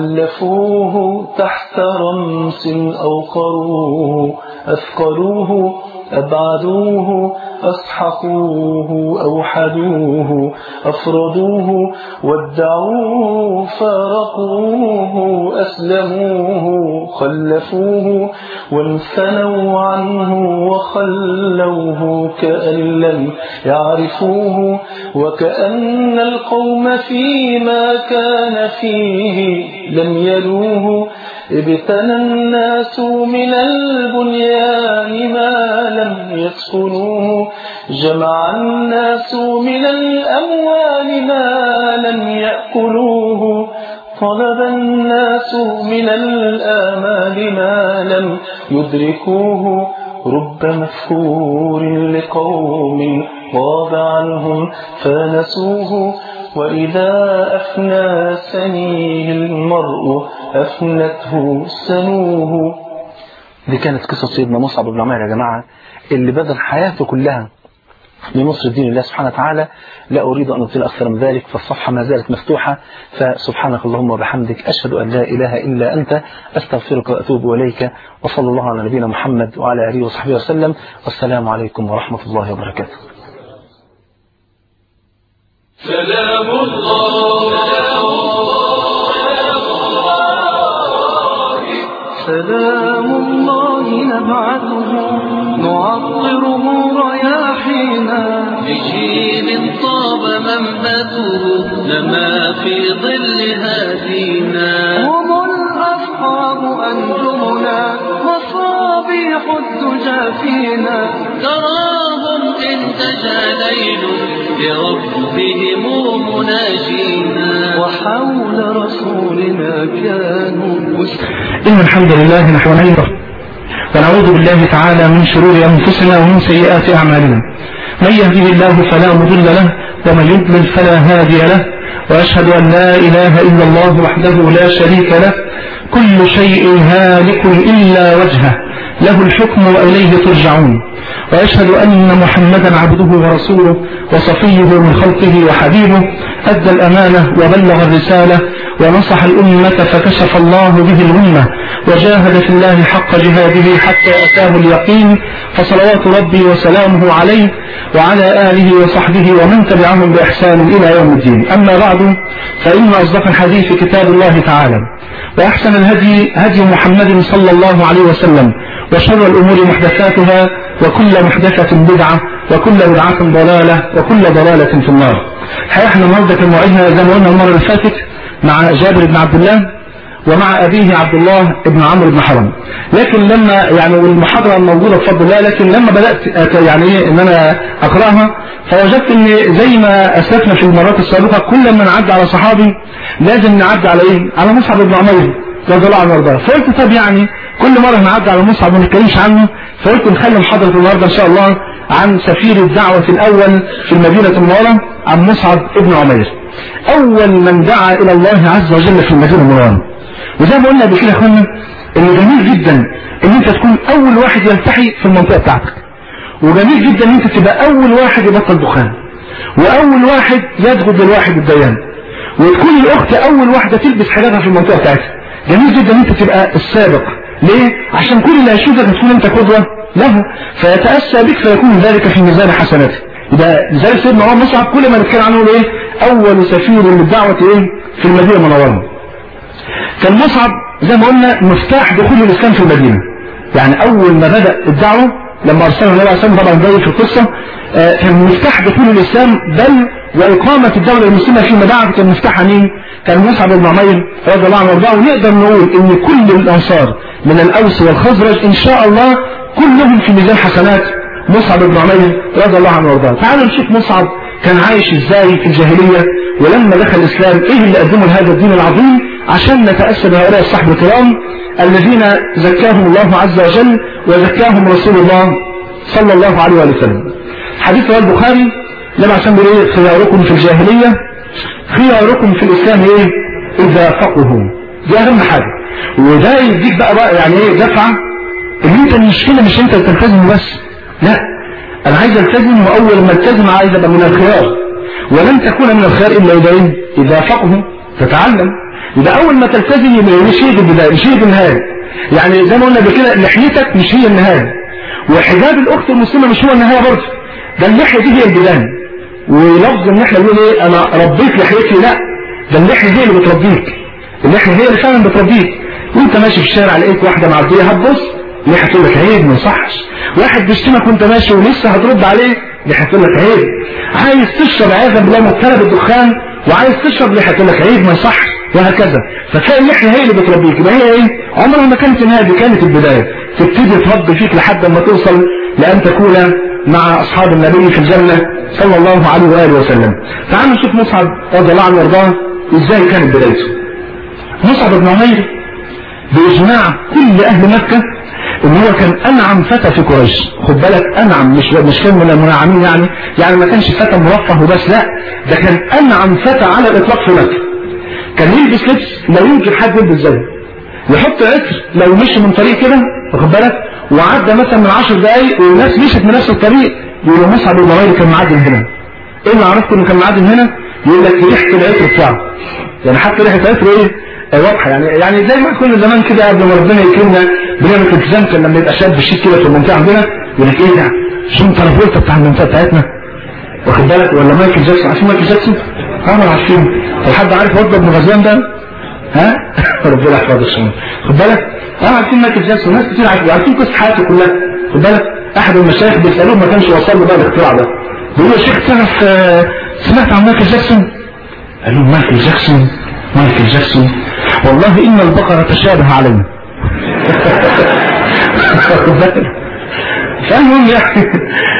خلفوه تحت رمس أوقروه أثقلوه أبعدوه أسحقوه أوحدوه أفردوه ودعوه فارقوه أسلموه خلفوه وانثنوا عنه وخلوه كأن لم يعرفوه وكأن القوم فيما كان فيه لم يلوه ابتنى الناس من البنيان ما لم يسكنوه جمع الناس من الأموال ما لم يأكلوه طلب الناس من الآمال ما لم يدركوه رب مفهور لقوم غاب عنهم فنسوه وإذا أفنى سنيه المرء أفنته سنوه دي كانت قصة سيدنا مصعب بن عمير يا جماعة اللي بذل حياته كلها لنصر دين الله سبحانه وتعالى لا أريد أن أطيل أكثر من ذلك فالصفحة ما زالت مفتوحة فسبحانك اللهم وبحمدك أشهد أن لا إله إلا أنت أستغفرك وأتوب إليك وصلى الله على نبينا محمد وعلى آله وصحبه وسلم والسلام عليكم ورحمة الله وبركاته سلام الله سلام الله نبعثه نعطره رياحينا بجيل طاب منبته نما في ظل هادينا هم الأصحاب أنجمنا مصابيح الدجى فينا تراهم إن تجا ليل بربهم مناجينا وحول رسولنا كانوا إن الحمد لله نحمده ونعوذ بالله تعالى من شرور أنفسنا ومن سيئات أعمالنا من يهده الله فلا مضل له ومن يضلل فلا هادي له وأشهد أن لا إله إلا الله وحده لا شريك له كل شيء هالك إلا وجهه له الحكم وإليه ترجعون وأشهد أن محمدا عبده ورسوله وصفيه من خلقه وحبيبه أدى الأمانة وبلغ الرسالة ونصح الأمة فكشف الله به الأمة وجاهد في الله حق جهاده حتى أتاه اليقين فصلوات ربي وسلامه عليه وعلى آله وصحبه ومن تبعهم بإحسان إلى يوم الدين أما بعد فإن أصدق الحديث كتاب الله تعالى وأحسن الهدي هدي محمد صلى الله عليه وسلم وشر الأمور محدثاتها وكل محدثة بدعة وكل بدعة ضلالة وكل ضلالة في النار الحقيقة احنا النهارده كان موعدنا زي ما قلنا المرة اللي فاتت مع جابر بن عبد الله ومع أبيه عبد الله بن عمرو بن حرم لكن لما يعني والمحاضرة الموجودة بفضل الله لكن لما بدأت أت- يعني إيه إن أنا أقرأها فوجدت إن زي ما أسلفنا في المرات السابقة كل ما نعدي على صحابي لازم نعدي على إيه؟ على مصعب بن عمير رضي الله عنه وارضاه فقلت طب يعني كل مرة نعدي على مصعب ما نتكلمش عنه فقلت نخلي محاضرة النهارده إن شاء الله عن سفير الدعوة الأول في المدينة المنورة عن مصعب بن عمير أول من دعا إلى الله عز وجل في المدينة المنورة وزي ما قلنا قبل كده يا اخوانا ان جميل جدا ان انت تكون اول واحد يلتحي في المنطقه بتاعتك وجميل جدا ان انت تبقى اول واحد يبطل دخان واول واحد يسجد للواحد الديان وتكون الاخت اول واحده تلبس حجابها في المنطقه بتاعتها جميل جدا انت تبقى السابق ليه عشان كل اللي هيشوفك تكون انت قدوة له فيتأسى بك فيكون ذلك في ميزان حسناته يبقى لذلك سيدنا عمر مصعب كل ما نتكلم عنه يقول ايه اول سفير للدعوة ايه في المدينة المنورة كان مصعب زي ما قلنا مفتاح دخول الاسلام في المدينة يعني اول ما بدأ الدعوة لما ارسله النبي عليه الصلاه والسلام طبعا جاي في القصه آه، كان مفتاح دخول الاسلام بل واقامه الدوله المسلمه فيما بعد كان مفتاحها مين؟ كان مصعب بن عمير رضي الله عنه وارضاه ونقدر نقول ان كل الانصار من الاوس والخزرج ان شاء الله كلهم في ميزان حسنات مصعب بن عمير رضي الله عنه وارضاه تعالوا نشوف مصعب كان عايش ازاي في الجاهليه ولما دخل الاسلام ايه اللي قدمه لهذا الدين العظيم عشان نتاسى بهؤلاء الصحابه الكرام الذين زكاهم الله عز وجل وزكاهم رسول الله صلى الله عليه وآله وسلم حديث رواه البخاري لما عشان بيقول ايه خياركم في الجاهلية خياركم في الإسلام ايه إذا فقهوا دي أهم حاجة وده يديك بقى, بقى يعني ايه دفعة ان انت المشكلة مش انت تلتزم بس لا انا عايز التزم واول ما التزم عايز ابقى من الخيار ولن تكون من الخيار الا اذا ايه اذا فقهوا تتعلم يبقى اول ما تلتزم يبقى مش هي دي البدايه مش هي دي النهايه يعني زي ما قلنا قبل كده لحيتك مش هي النهايه وحجاب الاخت المسلمه مش هو النهايه برضه ده اللحيه دي هي البدايه ولفظ ان احنا بنقول ايه انا ربيت لحيتي لا ده اللحيه هي اللي بتربيك اللحيه هي اللي فعلا بتربيك وانت ماشي في الشارع لقيت واحده معديه هتبص لحيه تقول لك عيب ما يصحش واحد بيشتمك وانت ماشي ولسه هترد عليه لحيه تقول لك عيب عايز تشرب عياذا بالله مبتلى بالدخان وعايز تشرب لحيه تقول لك عيب ما يصحش وهكذا فتلاقي اللحيه هي اللي بتربيك يبقى هي ايه عمرها ما كانت النهايه دي كانت البدايه تبتدي تربي فيك لحد ما توصل لان تكون مع اصحاب النبي في الجنه صلى الله عليه واله وسلم تعالوا نشوف مصعب رضي الله عنه وارضاه ازاي كانت بدايته مصعب بن عمير باجماع كل اهل مكه ان هو كان انعم فتى في قريش خد بالك انعم مش مش كان من المنعمين يعني يعني ما كانش فتى مرفه وبس لا ده كان انعم فتى على الاطلاق في مكه كان يلبس لبس لا يمكن حد يلبس زيه يحط عطر لو مشي من طريق كده واخد بالك وعدى مثلا من 10 دقايق والناس مشت من نفس الطريق يقولوا مصعب بن عمير كان معدي من هنا ايه اللي عرفت انه كان معدي من هنا يقول لك ريحه العطر بتاعه يعني حتى ريحه العطر ايه آه واضحه يعني يعني زي ما كنا زمان كده قبل ما ربنا يكرمنا بنعمل التزام كان لما يبقى شاب شيك كده في المنطقه عندنا يقول لك ايه ده شو انت الفولتا بتاع المنطقه بتاعتنا واخد بالك ولا مايكل جاكسون عارفين مايكل جاكسون؟ اه ما عارفين طب حد عارف وضع ابن غزوان ده؟ ها؟ ربنا يحفظه الشمال خد بالك؟ اه عارفين مايكل جاكسون ناس كتير عارفين عارفين قصه حياته كلها خد بالك؟ احد المشايخ بيسالوه ما كانش وصل له بقى الاختراع ده بيقول له يا شيخ تعرف آه، سمعت عن مايكل جاكسون؟ قال له مايكل جاكسون مايكل جاكسون والله ان البقره تشابه علينا خد بالك؟ فالمهم يعني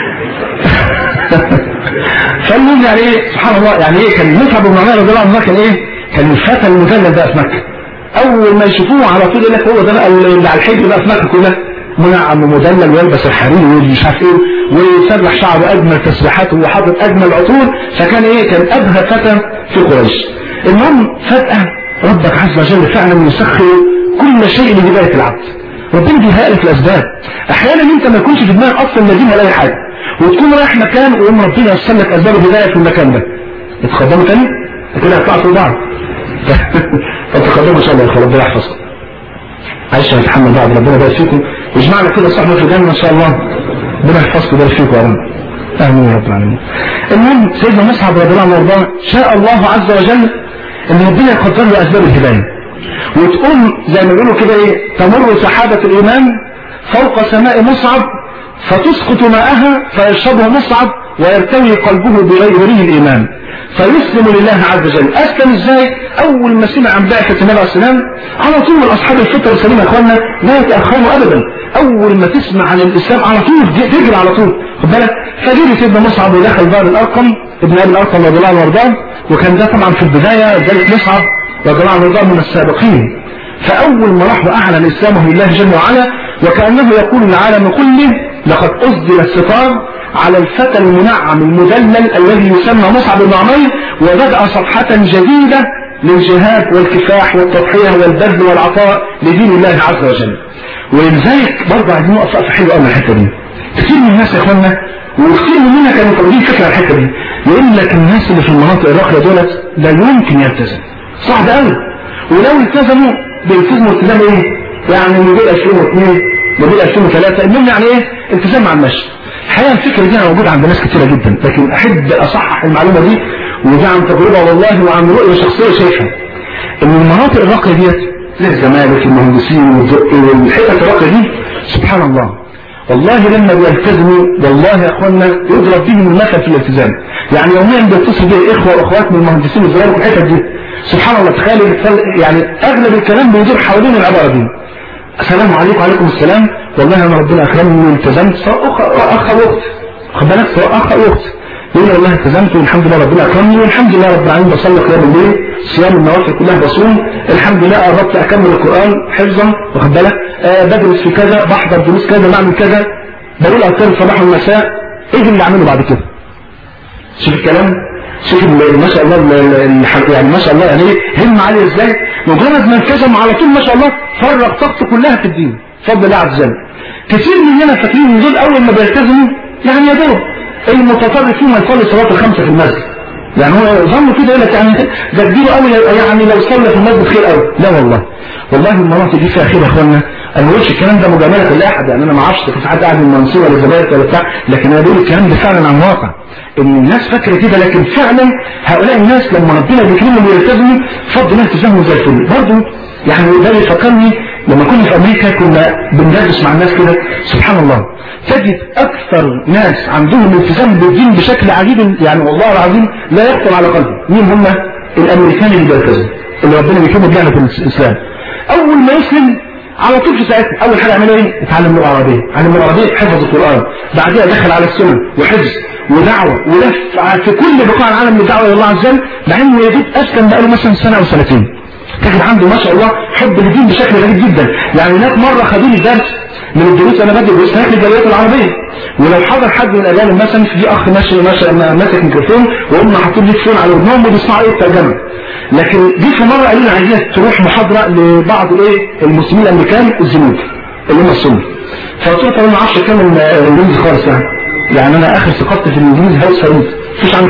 فالمهم يعني ايه سبحان الله يعني ايه كان مصعب بن عمير رضي الله عنه كان ايه كان الفتى المدلل بقى في مكه اول ما يشوفوه على طول يقول لك هو ده بقى اللي على الحجر بقى في مكه كلها منعم ومدلل ويلبس الحرير ومش عارف ايه ويسرح شعره اجمل تسريحاته وحاطط اجمل عطور فكان ايه كان ابهى فتى في قريش المهم فجاه ربك عز وجل فعلا يسخر كل شيء لهدايه العبد ربنا بيهيئ لك الاسباب احيانا انت ما يكونش في دماغك اصلا لازم ولا اي حاجه وتكون رايح مكان ويقوم ربنا ييسر لك اسباب الهدايه في المكان ده اتقدموا تاني كده هتطلعوا في بعض طب تقدموا ان شاء الله يا اخوان ربنا يحفظكم عايش هنتحمل بعض ربنا يبارك فيكم واجمعنا كده صحبه في الجنه ان شاء الله ربنا يحفظكم ويبارك فيكم يا رب امين يا رب العالمين المهم سيدنا مصعب رضي الله عنه وارضاه شاء الله عز وجل ان ربنا يقدر له اسباب الهدايه وتقوم زي ما بيقولوا كده ايه تمر سحابه الايمان فوق سماء مصعب فتسقط ماءها فيشربه مصعب ويرتوي قلبه بغيره الايمان فيسلم لله عز وجل اسلم ازاي اول ما سمع عن بعثه النبي عليه السلام على طول اصحاب الفطر السليمه يا اخوانا لا يتاخروا ابدا اول ما تسمع عن الاسلام على طول تجري على طول خد بالك فجري سيدنا مصعب ودخل دار الارقم ابن ابي الارقم رضي الله عنه وارضاه وكان ده طبعا في البدايه ذلك مصعب رضي الله عنه وارضاه من السابقين فاول ما راح واعلن اسلامه لله جل وعلا وكانه يقول للعالم كله لقد أسدل الستار على الفتى المنعم المدلل الذي يسمى مصعب بن عمير وبدأ صفحة جديدة للجهاد والكفاح والتضحية والبذل والعطاء لدين الله عز وجل ولذلك برضه عايزين نقف وقفة حلوة قوي الحتة دي كثير من الناس يا اخوانا وكثير مننا كانوا طالبين فكرة على الحتة دي يقول لك الناس اللي في المناطق الراقية دولت لا يمكن يلتزم صعب قوي ولو التزموا بيلتزموا التزام ايه؟ يعني موديل 2002 موديل 2003 المهم يعني ايه؟ التزام مع المشي الحقيقه الفكره دي موجوده عند ناس كتيره جدا لكن احب اصحح المعلومه دي ودي عن تجربه والله وعن رؤيه شخصيه شايفها ان المناطق الراقيه ديت زي الزمالك المهندسين والزقي والحتت الراقيه دي سبحان الله والله لما بيلتزموا والله يا اخوانا يضرب بهم المثل في الالتزام يعني يوميا بيتصل بي اخوه واخوات من المهندسين الصغار في الحتت دي سبحان الله تخيل يعني اغلب الكلام بيدور حوالين العباره دي السلام عليكم وعليكم السلام والله انا ربنا اكرمني والتزمت سواء اخ اخ او اخت خد بالك سواء اخ او اخت يقول والله التزمت والحمد لله ربنا اكرمني والحمد لله رب العالمين بصلي قيام الليل صيام النوافل كلها بصوم الحمد لله قربت اكمل القران حفظا واخد بالك آه بدرس في كذا بحضر دروس كذا بعمل كذا بقول اذكار الصباح والمساء ايه اللي اعمله بعد كده شوف الكلام شوف ما شاء الله يعني ما شاء الله يعني هم عالي ازاي مجرد ما التزم على طول ما شاء الله فرغ طاقته كلها في الدين بفضل الله عز وجل كثير مننا فاكرين ان دول اول ما بيلتزموا يعني يا دوب المتطرف فيهم يصلي صلاه الخمسه في المسجد يعني هو ظنوا كده يقول لك يعني ده كبير قوي يعني لو صلى في المسجد خير قوي لا والله والله المناطق دي فيها خير يا اخوانا انا ما بقولش الكلام ده مجامله لاحد يعني انا ما اعرفش في حد قاعد من المنصوره ولا الزمالك ولا بتاع لكن انا بقول الكلام ده فعلا عن واقع ان الناس فاكره كده لكن فعلا هؤلاء الناس لما ربنا بيكرمهم ويلتزموا فضل الله التزامهم زي الفل برضه يعني ده بيفكرني لما كنا في امريكا كنا بندردش مع الناس كده سبحان الله تجد اكثر ناس عندهم التزام بالدين بشكل عجيب يعني والله العظيم لا يخطر على قلبي مين هم الامريكان اللي بيلتزموا اللي ربنا بيكرمهم بيعمل في الاسلام اول ما يسلم على طول في ساعتها اول حاجه يعملها ايه اتعلم اللغه العربيه علم اللغه العربيه حفظ القران بعدها دخل على السنه وحفظ ودعوه ولف في كل بقاع العالم للدعوه الى الله عز وجل مع انه يجب اسكن بقاله مثلا سنه او سنتين تجد عنده ما شاء الله حب للدين بشكل غريب جدا يعني هناك مره خدوني درس من الدروس انا بدي دروس هناك للجاليات العربيه ولو حضر حد من الاجانب مثلا في اخ ماشي ماشي ماسك ميكروفون وهم حاطين لي فون على ودنهم وبيسمعوا ايه الترجمه لكن جه في مره قالوا لي عايزينك تروح محاضره لبعض الايه المسلمين الامريكان الزنوج اللي هم السنه فقلت له طب انا ما اعرفش اتكلم انجليزي خالص يعني يعني انا اخر ثقافتي في الانجليزي هاوس فريد مفيش عندي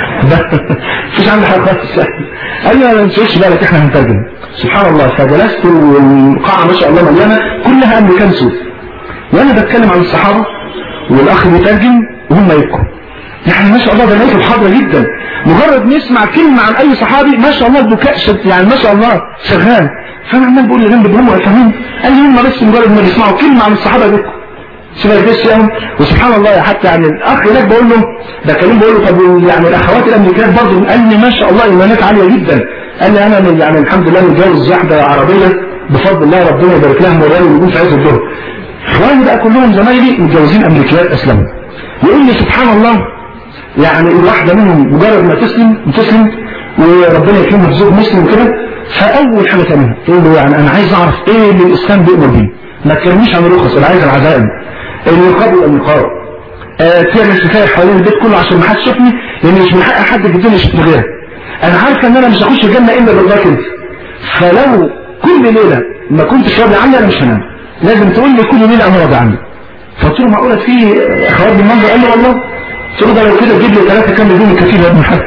مفيش عندي حاجه خالص قال لي انا ما تشغلش بالك احنا هنترجم سبحان الله فجلست والقاعه ما شاء الله مليانه كلها امريكان سود وانا بتكلم عن الصحابه والاخ بيترجم وهم يبكوا يعني ما شاء الله ده ناس الحاضره جدا مجرد نسمع كلمه عن اي صحابي ما شاء الله البكاء يعني ما شاء الله شغال فانا عمال بقول لجنب هم فاهمين قال لي هم بس مجرد ما بيسمعوا كلمه عن الصحابه يبكوا شوف الجيش يعني وسبحان الله حتى يعني الاخ هناك بقول له ده كلام بقول له طب يعني الاخوات الامريكان برضه قال لي ما شاء الله ايمانات عاليه جدا قال لي انا من يعني الحمد لله متجوز واحده عربيه بفضل الله ربنا يبارك لها موراني ويقول في عز الظهر اخواني بقى كلهم زمايلي متجوزين امريكيات اسلموا يقول لي سبحان الله يعني الواحده منهم مجرد ما تسلم تسلم وربنا يكرمها في زوج مسلم كده فاول حاجه تعملها تقول له يعني انا عايز اعرف ايه اللي الاسلام بيامر بيه ما تكلمنيش عن الرخص انا عايز العزائم النقاب والنقاب آه تعمل ستاير حوالين البيت كله عشان ما حدش يشوفني لان مش من حق حد في الدنيا يشوفني غيرك انا عارفه ان انا مش هخش الجنه الا برضاك انت فلو كل ليله ما كنتش راضي عني انا مش هنام لازم تقول لي كل ليله انا راضي عني فقلت له معقوله في اخوات بالمنظر قال لي والله قلت له ده لو كده تجيب لي ثلاثه كام بدون كتير يا ابن محمد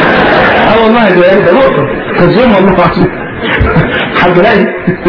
اه والله ده ده نقطه كذاب والله العظيم حد لاقي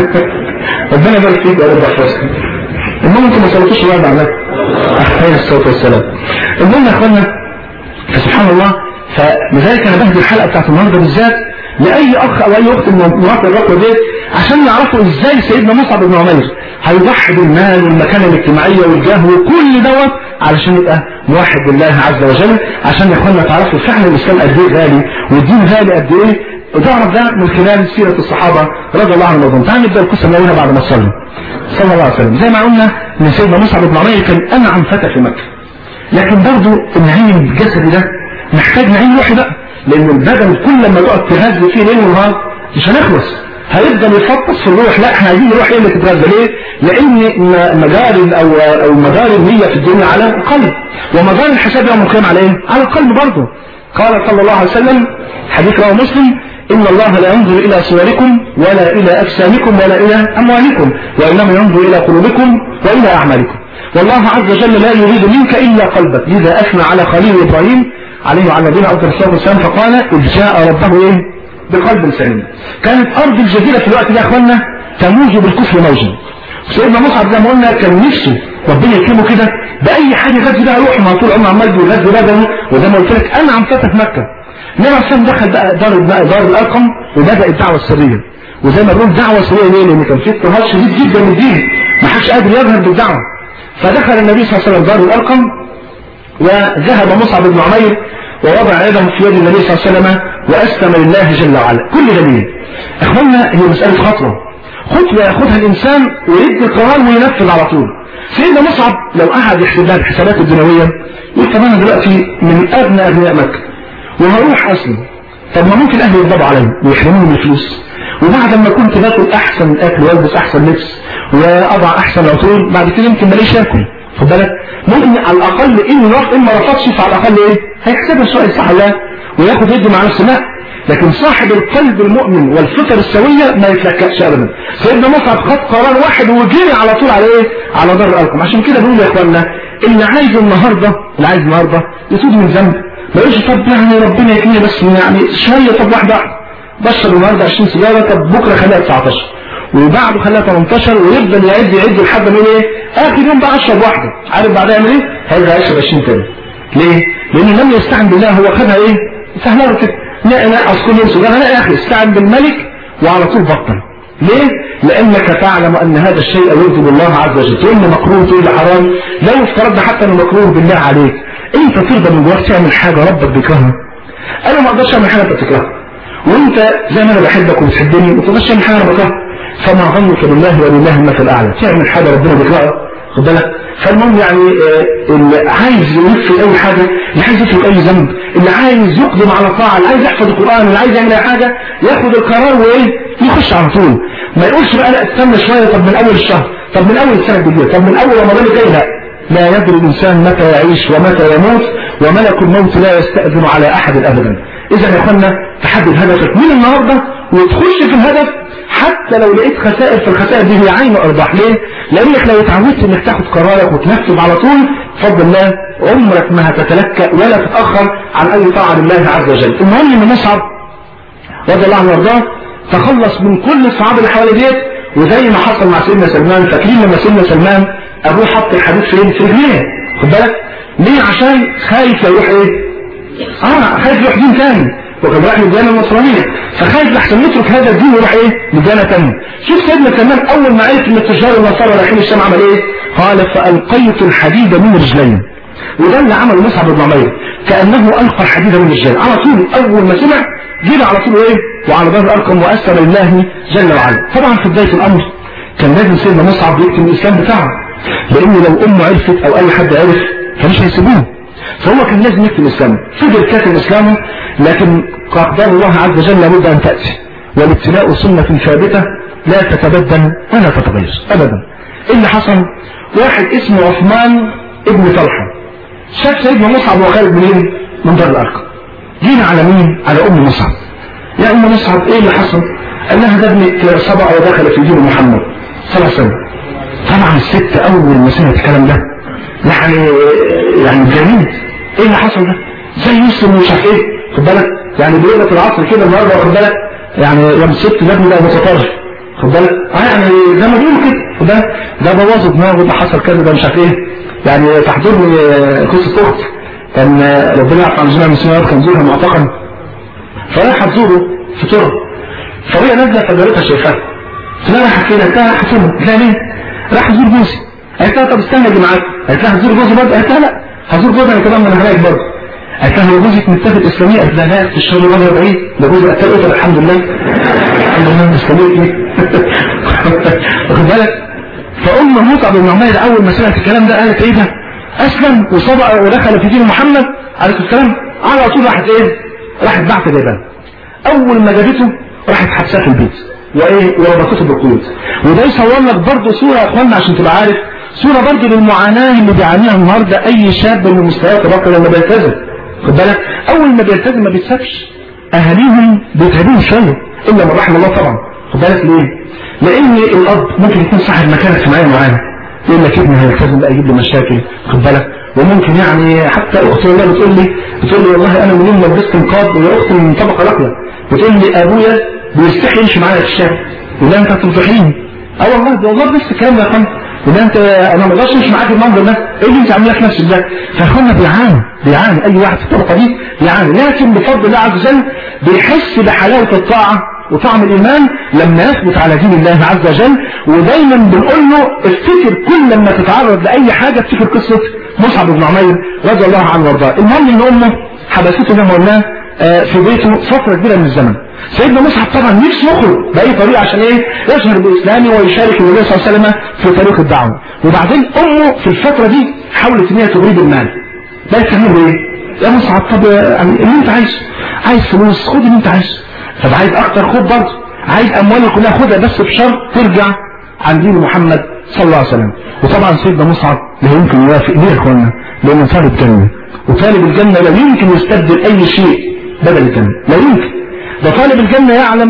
ربنا يبارك فيك يا رب احفظك المهم انتوا ما صليتوش الوعد على عليه الصلاه والسلام المهم يا اخوانا فسبحان الله فلذلك انا بهدي الحلقه بتاعت النهارده بالذات لاي اخ او اي اخت من مرات الرقبه ديت عشان يعرفوا ازاي سيدنا مصعب بن عمير هيضحي بالمال والمكانه الاجتماعيه والجاه وكل دوت علشان يبقى موحد بالله عز وجل عشان يا اخوانا تعرفوا فعلا الاسلام قد ايه غالي والدين غالي قد ايه وتعرف ده من خلال سيرة الصحابة رضي الله عنهم وارضاهم تعال نبدأ القصة من بعد ما صلى صلى الله عليه وسلم زي ما قلنا ان سيدنا مصعب بن عمير كان انعم فتى في مكة لكن برضه النعيم الجسدي ده محتاج نعيم روحي بقى لان البدن كل ما تقعد تغذي فيه ليل ونهار مش هنخلص هيفضل يفطس في الروح لا احنا عايزين الروح هي اللي تتغذى ليه؟ لان مدار او او مدار النية في الدنيا على القلب ومدار الحساب يوم القيامة على ايه؟ على القلب برضه قال صلى الله عليه وسلم حديث رواه مسلم إن الله لا ينظر إلى صوركم ولا إلى أجسامكم ولا إلى أموالكم وإنما ينظر إلى قلوبكم وإلى أعمالكم والله عز وجل لا يريد منك إلا قلبك لذا أثنى على خليل إبراهيم عليه وعلى نبينا أفضل الصلاة والسلام فقال إذ جاء ربه إيه؟ بقلب سليم كانت أرض الجزيرة في الوقت ده يا أخوانا تموج بالكفر موجا سيدنا مصعب زي ما قلنا كان نفسه ربنا يكرمه كده باي حاجه يغذي بها روحه ما طول عمره عمال بيغذي بدنه وزي ما قلت لك انا عم فتح مكه النبي عليه الصلاه دخل بقى دار بقى دار الارقم وبدا الدعوه السريه وزي ما بنقول دعوه سريه ليه؟ لان كان في اضطهاد شديد جدا من الدين ما حدش قادر يظهر بالدعوه فدخل النبي صلى الله عليه وسلم دار الارقم وذهب مصعب بن عمير ووضع يده في يد النبي صلى الله عليه وسلم واسلم لله جل وعلا كل جميل اخوانا هي مساله خطوه خطوه ياخذها الانسان ويدي قرار وينفذ على طول سيدنا مصعب لو قعد يحسب لها الحسابات الدنيويه يقول طب انا دلوقتي من اغنى اغنياء مكه وهروح اسلم طب ما ممكن اهلي يغضبوا عليا ويحرموني من الفلوس وبعد ما كنت باكل احسن اكل والبس احسن لبس واضع احسن عطور بعد كده يمكن ماليش اكل خد بالك ممكن على الاقل ان رفض ان ما رفضش فعلى الاقل ايه هيحسبها شويه صح لا وياخد يده مع نفسه لا لكن صاحب القلب المؤمن والفطر السويه ما يتلكأش ابدا سيدنا مصعب خد قرار واحد وجري على طول على ايه على دار الارقم عشان كده بقول يا اخوانا اللي عايز النهارده اللي عايز النهارده يتوب من ذنب ما يقولش طب يعني ربنا يكفيني بس يعني شويه طب واحده واحده بشر النهارده 20 سيجاره طب بكره خليها 19 وبعده خليها 18 ويفضل يعد يعد لحد ما ايه اخر يوم بقى اشرب واحده عارف بعدها يعمل ايه؟ هيرجع يشرب 20 تاني ليه؟ لانه لم يستعن بالله هو خدها ايه؟ سهله كده لا لا اصل كل يوم سيجاره لا يا اخي استعن بالملك وعلى طول بطل ليه؟ لانك تعلم ان هذا الشيء يغضب الله عز وجل تقول لي مكروه تقول لي حرام لو افترضنا حتى انه مكروه بالله عليك انت ترضى من جواك تعمل حاجه ربك بيكرهها انا ما اقدرش اعمل حاجه انت بتكرهها وانت زي ما انا بحبك وبتحبني ما تقدرش تعمل حاجه انا بكرهها فما ظنك بالله ولله المثل الاعلى تعمل حاجه ربنا بيكرهها خد بالك فالمهم يعني آه، اللي عايز ينفذ اي حاجه اللي عايز يترك اي ذنب اللي عايز يقدم على طاعه اللي عايز يحفظ القران اللي عايز يعمل اي حاجه ياخد القرار وايه يخش على طول ما يقولش بقى لا استنى شويه طب من اول الشهر طب من اول السنه الجديده طب من اول رمضان الجاي لا لا يدري الانسان متى يعيش ومتى يموت وملك الموت لا يستاذن على احد ابدا اذا يا اخوانا تحدد هدفك من النهارده وتخش في الهدف حتى لو لقيت خسائر في الخسائر دي هي عين ارباح ليه؟ لانك لو اتعودت انك تاخد قرارك وتنفذ على طول بفضل الله عمرك ما هتتلكأ ولا تتاخر عن اي طاعه لله عز وجل. المهم ان مصعب رضي الله عنه وارضاه تخلص من كل الصعاب اللي حواليه ديت وزي ما حصل مع سيدنا سلمان فاكرين لما سيدنا سلمان ابوه حط الحديد فين؟ في رجليه خد بالك؟ ليه؟ عشان خايف يروح ايه؟ اه خايف يروح دين تاني وكان رايح للديانه النصرانيه فخايف لحسن يترك هذا الدين ويروح ايه لديانه ثانيه شوف سيدنا سلمان اول ما عرف ان التجار النصارى رايحين الشام عمل ايه قال فالقيت الحديد من رجلي وده اللي عمله مصعب بن عمير كانه القى الحديد من رجلي على طول اول ما سمع جري على طول ايه وعلى باب الارقم واسلم لله جل وعلا طبعا في بدايه الامر كان لازم سيدنا مصعب يكتم الاسلام بتاعه لان لو امه عرفت او اي حد عرف فمش هيسيبوه فهو كان لازم يكتب اسلامه فضل كاتب اسلامه لكن قدر الله عز وجل لابد ان تاتي والابتلاء سنه ثابته لا تتبدل ولا تتغير ابدا ايه اللي حصل واحد اسمه عثمان ابن طلحه شاف سيدنا مصعب وخالد منين من دار الارقم جينا على مين على ام مصعب يا ام مصعب ايه اللي حصل قال لها ده ابنك سبق ودخل في دين محمد صلى الله عليه وسلم طبعا الست اول ما سمعت الكلام ده يعني يعني جميل ايه اللي حصل ده زي يسلم ومش عارف ايه خد بالك يعني بيقرا العصر كده النهارده واخد بالك يعني يا الست ده ابني بقى متطرف خد بالك اه يعني زي ما بيقولوا كده خد بالك ده بوظ دماغه ده حصل كذا ده مش عارف ايه يعني تحضرني قصه اخت كان ربنا يعفو عن جميع المسلمين كان زورها معتقل فراح تزوره في ترى فهي نازله فجارتها شايفاها فلا راح فين قالت لها راح فين قالت لها ليه؟ راح ازور جوزي قالت لها طب استنى اجي معاك قالت لها هتزور جوزي برضه قالت لها لا هزور جوزي انا كمان من هناك برضه قالت لها هو جوزك متفق اسلاميه قالت لها لا في الشهر الابيض بعيد ده جوزي قتل قتل الحمد لله الحمد لله اسلاميه ايه واخد بالك فام مصعب بن عمير اول ما سمعت الكلام ده قالت ايه ده اسلم وصدق ودخل في دين محمد عليه السلام على طول راحت ايه راحت بعت جايباه اول ما جابته راحت حبساه في البيت وايه وربطته بالقيود وده يصور لك برضه صوره يا اخوانا عشان تبقى عارف صوره برضه للمعاناه اللي بيعانيها النهارده اي شاب من مستويات الرقم لما بيلتزم خد بالك اول ما بيلتزم ما بيتسابش اهاليهم بيتعبوه شويه الا من رحم الله طبعا خد بالك ليه؟ لان الاب ممكن يكون صاحب مكانه اجتماعيه معينه يقول لك ابني هيلتزم بقى يجيب لي مشاكل خد بالك وممكن يعني حتى اختي والله بتقول لي بتقول لي والله انا من يوم ما لبست نقاب ويا اختي من طبقه راقيه بتقول لي ابويا بيستحي يمشي معايا في الشارع يقول لها انت هتنصحيني اه والله ده والله نفس الكلام ده يا اخوانا وده انت انا ما اقدرش امشي معاك المنظر ده ايه اللي انت عاملاه في نفسك ده فاخوانا بيعاني بيعاني اي واحد في الطبقه دي بيعاني لكن بفضل الله عز وجل بيحس بحلاوه الطاعه وطعم الايمان لما يثبت على دين الله عز وجل ودايما بنقول له افتكر كل لما تتعرض لاي حاجه افتكر قصه مصعب بن عمير رضي الله عنه وارضاه المهم ان امه حبسته زي ما قلنا آه، في بيته فتره كبيره من الزمن سيدنا مصعب طبعا نفسه يخرج باي طريقه عشان ايه يشهر بالاسلام ويشارك النبي صلى الله عليه وسلم في طريق الدعوه وبعدين امه في الفتره دي حاولت ان هي تغريب المال ده تعمل ايه يا مصعب طب يعني اللي انت عايزه عايز فلوس خد اللي انت عايزه طب عايز اكتر خد برضه عايز اموالي كلها خدها بس بشرط ترجع عن دين محمد صلى الله عليه وسلم وطبعا سيدنا مصعب لا يمكن يوافق ليه يا اخوانا لانه طالب جنه وطالب الجنه لا يمكن يستبدل اي شيء بدل الجنه لا يمكن ده طالب الجنه يعلم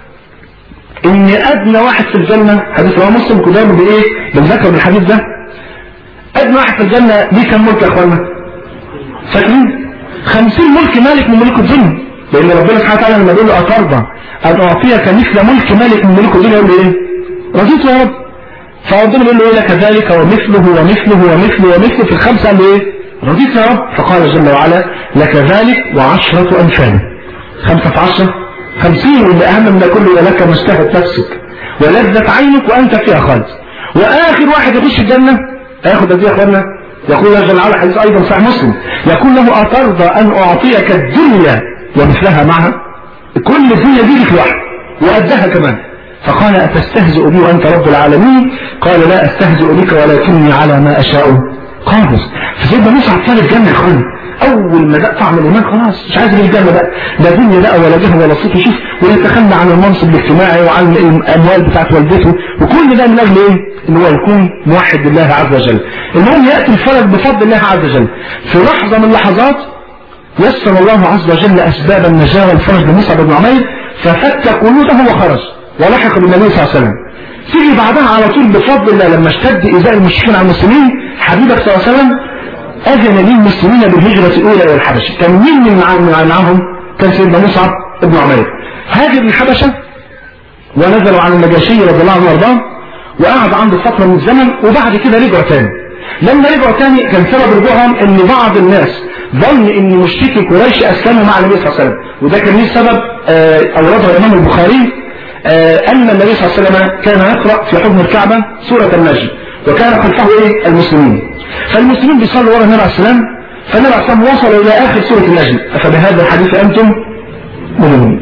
ان ادنى واحد في الجنه حديث رواه مسلم كده دايما بايه بنذكر بالحديث ده ادنى واحد في الجنه ليه كم ملك يا اخوانا فاكرين خمسين ملك مالك من ملوك الدنيا لان ربنا سبحانه وتعالى لما بيقول له اترضى ان اعطيك مثل ملك مالك من ملوك الدنيا يقول له ايه رضيت يا رب فربنا بيقول له ايه لك ذلك ومثله ومثله ومثله ومثله في الخمسه قال له ايه رضيت يا رب فقال جل وعلا لك ذلك وعشرة امثاله خمسة في عشرة خمسين واللي اهم من ده كله لك ما اشتهت نفسك ولذت عينك وانت فيها خالد واخر واحد يخش الجنه هياخد قد ايه يا اخوانا يقول الله جل وعلا حديث ايضا صحيح مسلم يقول له اترضى ان اعطيك الدنيا ومثلها معها كل الدنيا دي لك لوحدك وقدها كمان فقال أتستهزئ بي وأنت رب العالمين قال لا أستهزئ بك ولكني على ما أشاء قادر فسيدنا مصعب طالب الجنة يا اخوان أول ما دق طعم الإيمان خلاص مش عايز الجنة بقى لا دنيا بقى ولا جهة ولا صوت يشوف ويتخلى عن المنصب الاجتماعي وعن الأموال بتاعت والدته وكل ده من أجل إيه؟ إن هو يكون موحد لله عز وجل المهم يأتي الفرج بفضل الله عز وجل في لحظة من اللحظات يسر الله عز وجل أسباب النجاة والفرج لمصعب بن عمير ففك قيوده وخرج ولحق بالنبي صلى الله عليه وسلم تيجي بعدها على طول بفضل الله لما اشتد إيذاء المشركين على المسلمين حبيبك صلى الله عليه وسلم أذن للمسلمين بالهجرة الأولى إلى الحبشة كان مين من معاهم معهم كان سيدنا مصعب بن عمير هاجر الحبشة ونزلوا على النجاشي رضي الله عنه وارضاه وقعد عنده فترة من الزمن وبعد كده رجعوا تاني لما رجعوا تاني كان سبب رجوعهم ان بعض الناس ظن ان مشركي قريش اسلموا مع النبي صلى الله عليه وسلم وده كان ليه سبب آه، اورده الامام البخاري آه، ان النبي صلى الله عليه وسلم كان يقرا في حضن الكعبه سوره النجم وكان خلفه ايه المسلمين فالمسلمين بيصلوا ورا النبي عليه السلام فالنبي عليه السلام وصل الى اخر سوره النجم فبهذا الحديث انتم مؤمنون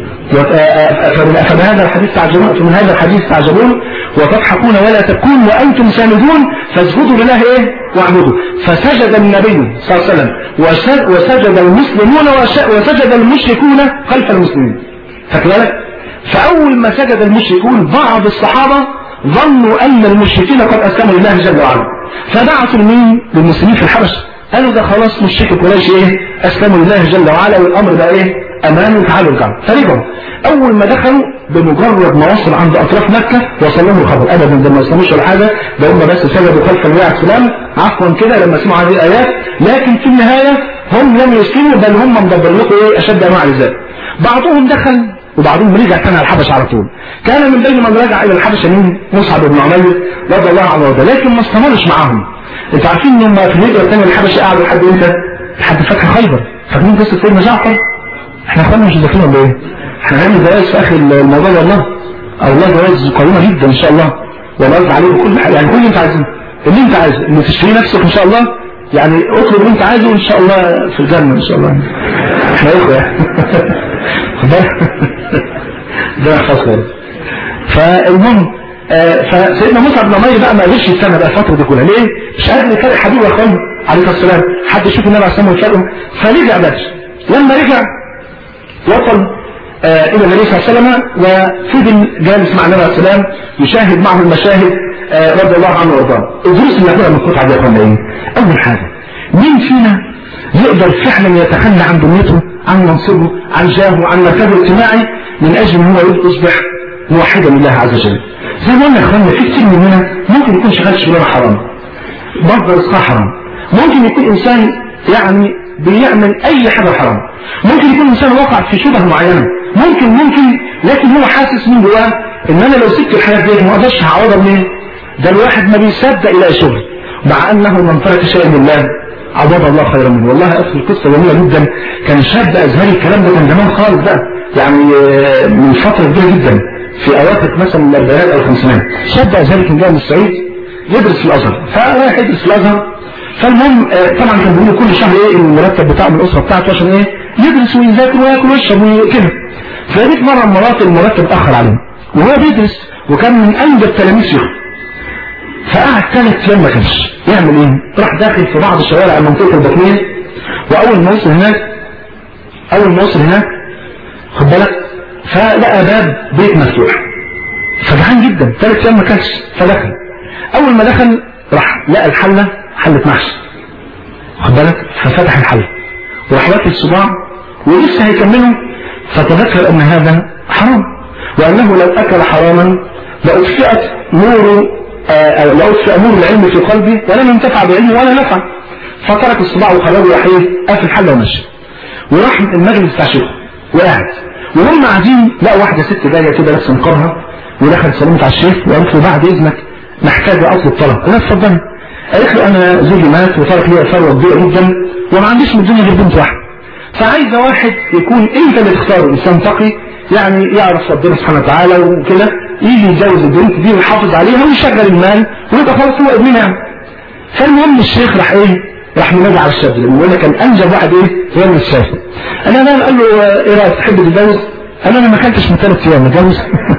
فبهذا الحديث تعجبون فمن هذا الحديث تعجبون وتضحكون ولا تبكون وانتم سامدون فاسجدوا لله ايه واعبدوا فسجد النبي صلى الله عليه وسلم وسجد, وسجد المسلمون وش- وسجد المشركون خلف المسلمين فاكر بالك فاول ما سجد المشركون بعض الصحابه ظنوا ان المشركين قد اسلموا لله جل وعلا فبعثوا لمين للمسلمين في الحبشه قالوا ده خلاص مشركي قريش ايه اسلموا لله جل وعلا والامر ده ايه امان وتعالوا ارجعوا فرجعوا اول ما دخلوا بمجرد ما وصل عند اطراف مكه وصل لهم الخبر ابدا ده ما اسلموش ولا حاجه ده هم بس سجدوا خلف النبي عليه السلام عفوا كده لما سمعوا هذه الايات لكن في النهايه هم لم يسلموا بل هم مدبر لكم ايه اشد انواع العذاب بعضهم دخل وبعضهم رجع تاني على الحبشه على طول كان من بين من رجع الى الحبشه مين مصعب بن عمير رضي الله عنه وارضاه لكن ما استمرش معاهم انتوا عارفين ان هم في الهجره الثانيه الحبشه قعدوا لحد امتى؟ لحد فتح خيبر فاكرين قصه سيدنا جعفر؟ احنا اخوانا مش داخلين ولا ايه؟ احنا هنعمل جوائز في اخر الموضوع ده والله او والله جوائز قويمه جدا ان شاء الله والله ارد عليه كل حاجه يعني كل اللي انت عايزه اللي انت عايزه اللي تشتري نفسك ان شاء الله يعني اطلب اللي انت عايزه ان شاء الله في الجنه ان شاء الله احنا اخوه يعني خد بالك؟ ده خاص خالص فالمهم آه، فسيدنا مصعب بن عمير بقى ما قدرش يستنى بقى الفتره دي كلها ليه؟ مش قادر يتابع حبيبه يا اخوان عليه الصلاه والسلام حد يشوف النبي عليه الصلاه والسلام فرجع بدري لما رجع وصل آه، الى النبي صلى الله عليه وسلم وفضل جالس مع النبي عليه السلام يشاهد معه المشاهد آه، رضي الله عنه وارضاه الدروس اللي هناخدها من القطعه دي يا اخوانا ايه؟ اول حاجه مين فينا يقدر فعلا يتخلى عن دنيته عن منصبه عن جاهه عن مركزه الاجتماعي من اجل ان هو يصبح موحدا لله عز وجل زي ما قلنا يا اخوانا في كتير مننا ممكن يكون شغال شغلانه حرام مصدر رزقها حرام ممكن يكون انسان يعني بيعمل اي حاجه حرام ممكن يكون انسان وقع في شبهه معينه ممكن ممكن لكن هو حاسس من جواه ان انا لو سبت الحياه دي ما اقدرش هعوضها منين ده الواحد ما بيصدق يلاقي شغل مع انه من ترك شيئا لله عوض الله خيرا منه والله اصل القصه جميله جدا كان شاب ازهري الكلام ده كان زمان خالص بقى يعني آه، من فتره كبيره جدا في اواخر مثلا الاربعينات او الخمسينات شاب ازهري كان جاي من الصعيد يدرس في الازهر فرايح يدرس في الازهر فالمهم آه، طبعا كان بيقول كل شهر ايه المرتب بتاعه من الاسره بتاعته عشان ايه يدرس ويذاكر وياكل ويشرب وكده فجيت مره مرات المرتب اتاخر عليه وهو بيدرس وكان من انجب تلاميذ شيخه فقعد ثلاث ايام ما كانش يعمل ايه؟ راح داخل في بعض شوارع المنطقه البطنيه واول ما وصل هناك اول ما وصل هناك خد بالك فلقى باب بيت مفتوح فجعان جدا ثلاث ايام ما كانش فدخل اول ما دخل راح لقى الحله حله محشي خد بالك ففتح الحله وراح واكل صباع ولسه هيكمله فتذكر ان هذا حرام وانه لو اكل حراما لاطفئت نور آه، لاطفئ نور العلم في قلبي ولم ينتفع بعلمه ولا نفع فترك الصباع وخرجه وراح ايه قافل الحله ومشي وراح المجلس بتاع شيخه وقعد وهم قاعدين لقوا واحده ست جايه كده لابسه نقابها ودخلت سلمت على الشيخ وقالت له بعد اذنك محتاجه اطلب طلب قال لها اتفضلي قالت له انا زوجي مات وترك لي ثروه كبيره جدا وما عنديش من الدنيا غير بنت واحده فعايزه واحد يكون انت اللي تختاره انسان تقي يعني يعرف ربنا سبحانه وتعالى وكده يجي يتجوز البنت دي ويحافظ عليها ويشغل المال ويبقى خلاص هو ابننا يعني فالمهم الشيخ راح ايه راح منادي على الشاب لانه يقول لك كان انجب واحد ايه غير من الشاب انا بقى قال له آه، ايه رايك تحب تتجوز؟ قال له انا ما اكلتش من ثلاث ايام اتجوز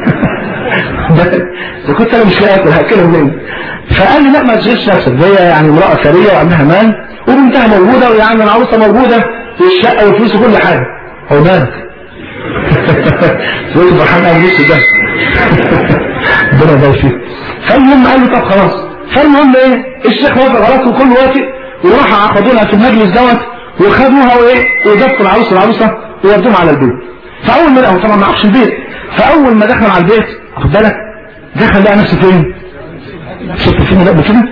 ده كنت انا مش لاقي اكل هاكلها منين فقال لي لا ما تشغلش نفسك هي يعني امراه ثريه وعندها مال وبنتها موجوده ويعني العروسه موجوده والشقه والفلوس وكل حاجه هو بالك تقول لي فرحان قوي لسه ده ربنا يبارك فيك فالمهم قال له طب خلاص فالمهم ايه الشيخ وافق خلاص وكل وافق وراح عقدوها في المجلس دوت وخدوها وايه وجابوا العروسه العروسه وودوهم على البيت فاول ما لقوا طبعا ما عرفش البيت فاول ما دخل على البيت واخد بالك دخل لقى نفسه فين؟ شفت فين بقى كده؟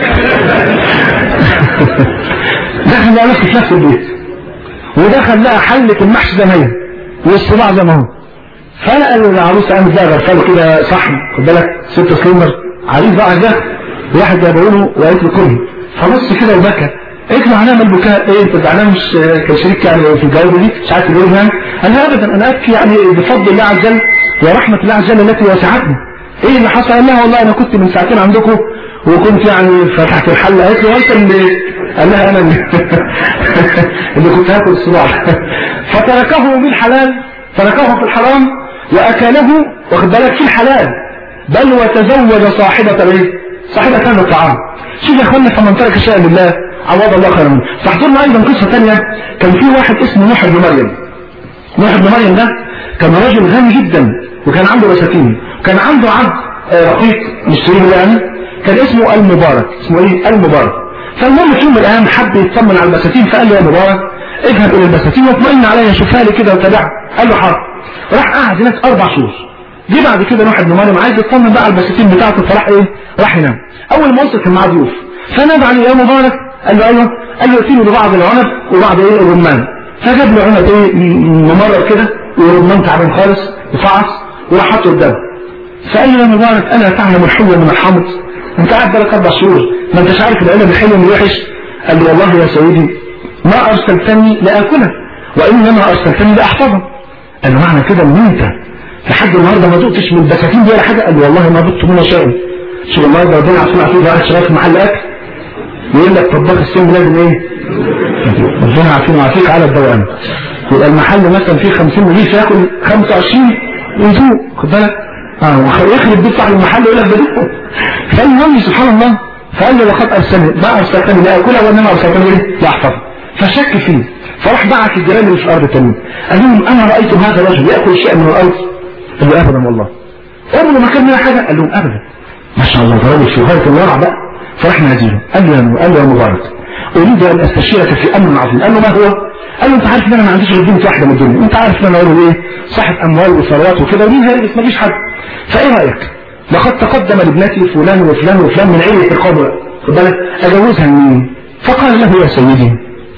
دخل لقى نفسه في نفس البيت ودخل لقى حلة المحشي زي ما هي والصباع زي ما هو فلقى العروسه قامت بقى غرفاله كده صحن خد بالك ست سليمر عريس بقى ده واحد جابه له وقالت له كل فبص كده وبكى قلت له هنعمل بكاء ايه انت زعلان مش كان شريك يعني في الجواب دي مش عارف تقول يعني قال لا ابدا انا ابكي يعني بفضل الله عز وجل ورحمه الله عز وجل التي وسعتني ايه اللي حصل قال لها والله انا كنت من ساعتين عندكم وكنت يعني فتحت الحله قالت له انت اللي قال لها انا اللي, اللي كنت هاكل الصباع فتركه بالحلال تركه في الحرام واكله واخد بالك في الحلال بل وتزوج صاحبة الايه؟ صاحبة كان الطعام شوف يا اخوانا فمن ترك شيئا لله عوض الله خيرا منه فاحضرنا ايضا قصة ثانية كان في واحد اسمه نوح بن مريم نوح بن مريم ده كان راجل غني جدا وكان عنده بساتين وكان عنده عبد آه، رقيق مشتريه يعني كان اسمه المبارك اسمه ايه المبارك فالمهم في يوم من الايام حب يطمن على البساتين فقال له يا مبارك اذهب الى البساتين واطمئن عليها شوفها لي كده وتابعها قال له حاضر راح قعد هناك اربع شهور جه بعد كده نوح بن مريم عايز يطمن بقى على البساتين بتاعته فراح ايه راح ينام اول ما وصل كان معاه ضيوف فنادى عليه يا مبارك قال له ايوه قال له ائتني ببعض العنب وبعض ايه الرمان فجاب له عنب ايه ممرر كده ورمان تعبان خالص وفعص وراح حطه قدامه فقال له يا مبارك انا تعلم الحلو من الحامض انت قاعد بقالك اربع شهور ما انتش عارف العنب الحلو من الوحش قال له والله يا سيدي ما ارسلتني لاكله وانما ارسلتني لاحفظه قال له معنى كده ان انت لحد النهارده ما دقتش من البساتين دي ولا حاجه قال له والله ما دقت منها شيء شوف النهارده ربنا عارفين عارفين واحد شغال في محل اكل يقول لك طباخ السم لازم ايه؟ ربنا عارفين وعافيك على الدوام يبقى المحل مثلا فيه 50 رغيف ياكل 25 ويدوق خد بالك اه ويخرب بيت صاحب المحل يقول لك ده دوق فالمهم سبحان الله فقال له لقد ارسلني ما ارسلتني لاكلها وانما ارسلتني ايه؟ لاحفظها فشك فيه فراح بعت الجيران اللي في الارض التانيين قال لهم انا رايت هذا الرجل ياكل شيئا من الارض قال له ابدا والله قالوا ما كان منها حاجه قال لهم ابدا ما شاء الله ده راجل في غايه الورع بقى فراح ناديله قال له يا قال له يا مبارك اريد ان استشيرك في امر عظيم قال له ما هو؟ قال له انت عارف ان انا ما عنديش غير بنت واحده من الدنيا انت عارف ان انا راجل ايه صاحب اموال وثروات وكده ومين هيلبس ما فيش حد فايه رايك؟ لقد تقدم لابنتي فلان وفلان وفلان من عيله القبر خد بالك اجوزها لمين؟ فقال له يا سيدي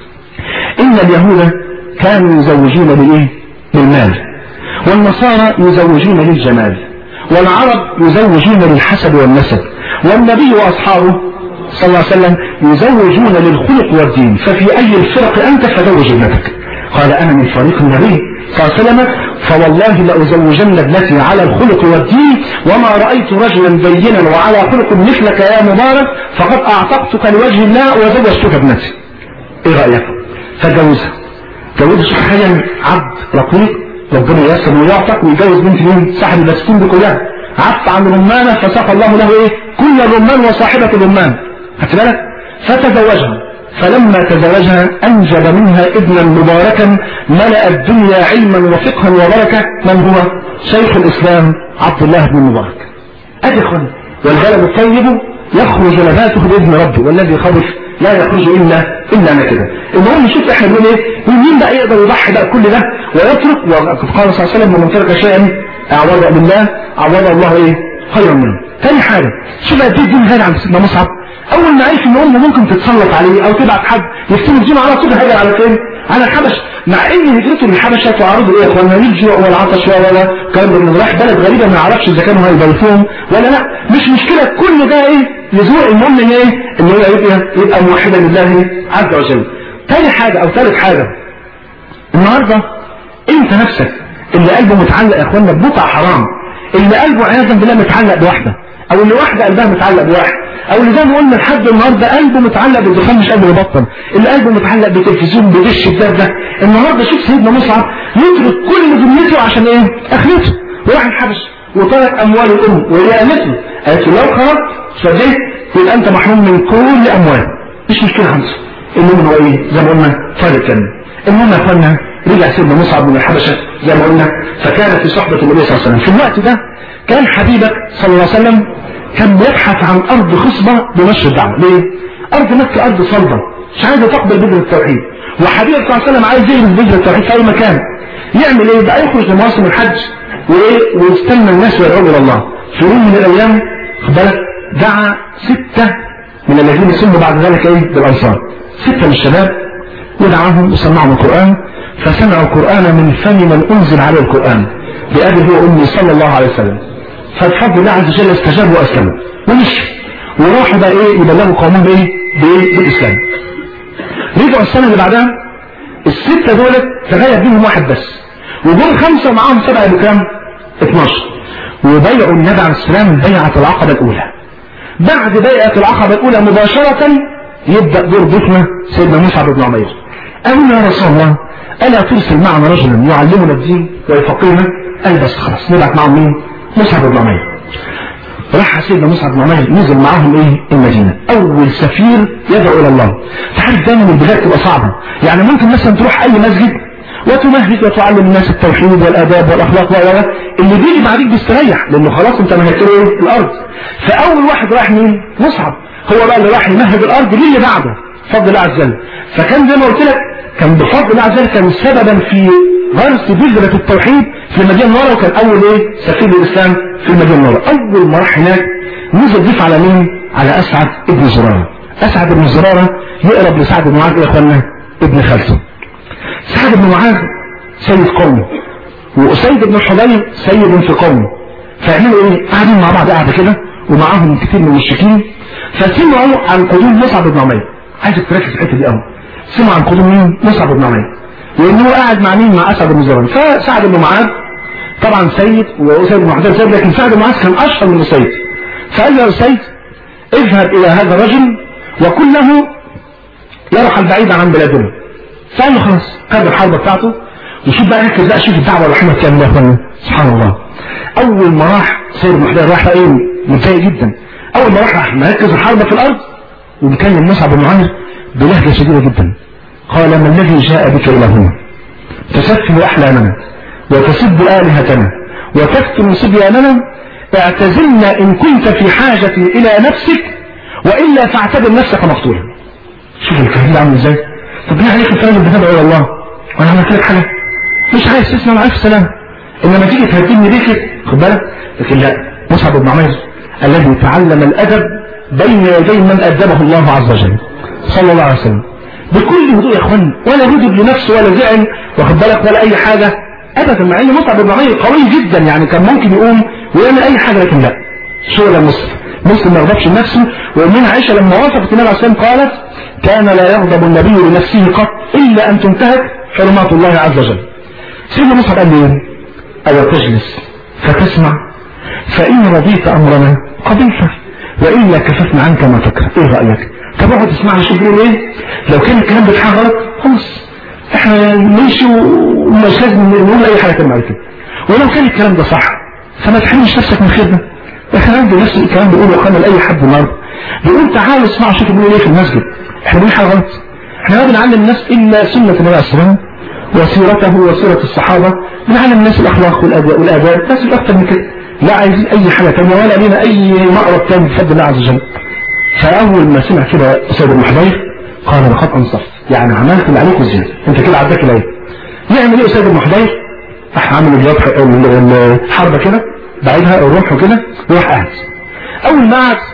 ان اليهود كانوا يزوجون بالايه؟ بالمال والنصارى يزوجون للجمال والعرب يزوجون للحسب والنسب والنبي واصحابه صلى الله عليه وسلم يزوجون للخلق والدين ففي اي الفرق انت فزوج ابنتك قال انا من فريق النبي صلى الله عليه وسلم فوالله لأزوجن ابنتي على الخلق والدين وما رأيت رجلا بينا وعلى خلق مثلك يا مبارك فقد أعتقتك لوجه الله وزوجتك ابنتي ايه رأيك فجوزها جوز حاليا عبد رقيق ربنا ييسر ويعتق ويجوز بنت مين صاحب البسكين دي كلها عفى عن رمانه فساق الله له ايه كل الرمان وصاحبه الرمان خدت بالك فتزوجها فلما تزوجها انجب منها ابنا مباركا ملا الدنيا علما وفقها وبركه من هو شيخ الاسلام عبد الله بن مبارك ادي اخوان والبلد الطيب يخرج نباته باذن ربه والذي خبث لا يخرج الا الا نكدا المهم نشوف احنا بنقول ايه مين بقى يقدر يضحي بقى كل ده ويترك وقال صلى الله عليه وسلم من ترك شيئا اعوض بالله عوض الله ايه خيرا منه تاني حاجه شوف قد ايه الدين غالي عند سيدنا مصعب اول ما عرف ان امه ممكن تتسلط عليه او تبعت حد يفتن الدين على طول هاجر على فين على الحبش مع ان هجرته للحبشه تعرض ايه يا اخوانا للجوع والعطش ولا كان من رايح بلد غريبه ما يعرفش اذا كانوا هيبيتوهم ولا لا مش مشكله كل ده ايه لزوق المهم ان ايه ان هو يبقى يبقى موحدا لله عز وجل تاني حاجه او ثالث حاجه النهارده انت نفسك اللي قلبه متعلق يا اخوانا ببقع حرام اللي قلبه عياذا بالله متعلق بواحده او اللي واحده قلبها متعلق بواحد او اللي زي ما قلنا لحد النهارده قلبه متعلق بالدخان مش قادر يبطل اللي قلبه متعلق بالتلفزيون بدش الدار ده النهارده شوف سيدنا مصعب يترك كل دنيته عشان ايه اخرته وراح الحبش وترك اموال الام وهي قالت له قالت له لو خرجت فديت يبقى انت محروم من كل اموال مش مشكله خمسه المهم هو ايه زي ما قلنا فارق كان المهم يا اخوانا رجع سيدنا مصعب من الحبشه زي ما قلنا فكان في صحبه النبي صلى الله عليه وسلم في الوقت ده كان حبيبك صلى الله عليه وسلم كان بيبحث عن ارض خصبه بنشر الدعوه ليه؟ ارض مكه ارض صلبه مش عايزه تقبل بذر التوحيد وحبيبك صلى الله عليه وسلم عايز يجلس بذر التوحيد في اي مكان يعمل ايه؟ بقى يخرج لمواسم الحج وايه ويستنى الناس ويدعوا الى الله في يوم من الايام خد بالك دعا سته من الذين سموا بعد ذلك ايه؟ بالانصار سته من الشباب ودعاهم وسمعهم القران فسمعوا القران من فم من انزل عليه القران بأبي هو أمي صلى الله عليه وسلم فبفضل الله عز وجل استجابوا وأسلموا ومشوا وراحوا بقى إيه يبلغوا قومهم إيه بإيه بالإسلام رجعوا السنة اللي بعدها الستة دولت تغير بينهم واحد بس وجم خمسة معاهم سبعة بكام 12 وبيعوا النبي عليه السلام بيعة العقبة الأولى بعد بيعة العقبة الأولى مباشرة يبدأ دور ضيفنا سيدنا مصعب بن عمير قالوا يا رسول الله ألا ترسل معنا رجلا يعلمنا الدين ويفقهنا قال بس خلاص نبعت معهم مين مصعب بن عمير راح سيدنا مصعب بن عمير نزل معاهم ايه المدينة اول سفير يدعو الى الله تعرف دايما البلاد تبقى صعبة يعني ممكن مثلا تروح اي مسجد وتمهد وتعلم الناس التوحيد والاداب والاخلاق و اللي بيجي بعديك بيستريح لانه خلاص انت مهدت له ايه الارض فاول واحد راح مين مصعب هو بقى اللي راح يمهد الارض للي بعده بفضل الله عز وجل فكان زي ما قلت لك كان بفضل الله عز وجل كان سببا في غرس بذرة التوحيد في المدينة المنورة وكان أول إيه سفير الإسلام في المدينة المنورة أول ما راح هناك نزل ضيف على مين؟ على أسعد ابن زرارة أسعد ابن زرارة يقرب لسعد بن معاذ يا إخوانا ابن خالته سعد بن معاذ سيد قومه وأسيد بن حضير سيد في قومه فيعملوا إيه؟ قاعدين مع بعض قاعدة كده ومعاهم كتير من المشركين فسمعوا عن قدوم مصعب بن عمير عايزك تركز في الحتة دي قوي سمعوا عن قدوم مين؟ مصعب بن عمير لان هو قاعد مع مين مع اسعد بن زرار فسعد بن معاذ طبعا سيد واسيد بن معاذ سيد لكن سعد بن معاذ كان اشهر من اسيد فقال له يا اسيد اذهب الى هذا الرجل وقل له يرحل بعيدا عن بلادنا فقال له خلاص خد الحربه بتاعته وشوف بقى ركز بقى شوف الدعوه الرحمه كام يا اخوانا سبحان الله اول ما راح سيد بن حضير راح ايه منتهي جدا اول ما راح راح مركز الحربه في الارض وبيكلم مصعب بن عمرو بلهجه شديده جدا قال ما الذي جاء بك إلى هنا تسفل أحلامنا وتسب آلهتنا وتكتم صبياننا اعتزلنا إن كنت في حاجة إلى نفسك وإلا فاعتبر نفسك مقتولا شوف الكلام ده عامل ازاي طب ليه عليك الكلام اللي بتدعو إلى الله وأنا عملت لك حاجة مش عايز تسمع معايا في السلام إنما تيجي تهدمني بيك خد بالك لكن لا مصعب بن عمير الذي تعلم الأدب بين يدي من أدبه الله عز وجل صلى الله عليه وسلم بكل هدوء يا اخوان ولا غضب لنفسه ولا زعل واخد بالك ولا اي حاجه ابدا مع ان مصعب بن عمير قوي جدا يعني كان ممكن يقوم ويعمل اي حاجه لكن لا شغل مسلم مسلم ما يغضبش لنفسه ومن عائشه لما وصفت النبي عليه الصلاه والسلام قالت كان لا يغضب النبي لنفسه قط الا ان تنتهك حرمات الله عز وجل سيدنا مصعب قال لي أو تجلس فتسمع فإن رضيت أمرنا قبلته وإلا كففنا عنك ما تكره إيه رأيك طب اقعد تسمعنا شوف بيقول إيه لو كان الكلام بتاعها غلط خلاص احنا نمشي ومش لازم نقول أي حاجة تانية بعد كده ولو كان الكلام ده صح فما تحرمش نفسك من خير ده احنا عندي نفس الكلام بيقوله قام لأي حد النهارده بيقول تعالوا اسمعوا شوفوا بيقول ايه في المسجد احنا بنقول حاجة غلط احنا ما بنعلم الناس إلا سنة النبي عليه الصلاة والسلام وسيرته وسيرة الصحابة بنعلم الناس الأخلاق والأداء والآداب بس مش أكتر من كده لا عايزين أي حاجة تانية ولا لينا أي مقرب تاني بفضل الله عز وجل فأول ما سمع كده سيد بن حضير قال لقد أنصفت يعني عملت اللي عليك وزيادة أنت كده عداك العيب يعمل إيه سيد بن حضير راح عامل الجبح الحربة كده بعيدها الرمح وكده وراح قاعد أول ما قعد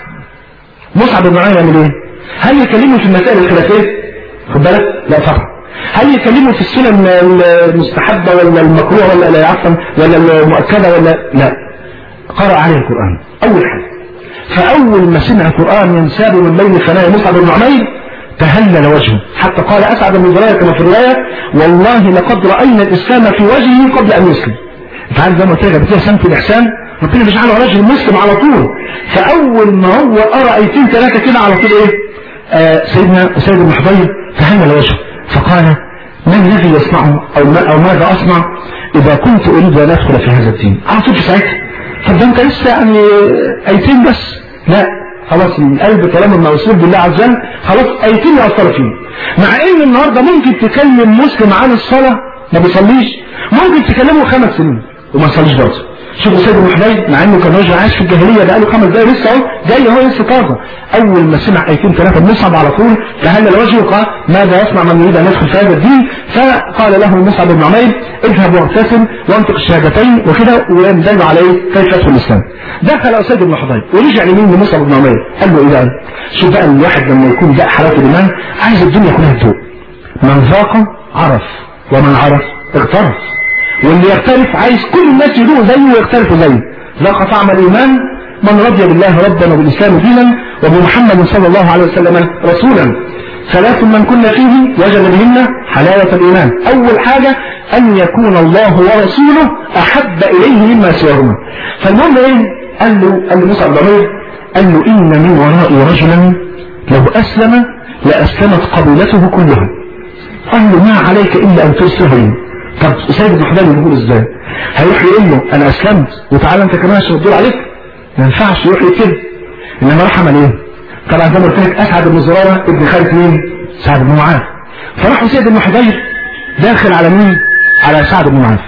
مصعب بن عمير يعمل إيه؟ هل يكلمه في المسائل الخلافية؟ خد بالك؟ لا طبعا هل يكلمه في السنن المستحبة ولا المكروه ولا لا عفوا ولا المؤكدة ولا لا قرأ عليه القرآن أول حاجة فأول ما سمع القرآن ينساب من بين ثنايا مصعب بن عمير تهلل وجهه حتى قال أسعد بن زرير كما في الرواية والله لقد رأينا الإسلام في وجهه قبل أن يسلم أنت عارف زي ما قلت لك بتلاقي سمت الإحسان ربنا بيجعله رجل مسلم على طول فأول ما هو قرأ آيتين ثلاثة كده على طول إيه آه سيدنا سيد بن حضير تهلل وجهه فقال ما الذي يصنعه أو, ما أو ماذا أصنع إذا كنت أريد أن أدخل في هذا الدين على طول في ساعتها طب ده أنت لسه يعني أيتين بس لا خلاص القلب كلام الموصول بالله عز وجل خلاص أيتين يأثر فيه مع إن النهاردة ممكن تكلم مسلم عن الصلاة ما بيصليش ممكن تكلمه خمس سنين وما يصليش برضه شوفوا سيد ابن حبيب مع انه كان راجل عايش في الجاهليه بقاله خمس دقايق لسه اهو جاي اهو لسه طازه اول ما سمع ايتين ثلاثه مصعب على طول تهلل وجهه وقال ماذا يصنع من يريد ان يدخل في هذا الدين فقال له مصعب بن عمير اذهب واغتسل وانطق الشهادتين وكده ويدل عليه كيف يدخل الاسلام دخل اسيد بن حضير ورجع يمين لمصعب بن عمير قال له ايه بقى شوف بقى الواحد لما يكون ده حلاوه الايمان عايز الدنيا كلها تدوق من ذاق عرف ومن عرف اغترف واللي يختلف عايز كل الناس يدوقوا زيه ويختلفوا زيه ذاق طعم الايمان من رضي بالله ربا وبالاسلام دينا وبمحمد صلى الله عليه وسلم رسولا ثلاث من كنا فيه وجد بهن حلاوة الإيمان أول حاجة أن يكون الله ورسوله أحب إليه مما سواهما فالمهم إيه قال له قال له موسى الضمير قال له إن من ورائي رجلا لو أسلم لأسلمت قبيلته كلها قال له ما عليك إلا أن ترسله لي طب سيد بن حضير يقول ازاي هيروح يقول له انا اسلمت وتعالى انت كمان عشان الدور عليك ما ينفعش يروح يكذب انما راح عمل ايه طبعا زي ما قلت لك اسعد بن زراره ابن خالد مين سعد بن معاذ فراح سيد بن حضير داخل على مين على سعد بن معاذ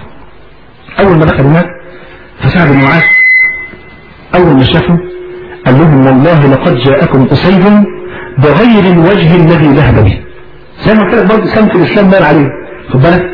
اول ما دخل هناك فسعد بن معاذ اول ما شافه قال لهم والله لقد جاءكم اسيد بغير الوجه الذي ذهب به زي ما قلت لك برضه سمت الاسلام بان عليه خد بالك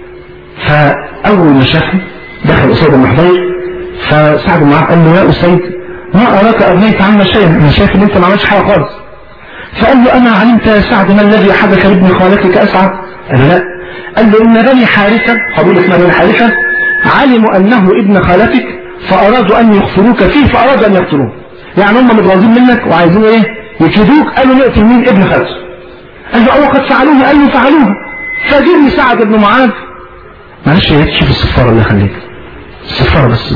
فأول ما شافه دخل أسيد بن حضير فسعد معاه قال له يا أسيد ما أراك أغنيت عنا شيئا أنا شايف إن أنت ما عملتش حاجة خالص فقال له أما علمت يا سعد ما الذي حدث لابن خالتك أسعد قال لا قال له إن بني حارثة قبيلة اسمها بني حارثة علموا أنه ابن خالتك فأرادوا أن يخفروك فيه فأرادوا أن يقتلوه يعني هم متغاظين منك وعايزين إيه يكيدوك قالوا نقتل مين ابن خالته قال له أو قد فعلوه قال له فعلوه فجرني سعد بن معاذ معلش يا ريت تشوف الصفارة الله يخليك الصفارة بس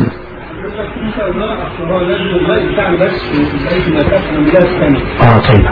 اه طيب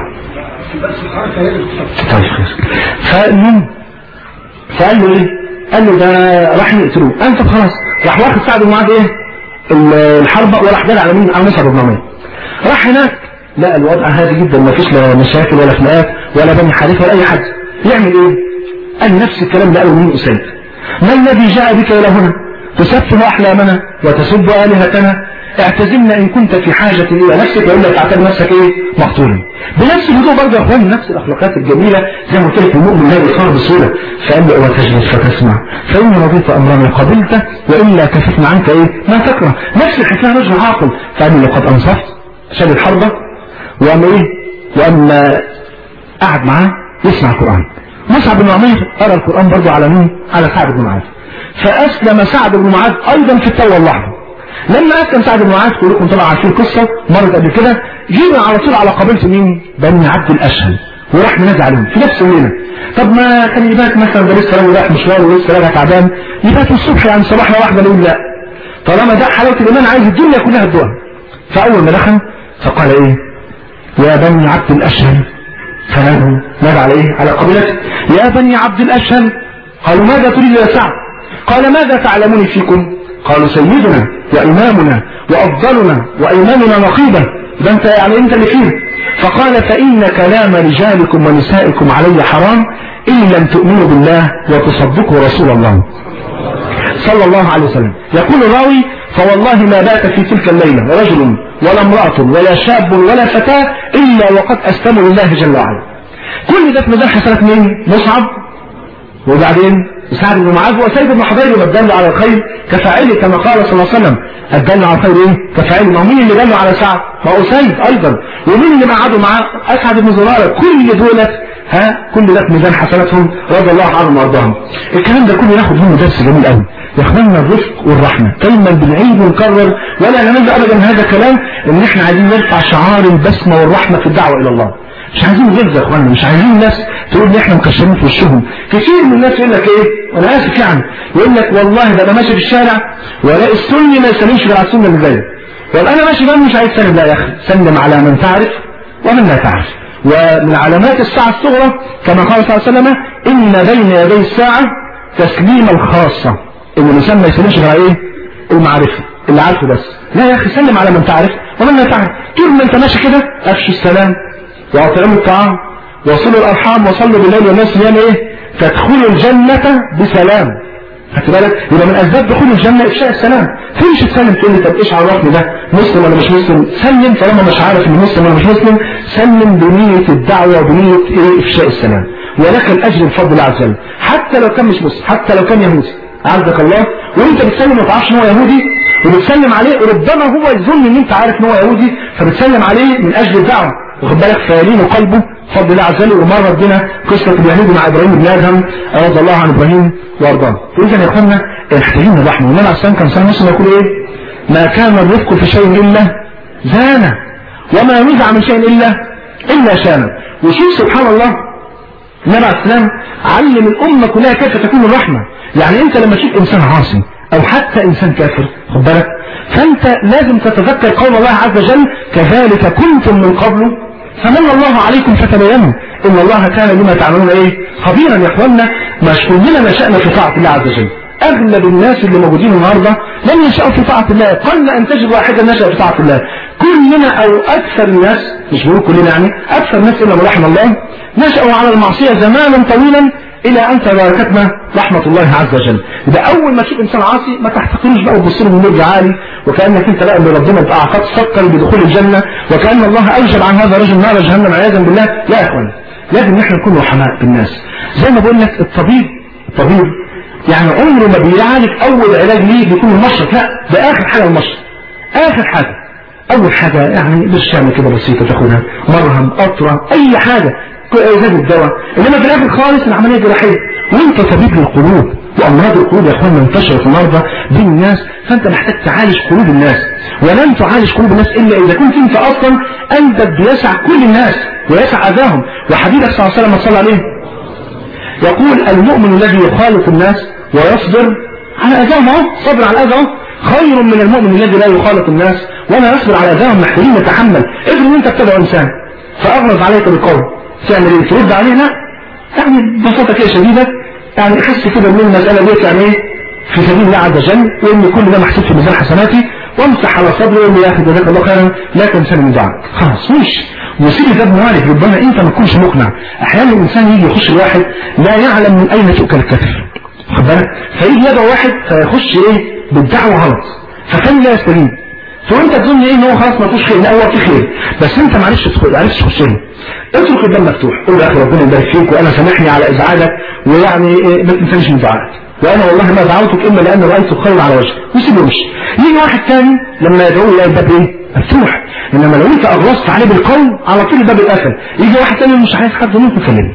طيب خير فالمهم فقال له ايه قال له ده راح يقتلوه قال طب خلاص راح واخد سعد بن معاذ ايه الحربة وراح دار على مين على مصعب بن عمير راح هناك لا الوضع هادي جدا ما فيش لا مشاكل ولا خناقات ولا بني حارثه ولا اي حد يعمل ايه قال نفس الكلام ده قاله مين اسيد ما الذي جاء بك إلى هنا تسفه أحلامنا وتسب آلهتنا اعتزلنا إن كنت في حاجة إلى نفسك وإلا تعتبر نفسك إيه مقتولا بنفس الهدوء برضه يا أخوان نفس الأخلاقات الجميلة زي ما قلت لك المؤمن لا يصار بسهولة فقال له اوعى تجلس فتسمع فإن رضيت أمرنا قبلت وإلا كففنا عنك إيه ما تكره نفس الحكاية رجل عاقل فقال له لقد أنصفت شال الحربة وأما إيه وأما قعد معاه يسمع القرآن مصعب بن عمير قرأ القرآن برضه على مين؟ على سعد بن معاذ فأسلم سعد بن معاذ أيضا في التوى اللحظة لما اسلم سعد بن معاذ كلكم طبعا عارفين القصه مرت قبل كده جينا على طول على قبيله مين؟ بني عبد الاشهل وراح منادي عليهم في نفس الليله طب ما كان يبات مثلا ده لسه راجل رايح مشوار ولسه راجع تعبان يبات الصبح يعني صباحنا واحده نقول لا طالما ده حلاوه الايمان عايز الدنيا كلها تدوها فاول ما دخل فقال ايه؟ يا بني عبد الاشهل فنادوا نادى على ايه؟ على قبيلته يا بني عبد الاشهل قالوا ماذا تريد يا سعد؟ قال ماذا تعلمني فيكم؟ قالوا سيدنا وإمامنا وأفضلنا وإمامنا نقيبا ده أنت يعني أنت اللي فيه فقال فإن كلام رجالكم ونسائكم علي حرام إن لم تؤمنوا بالله وتصدقوا رسول الله صلى الله عليه وسلم يقول الراوي فوالله ما بات في تلك الليلة رجل ولا امرأة ولا شاب ولا فتاة إلا وقد أسلموا لله جل وعلا كل ده في ميزان حسنات مين؟ مصعب وبعدين سعد بن معاذ وسيد بن حضير الدل على الخير كفاعله كما قال صلى الله عليه وسلم الدل على الخير ايه كفاعله ما هو مين اللي دل على سعد ما هو سيد ايضا ومين اللي قعدوا معاه اسعد بن زراره كل دولت ها كل ده في ميزان حسناتهم رضي الله عنهم وارضاهم الكلام ده كله ياخد منه درس جميل قوي يا اخوانا الرفق والرحمه دايما بنعيد ونكرر ولا ننسى ابدا هذا الكلام ان احنا عايزين نرفع شعار البسمه والرحمه في الدعوه الى الله مش عايزين غلظه يا اخوانا مش عايزين ناس تقول ان احنا مكشرين في وشهم كتير من الناس يقول لك ايه انا اسف يعني يقول لك والله ده انا ماشي في الشارع والاقي السني ما يسلمش غير على السنه اللي زيه والله انا ماشي جنبه مش عايز سلم لا يا اخي سلم على من تعرف ومن لا تعرف ومن علامات الساعه الصغرى كما قال صلى الله عليه وسلم ان بين يدي الساعه تسليم الخاصه ان الانسان ما يسلمش غير ايه المعرفه اللي عارفه بس لا يا اخي سلم على من تعرف ومن لا تعرف طول ما انت ماشي كده افشي السلام واطعموا الطعام وصلوا الارحام وصلوا بالليل والناس نيام ايه تدخلوا الجنة بسلام خدت بالك يبقى من اسباب دخول الجنة افشاء السلام تمشي تسلم تقول لي طب ايش عرفني ده مسلم ولا مش مسلم سلم طالما مش عارف انه مسلم ولا مش مسلم سلم بنية الدعوة وبنية ايه افشاء السلام ولك الاجر بفضل الله عز وجل حتى لو كان مش مسلم حتى لو كان يهودي عزك الله وانت بتسلم ما تعرفش ان هو يهودي وبتسلم عليه ربما هو يظن ان انت عارف ان هو يهودي فبتسلم عليه من اجل الدعوه واخد بالك فيلين قلبه بفضل الله عز وجل ومرت بنا قصه اليهود مع ابراهيم بن ادهم رضي الله عن ابراهيم وارضاه اذا يا اخوانا محتاجين الرحمه والنبي عليه الصلاه والسلام كان مسلم يقول ايه ما كان الرفق في شيء الا زانه وما نزع من شيء الا الا شانه وشوف سبحان الله النبي عليه السلام علم الامه كلها كيف تكون الرحمه يعني انت لما تشوف انسان عاصي او حتى انسان كافر خد بالك فانت لازم تتذكر قول الله عز وجل كذلك كنتم من قبل فمن الله عليكم فتبينوا ان الله كان بما تعملون ايه خبيرا يا اخوانا مش كلنا نشأنا في طاعه الله عز وجل اغلب الناس اللي موجودين النهارده لم ينشأوا في طاعه الله قل ان تجد واحدا نشأ في طاعه الله كلنا او اكثر الناس مش بقول كلنا يعني اكثر الناس الا من رحم الله نشأوا على المعصيه زمانا طويلا الى ان تباركتنا رحمه الله عز وجل يبقى اول ما تشوف انسان عاصي ما تحتقروش بقى وتبص له من نور عالي وكانك انت بقى اللي ربنا اعطاك سكر بدخول الجنه وكان الله اوجب عن هذا الرجل نار جهنم عياذا بالله لا يا اخوان لازم نحن نكون رحماء بالناس زي ما بقول لك الطبيب الطبيب يعني عمره ما بيعالج اول علاج ليه بيكون المشرط لا ده اخر حاجه المشرط اخر حاجه اول حاجه يعني برشامه كده بسيطه تاخدها مرهم قطره اي حاجه ازاز الدواء انما في الاخر خالص العمليه جراحيه وانت طبيب للقلوب وامراض القلوب يا اخوانا انتشرت النهارده بين الناس فانت محتاج تعالج قلوب الناس ولن تعالج قلوب الناس الا اذا كنت انت اصلا قلبك بيسع كل الناس ويسع اذاهم وحبيبك صلى الله عليه وسلم صلى عليه يقول المؤمن الذي يخالط الناس ويصبر على اذاهم اهو صبر على الاذى خير من المؤمن الذي لا يخالط الناس ولا يصبر على اذاهم محتاجين نتحمل افرض ان انت بتدعو انسان فاغلظ عليك بالقول تعمل ايه ترد عليه لا يعني ببساطه كده شديده يعني احس كده ان المساله ديت يعني ايه في سبيل الله عز وجل وان كل ده محسوب في ميزان حسناتي وامسح على صدري ويقول لي يا اخي جزاك الله خيرا لا تنساني من دعائك خلاص مش وسيل ده موارد ربما انت ما تكونش مقنع احيانا الانسان يجي يخش الواحد لا يعلم من اين تؤكل الكتف خد بالك فيجي يدعو واحد فيخش ايه بالدعوه غلط فكان لا يستجيب فانت تظن ايه ان هو خلاص ما فيش خير لا هو في خير بس انت معلش تدخل معلش تخش له اترك الباب مفتوح قول له يا اخي ربنا يبارك فيك وانا سامحني على ازعاجك ويعني إيه ما تنسانيش من دعائك وانا والله ما دعوتك الا لان رايت الخير على وجهك وسيب يمشي يجي واحد ثاني لما يدعوه يلاقي الباب ايه مفتوح انما لو انت اغلظت عليه بالقول على طول الباب اتقفل يجي واحد ثاني مش عايز حد منكم يكلمني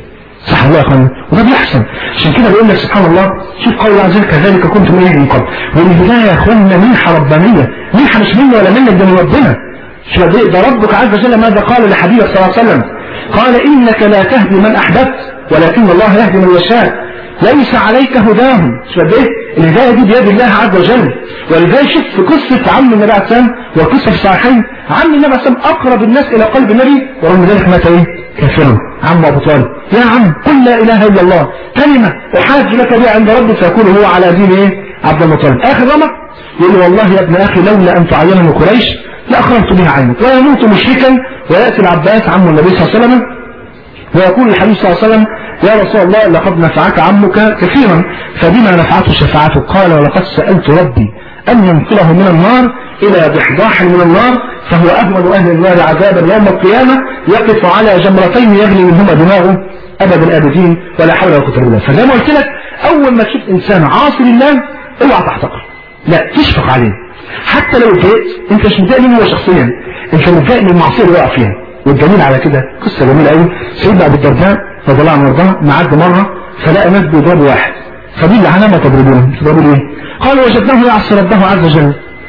صح الله يا اخوانا وده بيحصل عشان كده بيقول لك سبحان الله شوف قول الله عز وجل كذلك كنتم ايه من قبل والهدايه يا اخوانا منحه ربانيه منحه مش مني ولا منك ده من ربنا شوف قد إيه؟ ده ربك عز وجل ماذا قال لحبيبك صلى الله عليه وسلم قال انك لا تهدي من احببت ولكن الله يهدي من يشاء ليس عليك هداهم شوف قد ايه الهدايه دي بيد الله عز وجل ولذلك شوف في قصه عم النبي عليه السلام وقصه في الصحيحين عم النبي عليه السلام اقرب الناس الى قلب النبي ورغم ذلك مات ايه كافرا عم ابو طالب يا عم قل لا اله الا الله كلمه احاج لك بها عند ربك فيكون هو على دين ايه عبد المطلب اخر رمق يقول له والله يا ابن اخي لولا ان تعينني قريش لاخرجت بها عينك ويموت مشركا وياتي العباس عم النبي صلى الله عليه وسلم ويقول الحبيب صلى الله عليه وسلم يا رسول الله لقد نفعك عمك كثيرا فبما نفعته شفاعته قال ولقد سألت ربي أن ينقله من النار إلى ضحضاح من النار فهو أهون أهل النار عذابا يوم القيامة يقف على جمرتين يغلي منهما دماغه أبد الآبدين ولا حول ولا قوة إلا بالله فزي ما قلت لك أول ما تشوف إنسان عاصي لله اوعى تحتقر لا تشفق عليه حتى لو اتضايقت انت مش متضايق منه هو شخصيا انت متضايق من المعصيه اللي وقع فيها والدليل على كده قصه جميله قوي سيدنا ابو الدرداء رضي الله عنه وارضاه معدي مره فلقى ناس بيضربوا واحد فبيقول على ما تضربونه تضربوا ليه؟ قال وجدناه يعصي ربه عز وجل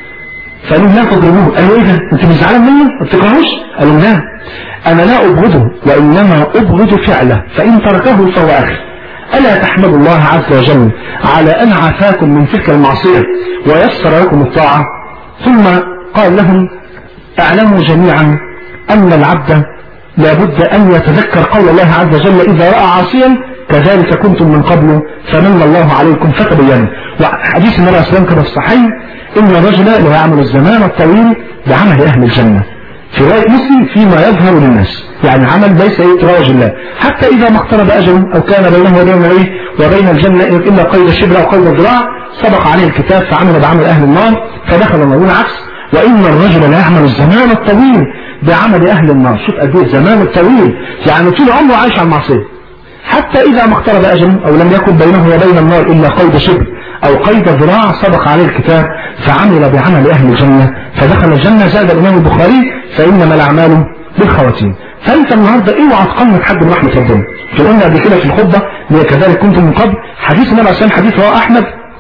فقالوا لا تضربوه قالوا ايه ده انت مش زعلان منه ما بتكرهوش قالوا لا انا لا ابغضه وانما ابغض فعله فان تركه فهو اخي الا تحمد الله عز وجل على ان عافاكم من تلك المعصيه ويسر لكم الطاعه ثم قال لهم اعلموا جميعا ان العبد لابد أن يتذكر قول الله عز وجل إذا رأى عاصيا كذلك كنتم من قبل فمن الله عليكم فتبينوا وحديث النبي صلى الله عليه وسلم كما في الصحيح إن الرجل لا يعمل الزمان الطويل بعمل أهل الجنة في رواية مسلم فيما يظهر للناس يعني عمل ليس يتراوج الله حتى إذا ما اقترب أجله أو كان بينه وبين إيه وبين الجنة إلا قيد الشبر أو قيد الذراع سبق عليه الكتاب فعمل بعمل أهل النار فدخل النار والعكس وإن الرجل لا يعمل الزمان الطويل بعمل أهل النار شوف قد ايه الزمان الطويل يعني طول عمره عايش على المعصية حتى إذا ما اقترب أجله أو لم يكن بينه وبين النار إلا قيد شبر أو قيد ذراع سبق عليه الكتاب فعمل بعمل أهل الجنة فدخل الجنة زاد الإمام البخاري فإنما الأعمال بالخواتيم فأنت النهاردة اوعى تقنط حد من رحمة ربنا قلنا قبل كده في الخطبة هي كذلك كنتم من قبل حديث النبي عليه حديث رواه أحمد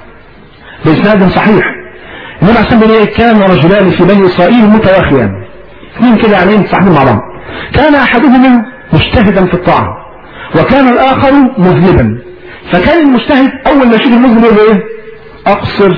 بإسناد صحيح النبي عليه الصلاة كان رجلان في بني إسرائيل متواخيان اثنين كده يعني متصاحبين مع بعض كان احدهما مجتهدا في الطاعه وكان الاخر مذنبا فكان المجتهد اول ما يشوف المذنب يقول ايه اقصر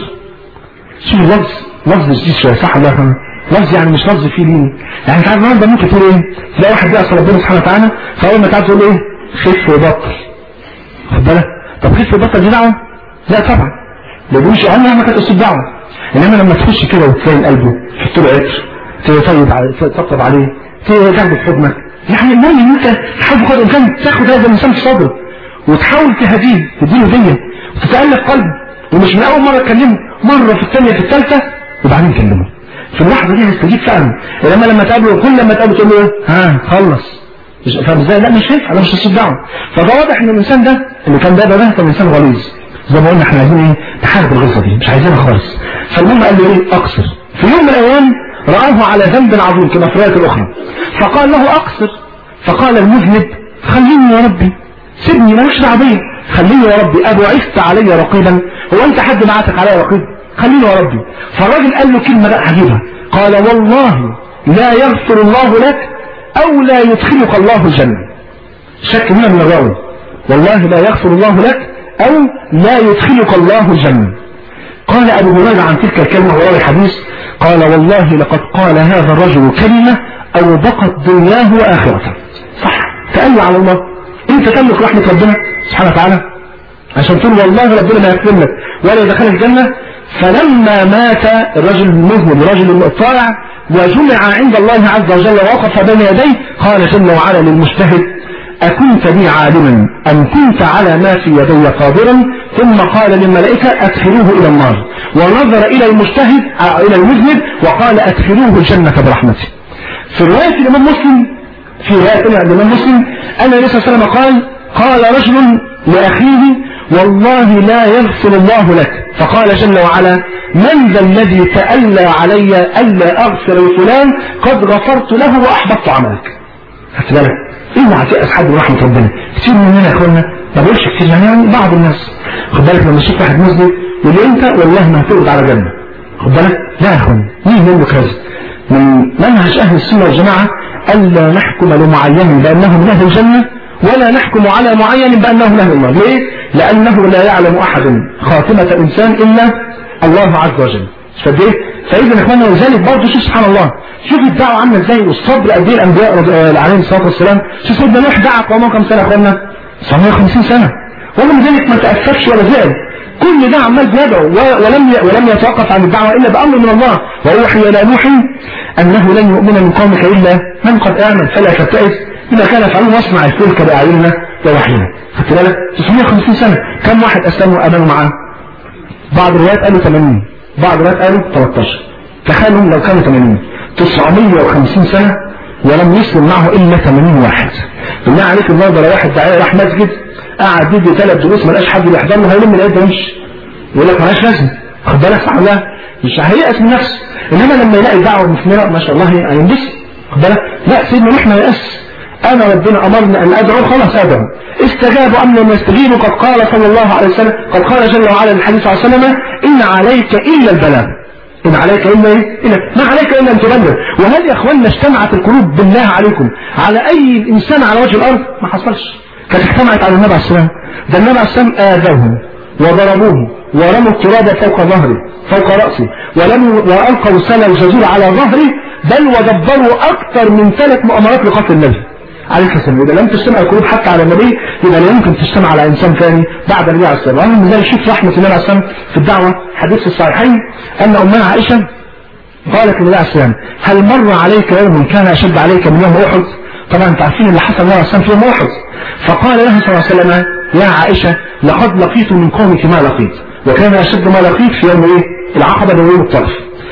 شوف لفظ لفظ جديد شويه صح ولا لا لفظ يعني مش لفظ فيه لين يعني انت عارف النهارده ممكن تقول ايه تلاقي واحد بيعصي ربنا سبحانه وتعالى فاول ما تعرف تقول ايه خف وبطل خد بالك طب خف وبطل دي دعوه لا طبعا ما بيقولش عمرها ما كانت اسلوب دعوه انما لما تخش كده وتلاقي قلبه في له عطر تطيب عليه تطبطب عليه تاخده في حضنك يعني المهم ان انت تحاول قدر الامكان تاخد هذا الانسان في صدره وتحاول تهديه تديله هديه وتتالف قلبه ومش من اول مره تكلمه مره في الثانيه في الثالثه وبعدين تكلمه في اللحظه دي هيستجيب فعلا انما لما تقابله كل لما تقابله تقول له ايه ها خلص فاهم ازاي لا مش هينفع ده مش هتصدق دعوه فده واضح ان الانسان ده اللي كان ده ده كان انسان غليظ زي ما قلنا احنا عايزين ايه نحارب الغلظه دي مش عايزينها خالص فالمهم قال له ايه اقصر في يوم من الايام رآه على ذنب عظيم كما في الرواية الأخرى فقال له أقصر فقال المذنب خليني يا ربي سيبني مالكش دعوه بيا خليني يا ربي أبعثت علي رقيبا هو أنت حد بعتك علي رقيب خليني يا ربي فالراجل قال له كلمة بقى عجيبة قال والله لا يغفر الله لك أو لا يدخلك الله الجنة شك هنا من الراوي والله لا يغفر الله لك أو لا يدخلك الله الجنة قال أبو هريرة عن تلك الكلمة وراء الحديث قال والله لقد قال هذا الرجل كلمة أوبقت دنياه وآخرته صح تألوا على الله انت تملك رحمة ربنا سبحانه وتعالى عشان تقول والله ربنا ما يكرم لك ولا يدخل الجنة فلما مات الرجل المذنب الرجل الطائع وجمع عند الله عز وجل ووقف بين يديه قال جل وعلا للمجتهد أكنت بي عالما أم كنت على ما في يدي قادرا ثم قال للملائكة أدخلوه إلى النار ونظر إلى المجتهد إلى المذنب وقال أدخلوه الجنة برحمته في رواية الإمام مسلم في رواية عند الإمام مسلم أن النبي صلى الله عليه وسلم قال قال رجل لأخيه والله لا يغفر الله لك فقال جل وعلا من ذا الذي تألى علي ألا أغفر لفلان قد غفرت له وأحبطت عملك خدت بالك اوعى تيأس حد من رحمة ربنا كتير مننا يا اخوانا ما بقولش كتير يعني, يعني بعض الناس خد بالك لما تشوف واحد مذنب يقول لي انت والله ما هتقعد على جنة خد بالك لا يا اخوانا مين يملك هذا من منهج اهل السنة والجماعة الا نحكم لمعين بانه من اهل الجنة ولا نحكم على معين بانه من اهل النار ليه؟ لانه لا يعلم احد خاتمة انسان الا الله عز وجل فدي فاذا يا اخوانا ولذلك برضه شوف سبحان الله شوف الدعوه عامله ازاي والصبر قد ايه الانبياء رض- آه، عليهم الصلاه والسلام شوف سيدنا نوح دعا قومه كم سنه يا اخوانا 950 سنه ورغم ذلك ما تاثرش ولا زعل كل ده عمال بيدعو و- ولم ي- ولم يتوقف عن الدعوه الا بامر من الله واوحي الى نوح انه لن يؤمن من قومك الا من قد امن فلا تبتئس بما كان يفعلون واصنع الفلك باعيننا ووحينا خدت بالك 950 سنه كم واحد اسلموا وامنوا معاه بعض الروايات قالوا 80 بعض الروايات قالوا 13 تخيلوا لو كانوا 80 950 سنة ولم يسلم معه إلا 80 واحد بالله عليك النهارده لو واحد داعية راح مسجد قعد يدي ثلاث دروس ما لقاش حد بيحضر له هيلم العيد ويمشي يقول لك مالهاش لازمه خد بالك صح ولا لا؟ مش هيأس من نفسه انما لما يلاقي دعوه مثمره ما شاء الله هينبسط خد بالك لا سيدنا نوح ما يأس انا ربنا امرنا ان ادعو خلاص ادعو استجابوا ام لم يستجيبوا قد قال صلى الله عليه وسلم قد قال جل وعلا للحديث صلى الله عليه وسلم ان عليك الا البلاغ إن عليك إلا إيه؟ إلا ما عليك إلا أن تبلغ وهل يا أخوانا اجتمعت القلوب بالله عليكم على أي إنسان على وجه الأرض ما حصلش كانت اجتمعت على النبي عليه السلام ده النبي عليه السلام آذوهم وضربوه ورموا التراب فوق ظهره فوق رأسه ولم وألقوا سنة الجزور على ظهره بل ودبروا أكثر من ثلاث مؤامرات لقتل النبي عليه السلام إذا لم تجتمع القلوب حتى على النبي يبقى لا يمكن تجتمع على إنسان ثاني بعد النبي عليه السلام ومن ذلك شوف رحمة النبي عليه السلام في الدعوة حديث الصحيحين أن أمنا عائشة قالت للنبي عليه السلام هل مر عليك يوم كان أشد عليك من يوم أحد طبعا انتم عارفين اللي حصل النبي عليه السلام في يوم أحد فقال لها صلى الله عليه وسلم يا عائشة لقد لقيت من قومك ما لقيت وكان أشد ما لقيت في يوم إيه العقبة يوم الطرف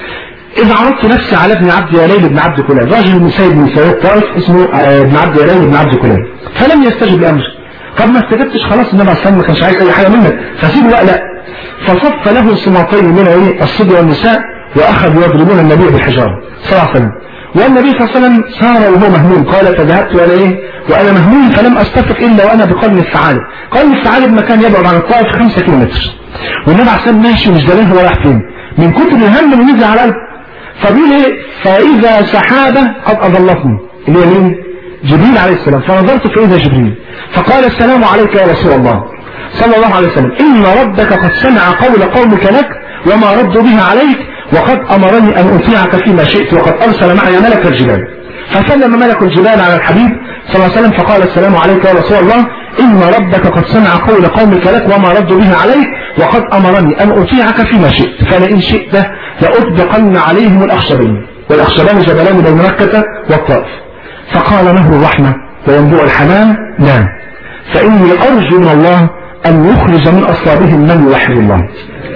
إذا عرضت نفسي على ابن عبد يليل بن عبد كلاب راجل من سيد من سيد الطائف اسمه آه، ابن عبد يليل بن عبد كلاب فلم يستجب لأمر طب ما استجبتش خلاص النبي عليه السلام ما كانش عايز أي حاجة منك فسيبه لا لا فصف له سماطين من ايه الصبي والنساء وأخذوا يضربون النبي بالحجارة صلى الله عليه وسلم والنبي صلى الله عليه وسلم سار وهو مهموم قال فذهبت وأنا إيه وأنا مهموم فلم أستفق إلا وأنا بقرن الثعالب قرن الثعالب مكان يبعد عن الطائف 5 كيلومتر والنبي عليه السلام ماشي مش دليل هو رايح فين من كتر الهم اللي نزل على قلبه فبيقول ايه فاذا سحابه قد اضلتني اللي هي مين جبريل عليه السلام فنظرت فاذا جبريل فقال السلام عليك يا رسول الله صلى الله عليه وسلم ان ربك قد سمع قول قومك لك وما ردوا به عليك وقد امرني ان اطيعك فيما شئت وقد ارسل معي ملك الجبال فسلم ملك الجبال على الحبيب صلى الله عليه وسلم فقال السلام عليك يا رسول الله إن ربك قد سمع قول قومك لك وما ردوا به عليك وقد أمرني أن أطيعك فيما شئت فلئن شئت لأطبقن عليهم الأخشبين والأخشبان جبلان بين مكة والطائف فقال نهر الرحمة وينبوع الحمام نعم فإني أرجو من الله أن يخرج من أصلابهم من يوحد الله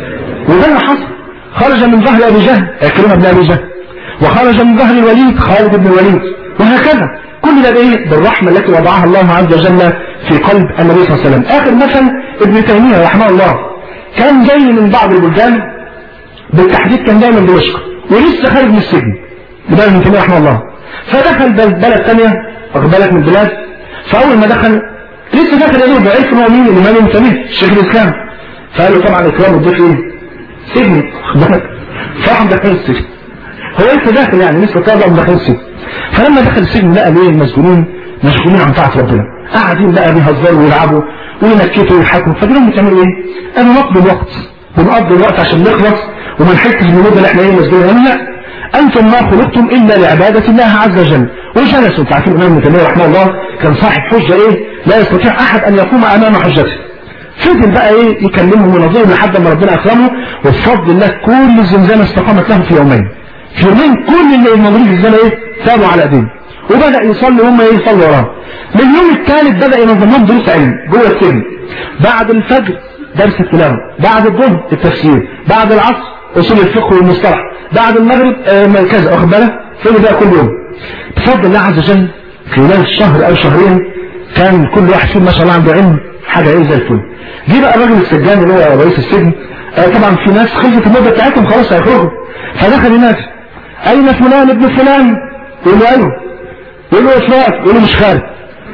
وده اللي حصل خرج من ظهر أبي جهل عكرمة بن أبي جهل وخرج من ظهر الوليد خالد بن الوليد وهكذا كل ده بايه بالرحمة التي وضعها الله عز وجل في قلب النبي صلى الله عليه وسلم اخر مثل ابن تيمية رحمه الله كان جاي من بعض البلدان بالتحديد كان جاي من دمشق ولسه خارج من السجن ده ابن تيمية رحمه الله فدخل بلد بلد ثانيه واخد بالك من البلاد فاول ما دخل لسه داخل عليه بعرف ان هو مين الامام ابن تيمية الشيخ الاسلام فقال له طبعا اكرام الضيف ايه سجن واخد بالك فراح دخل السجن هو لسه داخل يعني لسه طالع من داخل السجن فلما دخل السجن لقى ليه المسجونين مشغولين عن طاعة ربنا قاعدين بقى بيهزروا ويلعبوا وينكتوا ويضحكوا فقالوا بتعملوا ايه؟ قالوا نقضي الوقت ونقضي الوقت عشان نخلص وما نحسش بالمدة اللي احنا ايه مسجونين قالوا لا انتم ما خلقتم الا لعبادة الله عز وجل وجلسوا انتوا عارفين الامام ابن تيمية رحمه الله كان صاحب حجة ايه؟ لا يستطيع احد ان يقوم امام حجته فضل بقى ايه يكلمهم وينظرهم لحد ما ربنا اكرمه وبفضل الله كل الزنزانه استقامت له في يومين في يومين كل اللي الموجودين في الزنزانه ايه ثابوا على ايديهم وبدا يصلي هم ايه يصلوا وراه من اليوم الثالث بدا ينظم لهم دروس علم جوه السجن بعد الفجر درس التلاوه بعد الظهر التفسير بعد العصر اصول الفقه والمصطلح بعد المغرب آه كذا واخد بالك فضل بقى كل يوم بفضل الله عز وجل خلال شهر او شهرين كان كل واحد فيهم ما شاء الله عنده علم حاجه ايه زي الفل جه بقى الراجل السجان اللي هو رئيس السجن آه طبعا في ناس خلصت المده بتاعتهم خلاص هيخرجوا فدخل هناك اين فلان ابن فلان يقول له ايوه يقول له اشراف يقول له مش خارج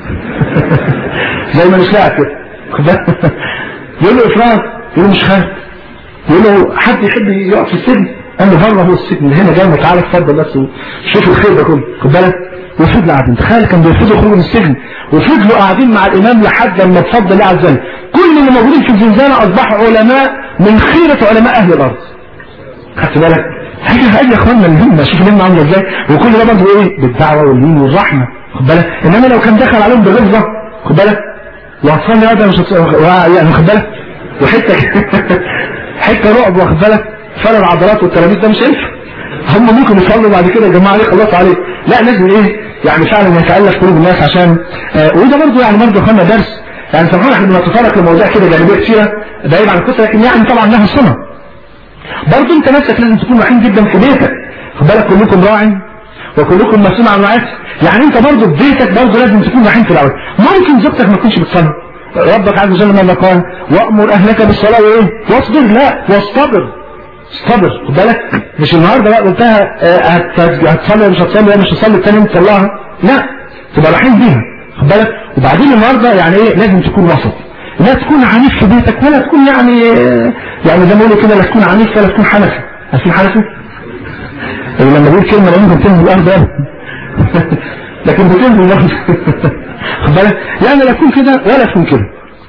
زي ما مش لاعب كده خد بالك؟ يقول له افراط يقول له مش خارج يقول له حد يحب يقف في السجن قال له بره هو السجن هنا جاي تعالى اتفضل بس شوف الخير ده كله خد بالك وفضلوا قاعدين تخيل كان بيرفضوا يخرجوا من السجن وفضلوا قاعدين مع الامام لحد لما اتفضل الله عز وجل كل اللي موجودين في الزنزانه اصبحوا علماء من خيره علماء اهل الارض خدت بالك حاجه حاجه يا اخوانا الهمه شوف الهمه عامله ازاي وكل ده برضه ايه بالدعوه واللين والرحمه خد بالك انما لو كان دخل عليهم بالرفضه خد بالك وهتصلي هذا مش هتصلي يعني خد بالك وحته حته رعب واخد بالك فرق العضلات والتلاميذ ده مش هينفع هم ممكن يصلوا بعد كده يا جماعه عليه خلصوا عليه لا لازم ايه يعني فعلا يتالف قلوب الناس عشان آه وده برضه يعني برضه خدنا درس يعني سبحان احنا بنتطرق لمواضيع كده جانبيه كثيره بعيد عن القصه لكن يعني طبعا لها صله برضه انت نفسك لازم تكون رحيم جدا في بيتك خد بالك كلكم راع وكلكم مسؤول عن رعايته يعني انت برضه في بيتك برضه لازم تكون رحيم في الاول ممكن زوجتك ما تكونش بتصلي ربك عز وجل ماذا قال وامر اهلك بالصلاه وايه واصبر لا واصطبر اصطبر خد بالك مش النهارده بقى قلتها هتصلي ولا مش هتصلي ولا مش هتصلي الثاني انت تطلعها لا تبقى رحيم بيها خد بالك وبعدين النهارده يعني ايه لازم تكون وسط لا تكون عنيف في بيتك ولا تكون يعني يعني زي ما بيقولوا كده لا تكون عنيف ولا تكون حنفي عارفين حنفي؟ لما بقول كلمه لا يمكن تنزل الارض ابدا لكن بتنزل الارض خد بالك يعني لا تكون كده ولا تكون كده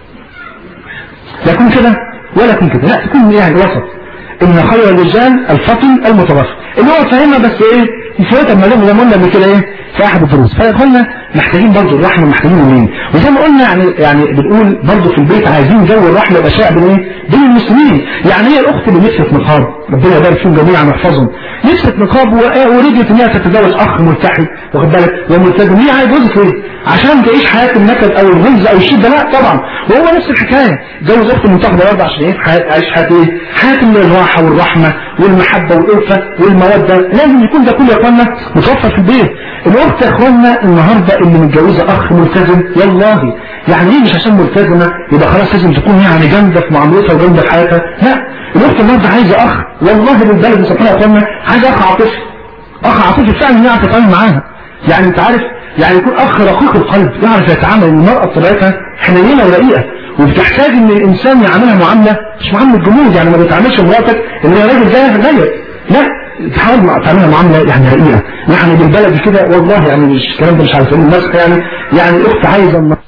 لا تكون كده ولا تكون كده لا تكون يعني وسط ان خير الرجال الفطن المتوسط اللي هو فاهمها بس ايه يفوتها ما زي ما قلنا قبل كده ايه في احد الدروس فقلنا محتاجين برضه الرحمه محتاجين اللين وزي ما قلنا يعني يعني بنقول برضه في البيت عايزين جو الرحمه يبقى شائع بين ايه بين المسلمين يعني هي الاخت اللي لبست نقاب ربنا يبارك فيهم جميعا ويحفظهم لبست نقاب ورجت ان هي تتزوج اخ ملتحي واخد بالك وملتزم هي عايز جوزك ليه؟ عشان تعيش حياه النكد او الغلظ او الشده لا طبعا وهو نفس الحكايه جوز اخت منتخبه برضه عشان ايه عايش حياه ايه؟ حياه الراحه والرحمه والمحبه والالفه والموده لازم يكون ده كله يا اخوانا متوفر في البيت الاخت يا اخوانا النهارده اللي متجوزه اخ ملتزم والله يعني ايه مش عشان ملتزمه يبقى خلاص لازم تكون يعني جامده في معاملتها وجامده في حياتها لا الاخت النهارده عايزه اخ والله بالبلد سبحانه يا اخوانا عايزه اخ عاطفي اخ عاطفي فعلا يعرف يتعامل معاها يعني انت عارف يعني يكون اخ رقيق القلب يعرف يتعامل المراه بطبيعتها حنينه ورقيقه وبتحتاج ان الانسان يعاملها معامله مش معامله جمود يعني ما بتعاملش مراتك ان هي راجل زيها زيك لا تحاول تعملها معامله يعني رقيقه يعني بالبلدي كده والله يعني مش الكلام ده مش على سبيل المسخ يعني يعني الاخت عايزه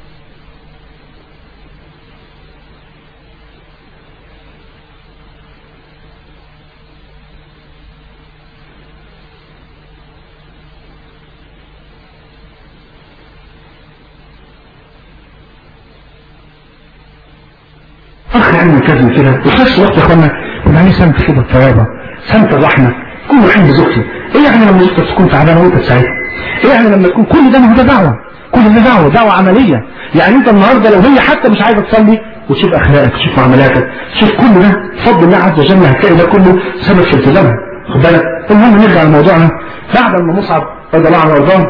اخ يعني ملتزم كده وفي نفس الوقت يا اخوانا يبقى عليه سمت كده الطيابه سمت الرحمه كون رحيم بزوجتي ايه يعني لما زوجتك تكون تعبانه وانت تساعدها ايه يعني لما تكون كل ده ما هو ده دعوه كل ده دعوه دعوه عمليه يعني انت النهارده لو هي حتى مش عايزه تصلي وتشوف اخلاقك تشوف معاملاتك تشوف كل ده بفضل الله عز وجل هتلاقي ده كله سبب في التزامها خد بالك المهم نرجع لموضوعنا بعد ما مصعب رضي الله عنه وارضاه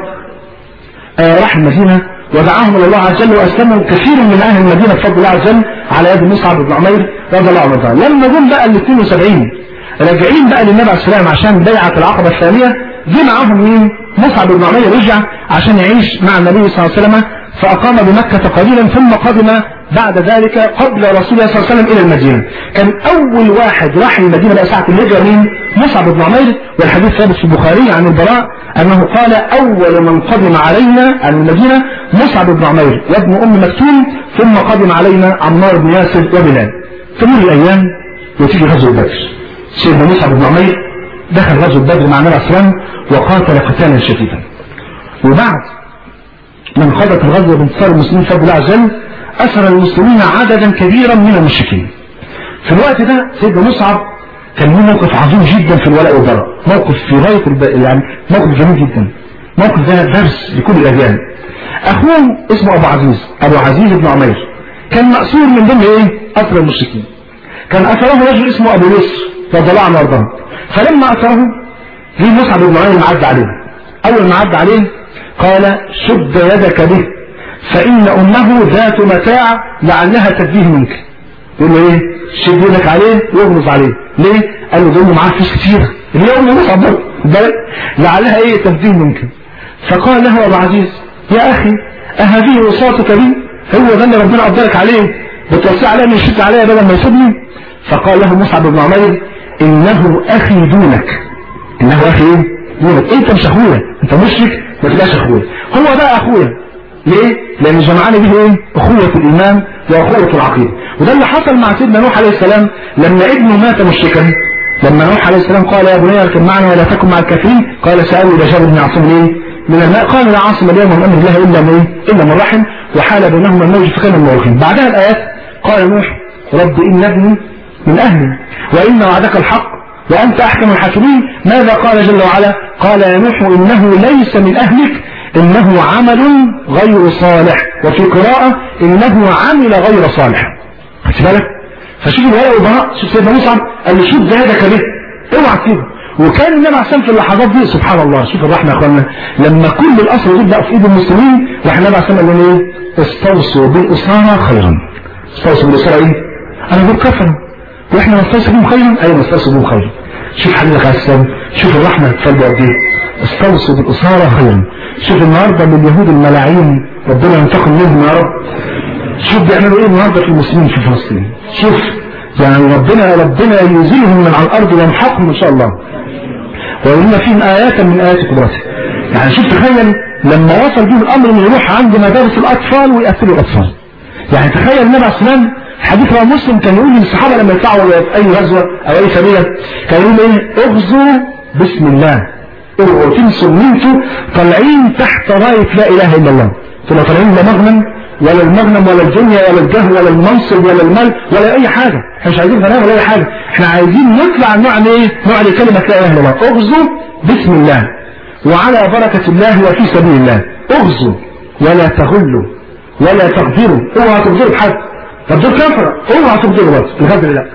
آه راح المدينه ودعاهم الى الله عز وجل واسلموا كثير من اهل المدينه بفضل الله عز وجل على يد مصعب بن عمير رضي الله عنه وارضاه لما جم بقى ال 72 راجعين بقى للنبي عليه السلام عشان بيعه العقبه الثانيه جه معاهم مين؟ مصعب بن عمير رجع عشان يعيش مع النبي صلى الله عليه وسلم فأقام بمكة قليلا ثم قدم بعد ذلك قبل رسول الله صلى الله عليه وسلم إلى المدينة كان أول واحد راح المدينة بقى ساعة الهجرة مين؟ مصعب بن عمير والحديث ثابت في البخاري عن البراء أنه قال أول من قدم علينا عن المدينة مصعب بن عمير وابن أم مكتوم ثم قدم علينا عمار بن ياسر وبلال تمر الأيام وتيجي غزوة بدر سيدنا مصعب بن عمير دخل غزوة بدر مع النبي عليه السلام وقاتل قتالا شديدا وبعد من خاضت الغزوة بانتصار المسلمين فضل الله عز وجل أسر المسلمين عددا كبيرا من المشركين في الوقت ده سيدنا مصعب كان له موقف عظيم جدا في الولاء والبراء موقف في غاية الب... يعني موقف جميل جدا موقف ده درس لكل الأجيال أخوه اسمه أبو عزيز أبو عزيز بن عمير كان مأسور من ضمن إيه؟ أسر المشركين كان أسره رجل اسمه أبو يسر رضي الله عنه وارضاه فلما أسره جه مصعب بن عمير معدى عليه أول ما عدى عليه قال شد يدك به فإن أمه ذات متاع لعلها تديه منك يقول له إيه شد يدك عليه واغمز عليه ليه قال له ده معاه فلوس كتير اليوم مصعب بالك لعلها إيه تديه منك فقال له أبو عزيز يا أخي أهذه وصاتك بي هو ده اللي ربنا قدرك عليه بتوصي عليا من يشد عليا بدل ما يسيبني فقال له مصعب بن عمير إنه أخي دونك إنه أخي إيه؟ دونك أنت مش أخويا أنت مشرك ما تبقاش أخويا هو ده أخويا ليه؟ لأن جمعنا به إيه؟ أخوة الإيمان وأخوة العقيدة وده اللي حصل مع سيدنا نوح عليه السلام لما ابنه مات مشركا لما نوح عليه السلام قال يا بني اركب معنا ولا تكن مع الكافرين قال سألوا إلى جبل يعصم ايه من الماء قال لا عاصم اليوم من أمر الله إلا من إيه؟ إلا من رحم وحال بينهما الموج فكان الموقفين بعدها الآيات قال نوح رب إن ابني من أهلي وإن وعدك الحق وأنت أحكم الحاكمين ماذا قال جل وعلا قال يا نوح إنه ليس من أهلك إنه عمل غير صالح وفي قراءة إنه عمل غير صالح خدت بالك فشوف الولاء والبراء شوف سيدنا مصعب قال له شوف زادك به اوعى تسيبه وكان النبي عليه الصلاه في اللحظات دي سبحان الله شوف الرحمه يا اخوانا لما كل الاسرى دول بقوا في ايد المسلمين راح النبي عليه الصلاه قال لهم ايه استوصوا بالاسارى خيرا استوصوا بالاسارى ايه انا دول كفروا واحنا نستوصي بهم خيرا ايوه نستوصي بهم خيرا شوف حبيبك عليه السلام شوف الرحمه في قلبه قد ايه استوصوا بالاسارى خيرا شوف النهارده من اليهود الملاعين ربنا ينتقم منهم يا رب شوف بيعملوا ايه النهارده في المسلمين في فلسطين شوف يعني ربنا ربنا يزيلهم من على الارض ويمحقهم ان شاء الله ويرينا فيهم ايات من ايات قدرته يعني شوف تخيل لما وصل بهم الامر انه يروح عند مدارس الاطفال ويقتلوا الاطفال يعني تخيل النبي عليه السلام حديث رواه مسلم كان يقول للصحابه لما يطلعوا في اي غزوه او اي سريه كان يقول ايه اغزوا بسم الله اوعوا تنسوا ان انتوا طالعين تحت رايه لا اله الا الله انتوا طالعين لا مغنم ولا المغنم ولا الدنيا ولا الجاه ولا المنصب ولا المال ولا اي حاجة احنا مش عايزين غناء ولا اي حاجة احنا عايزين نطلع نوع ايه نوع كلمة لا اله الا الله اغزوا بسم الله وعلى بركة الله وفي سبيل الله اغزوا ولا تغلوا ولا تغدروا اوعى تغدروا بحد طب دول كفرة اوعى تغدروا برضه الغدر لا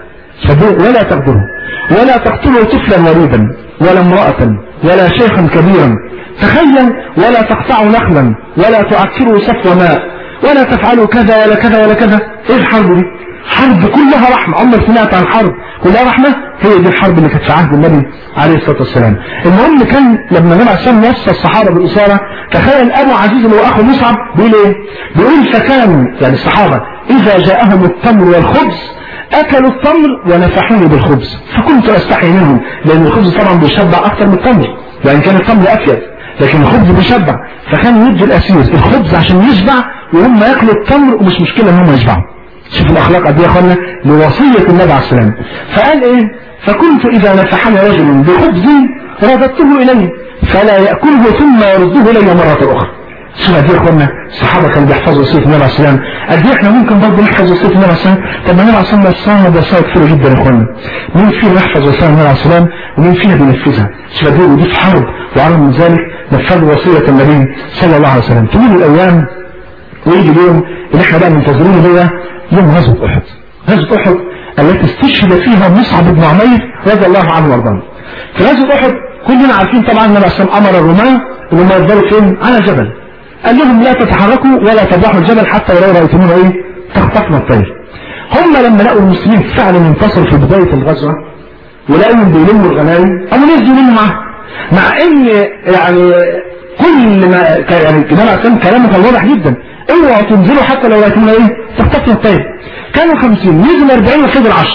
ولا تغدروا ولا تقتلوا طفلا وليدا ولا امرأة ولا شيخا كبيرا تخيل ولا تقطعوا نخلا ولا تعكروا صفو ماء ولا تفعلوا كذا ولا كذا ولا كذا ايه الحرب دي حرب كلها رحمة عمر سمعت عن حرب كلها رحمة هي دي الحرب اللي كانت في عهد النبي عليه الصلاة والسلام المهم كان لما النبي عليه الصلاة وصى الصحابة بالإصارة تخيل أبو عزيز اللي هو أخو مصعب بيقول إيه بيقول فكانوا يعني الصحابة إذا جاءهم التمر والخبز أكلوا التمر ونفحوني بالخبز فكنت أستحي منهم لأن الخبز طبعا بيشبع أكثر من التمر وإن كان التمر أفيد لكن الخبز بيشبع فكان يدي الأسير الخبز عشان يشبع وهم ياكلوا التمر ومش مشكلة ان هم يشبعوا شوف الاخلاق قد ايه يا اخوانا لوصية النبي عليه السلام فقال ايه فكنت اذا نفحني رجل بخبز رددته اليه فلا يأكله ثم يرده الي مرة اخرى شوف قد ايه يا اخوانا الصحابة كانوا بيحفظوا وصية النبي عليه السلام قد ايه احنا ممكن برضه نحفظ وصية النبي عليه السلام طب النبي عليه السلام وصانا وصايا كتير جدا يا اخوانا مين فينا يحفظ وصايا النبي عليه السلام ومين فينا بينفذها شوف قد ايه ودي في حرب وعلى من ذلك نفذوا وصية النبي صلى الله عليه وسلم تمر الايام ويجي اليوم اللي احنا بقى منتظرينه هو يوم غزوة احد غزوة احد التي استشهد فيها مصعب بن عمير رضي الله عنه وارضاه في غزوة احد كلنا عارفين طبعا النبي صلى الله عليه وسلم امر الرماة انهم يفضلوا فين على جبل قال لهم لا تتحركوا ولا تبرحوا الجبل حتى ولو رايتمونا ايه تخطفنا الطير هم لما لقوا المسلمين فعلا انتصروا في بداية الغزوة ولقوا بيلموا الغنائم قاموا نزلوا منهم معاهم مع ان يعني كل ما يعني النبي عليه السلام كلامه كان واضح جدا اوعوا تنزلوا حتى لو لقيتونا ايه تخطفنا الطير كانوا 50 نزلوا 40 وفضل 10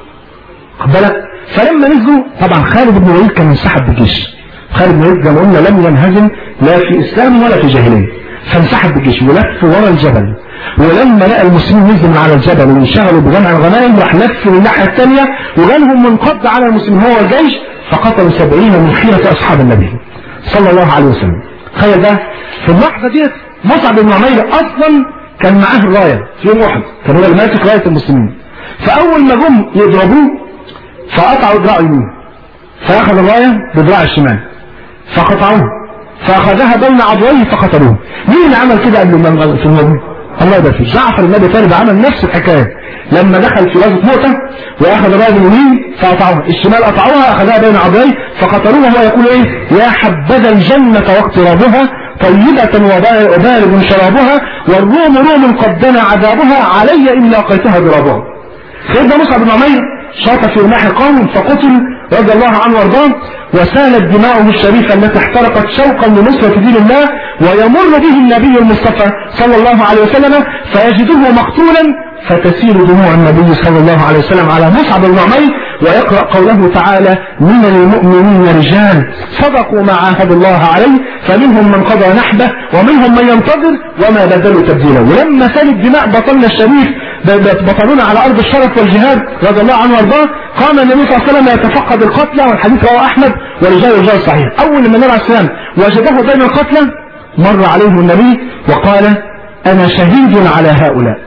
خد بالك فلما نزلوا طبعا خالد بن الوليد كان انسحب بالجيش خالد بن الوليد زي ما قلنا لم ينهزم لا في اسلام ولا في جاهليه فانسحب بالجيش ولف ورا الجبل ولما لقى المسلمين نزلوا من على الجبل وانشغلوا بجمع الغنائم راح لف من الناحيه الثانيه وجالهم منقض على المسلمين هو الجيش فقتلوا سبعين من خيرة أصحاب النبي صلى الله عليه وسلم تخيل ده في اللحظة ديت مصعب بن عمير أصلا كان معاه الراية في يوم واحد كان هو اللي ماسك راية المسلمين فأول ما جم يضربوه فقطعوا دراع يمين فأخذ الراية بدراع الشمال فقطعوه فأخذها بين عضويه فقتلوه مين اللي عمل كده قبل ما في الموضوع الله يبارك فيك جعفر النبي طالب عمل نفس الحكايه لما دخل في غزوه مؤته واخذ الرايه اليمين فقطعوها الشمال قطعوها اخذها بين عضويه فقتلوها وهو يقول ايه يا حبذا الجنه واقترابها طيبة وبارد شرابها والروم روم قد دنا عذابها علي إن لاقيتها ضرابها سيدنا مصعب بن عمير شاط في رماح قوم فقتل رضي الله عنه وارضاه وسالت دماؤه الشريفة التي احترقت شوقا لنصرة دين الله ويمر به النبي المصطفى صلى الله عليه وسلم فيجده مقتولا فتسيل دموع النبي صلى الله عليه وسلم على مصعب بن عمير ويقرأ قوله تعالى من المؤمنين رجال صدقوا ما عاهدوا الله عليه فمنهم من قضى نحبه ومنهم من ينتظر وما بدلوا تبديلا ولما سالت دماء بطلنا الشريف بطلونا على أرض الشرف والجهاد رضي الله عنه وارضاه قام النبي صلى الله عليه وسلم يتفقد القتلى والحديث رواه أحمد ورجال رجال صحيح أول لما النبي عليه السلام وجده بين القتلى مر عليه النبي وقال أنا شهيد على هؤلاء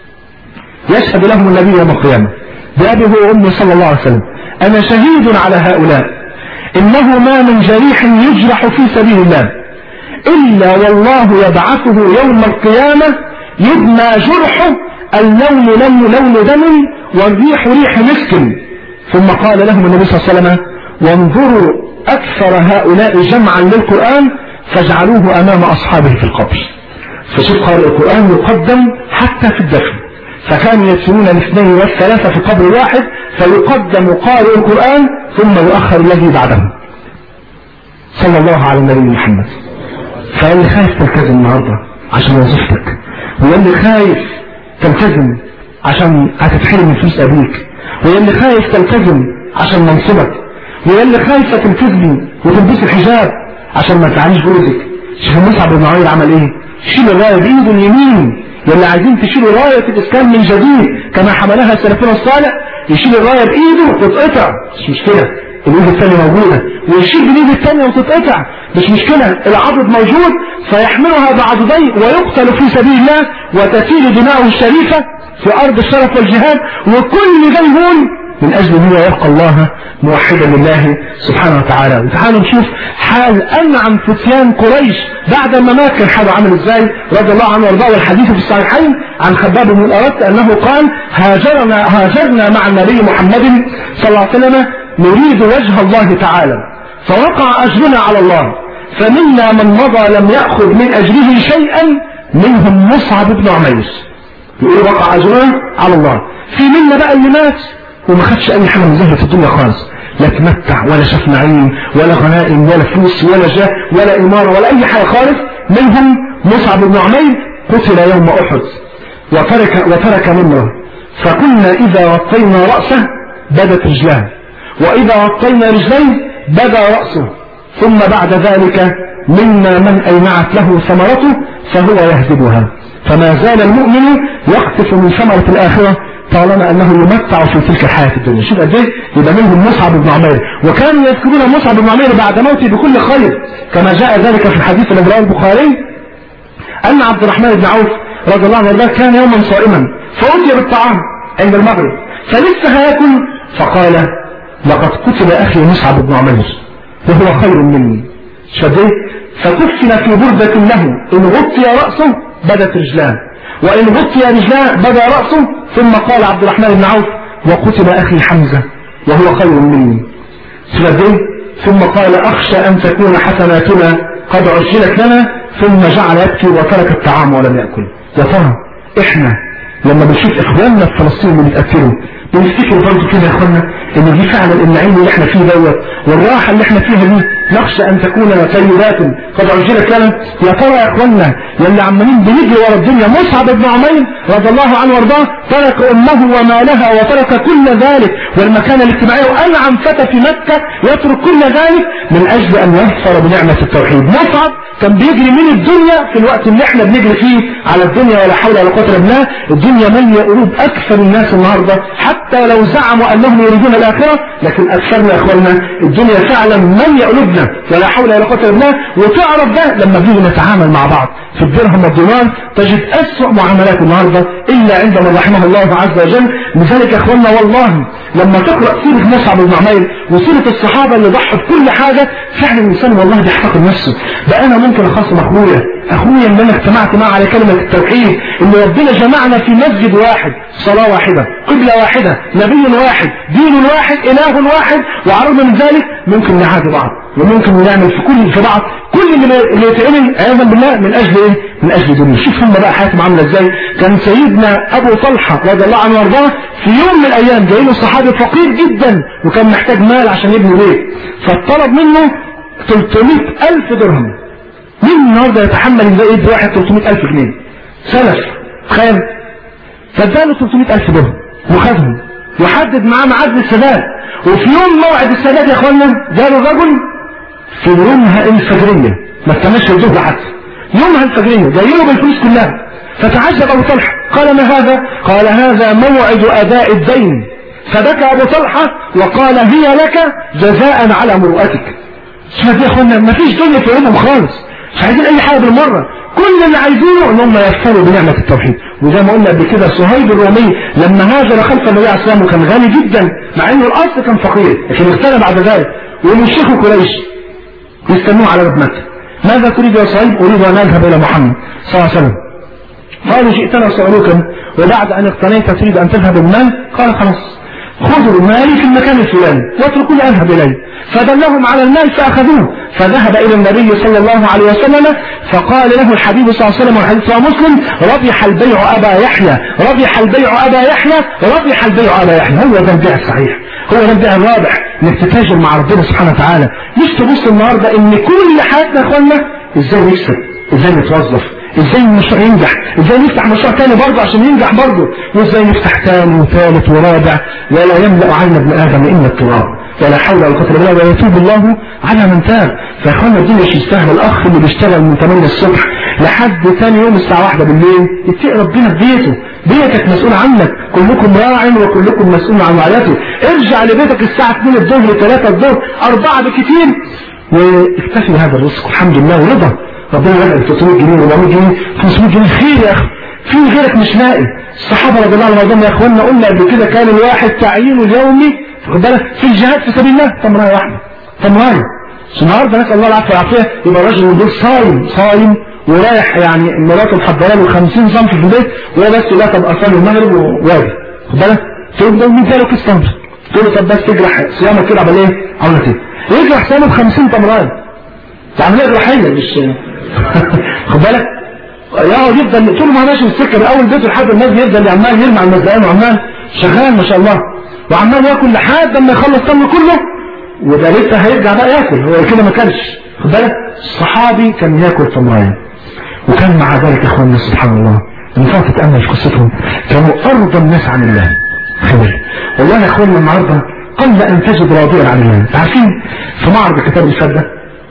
يشهد لهم النبي يوم القيامة بأبي هو أمي صلى الله عليه وسلم أنا شهيد على هؤلاء إنه ما من جريح يجرح في سبيل الله إلا والله يبعثه يوم القيامة يدمى جرحه اللون لون لون دم والريح ريح مسك ثم قال لهم النبي صلى الله عليه وسلم وانظروا أكثر هؤلاء جمعا للقرآن فاجعلوه أمام أصحابه في القبر فشوف قارئ القرآن يقدم حتى في الدفن فكانوا يدفنون الاثنين والثلاثة في قبر واحد فيقدم قارئ القرآن ثم يؤخر الذي بعده صلى الله على النبي محمد فاللي خايف تلتزم النهاردة عشان وظيفتك واللي خايف تلتزم عشان هتتحرم من فلوس أبيك واللي خايف تلتزم عشان منصبك واللي خايفة تلتزمي وتلبسي الحجاب عشان ما تزعليش جوزك شوف مصعب بن عمير عمل ايه شيل الرايه بايده اليمين يلي عايزين تشيلوا رايه الاسلام من جديد كما حملها سلفنا الصالح يشيل الرايه بايده وتتقطع مش مشكله الايد الثانيه موجوده ويشيل بالايد الثانيه وتتقطع مش مشكله العضد موجود فيحملها بعضديه ويقتل في سبيل الله وتسيل دماؤه الشريفه في ارض الشرف والجهاد وكل ده يهون من أجل أن هو يلقى الله موحدا لله سبحانه وتعالى وتعالوا نشوف حال أنعم فتيان قريش بعد ما مات كان حاله عامل إزاي رضي الله عنه وارضاه والحديث في الصحيحين عن خباب بن الأرت أنه قال هاجرنا, هاجرنا مع النبي محمد صلى الله عليه وسلم نريد وجه الله تعالى فوقع أجرنا على الله فمنا من مضى لم يأخذ من أجره شيئا منهم مصعب بن عمير يقول وقع أجرنا على الله في منا بقى اللي مات وما خدش اي حاجه من زهره الدنيا خالص لا تمتع ولا شاف نعيم ولا غنائم ولا فلوس ولا جاه ولا اماره ولا اي حاجه خالص منهم مصعب بن عمير قتل يوم احد وترك وترك نمره فكنا اذا وطينا راسه بدت رجلاه واذا وطينا رجليه بدا راسه ثم بعد ذلك منا من اينعت له ثمرته فهو يهدبها فما زال المؤمن يقطف من ثمره الاخره طالما انه يمتع في تلك الحياة الدنيا شوف قد ايه يبقى منهم مصعب بن عمير وكانوا يذكرون مصعب بن عمير بعد موته بكل خير كما جاء ذلك في الحديث الذي رواه البخاري ان عبد الرحمن بن عوف رضي الله عنه كان يوما صائما فأتي بالطعام عند المغرب فلسه هياكل فقال لقد قتل اخي مصعب بن عمير وهو خير مني شديه فكفن في بردة له ان غطي رأسه بدت رجلاه وإن غطي رجلاه بدا رأسه ثم قال عبد الرحمن بن عوف وقتل أخي حمزة وهو خير مني سلدين ثم قال أخشى أن تكون حسناتنا قد عجلت لنا ثم جعل يبكي وترك الطعام ولم يأكل يا ترى إحنا لما بنشوف إخواننا في فلسطين اللي بيتقتلوا بنفتكر برضه كده يا إخوانا إن دي فعلا النعيم اللي إحنا فيه دوت والراحة اللي إحنا فيها دي نخشى أن تكون سيدات قد عجلت لنا يا ترى يا إخوانا يلي عمالين بنجري ورا الدنيا مصعب بن عمير رضي الله عنه وارضاه ترك أمه ومالها وترك كل ذلك والمكان الاجتماعي وأنعم فتى في مكة يترك كل ذلك من أجل أن يظفر بنعمة التوحيد مصعب كان بيجري من الدنيا في الوقت اللي احنا بنجري فيه على الدنيا ولا حول ولا قوة الا بالله الدنيا مالية قلوب أكثر الناس النهاردة حتى لو زعموا أنهم يريدون الآخرة لكن أكثرنا يا إخواننا الدنيا فعلا مالية قلوبنا ولا حول ولا قوة الا بالله وتعرف ده لما بنيجي نتعامل مع بعض في الدرهم والدينار تجد أسوأ معاملات النهاردة إلا عندما رحمه الله عز وجل لذلك يا إخواننا والله لما تقرأ سيرة مصعب بن عمير وسيرة الصحابة اللي ضحوا بكل حاجة فعلا الإنسان والله بيحتقر نفسه بقى أنا ممكن أخاصم أخويا أخويا اللي أنا اجتمعت معه على كلمة التوحيد اللي ربنا جمعنا في مسجد واحد صلاة واحدة قبلة واحدة نبي واحد دين واحد إله واحد وعرضنا من ذلك ممكن نعادي بعض وممكن نعمل في كل في بعض كل اللي اللي يتعمل عياذا بالله من اجل ايه؟ من اجل دنيا شوف هم بقى حياتهم عامله ازاي كان سيدنا ابو طلحه رضي الله عنه وارضاه في يوم من الايام جاي له صحابي فقير جدا وكان محتاج مال عشان يبني بيت فطلب منه 300 الف درهم مين النهارده يتحمل ان ده يدي واحد 300 الف جنيه سلف تخيل فاداله 300 الف درهم وخدهم وحدد معاه ميعاد للسداد وفي يوم موعد السداد يا اخوانا جاله رجل في يومها الفجريه ما استناش الظهر حتى يومها الفجريه جاي له بالفلوس كلها فتعجب ابو طلحه قال ما هذا؟ قال هذا موعد اداء الدين فبكى ابو طلحه وقال هي لك جزاء على مروءتك شوف يا اخوانا ما فيش دنيا في عينهم خالص مش عايزين اي حاجه بالمره كل اللي عايزينه ان هم يكفروا بنعمه التوحيد وزي ما قلنا قبل كده صهيب الرومي لما هاجر خلف النبي عليه السلام وكان غني جدا مع انه الاصل كان فقير لكن اغتنى بعد ذلك ومن شيخ قريش يستنوه على باب مكه ماذا تريد يا صهيب اريد ان اذهب الى محمد صلى الله عليه وسلم قالوا جئتنا سألوكا وبعد ان اقتنيت تريد ان تذهب المال قال خلاص خذوا مالي في المكان الفلاني واتركوني اذهب اليه فدلهم على المال فاخذوه فذهب الى النبي صلى الله عليه وسلم فقال له الحبيب صلى الله عليه وسلم والحديث رواه مسلم ربح البيع ابا يحيى ربح البيع ابا يحيى ربح البيع ابا يحيى هو ده البيع الصحيح هو ده البيع الرابح انك تتاجر مع ربنا سبحانه وتعالى مش تبص النهارده ان كل حياتنا يا اخوانا ازاي نكسب ازاي نتوظف ازاي المشروع ينجح ازاي نفتح مشروع تاني برضه عشان ينجح برضه وازاي نفتح تاني وثالث ورابع ولا يملأ عين ابن ادم الا التراب ولا حول ولا قوه الا بالله ويتوب الله على من تاب فيا اخوانا الدنيا مش يستاهل الاخ اللي بيشتغل من 8 الصبح لحد ثاني يوم الساعه 1 بالليل يتقي ربنا في بيته بيتك مسؤول عنك كلكم راع وكلكم مسؤول عن رعيته ارجع لبيتك الساعه 2 الظهر 3 الظهر 4 بكثير واكتفي بهذا الرزق الحمد لله ورضا ربنا يرزقك 300 جنيه 400 جنيه 500 جنيه خير يا اخي في غيرك مش لاقي الصحابه رضي الله عنهم يا اخوانا قلنا قبل كده كان الواحد تعيينه اليومي واخد بالك في الجهاد في سبيل الله تمرايه واحده تمرايه النهارده نسال الله العافيه والعافيه يبقى الراجل من دول صايم صايم ورايح يعني مراته محضره له 50 سم في البيت وهو بس لا طب اصلي المغرب وواجب خد بالك تقول ده مين له كيس تمر تقول له طب بس تجرح صيامك كده عمل ايه؟ عملت ايه؟ يجرح صيامه ب 50 تمرايه ده عمليه جراحيه مش خد بالك يقعد يفضل طول ما ماشي في السكه من اول بيته لحد الناس يفضل عمال يرمي على المزقان وعمال شغال ما شاء الله وعمال ياكل لحد لما يخلص تمر كله وده لسه هيرجع بقى ياكل هو كده ما كانش خد بالك الصحابي كان ياكل تمرايه وكان مع ذلك يا اخواننا سبحان الله لما تتامل في قصتهم كانوا ارضى الناس عن الله خير والله يا اخواننا النهارده قل ان تجد راضيا عن الله عارفين في معرض الكتاب اللي فات ده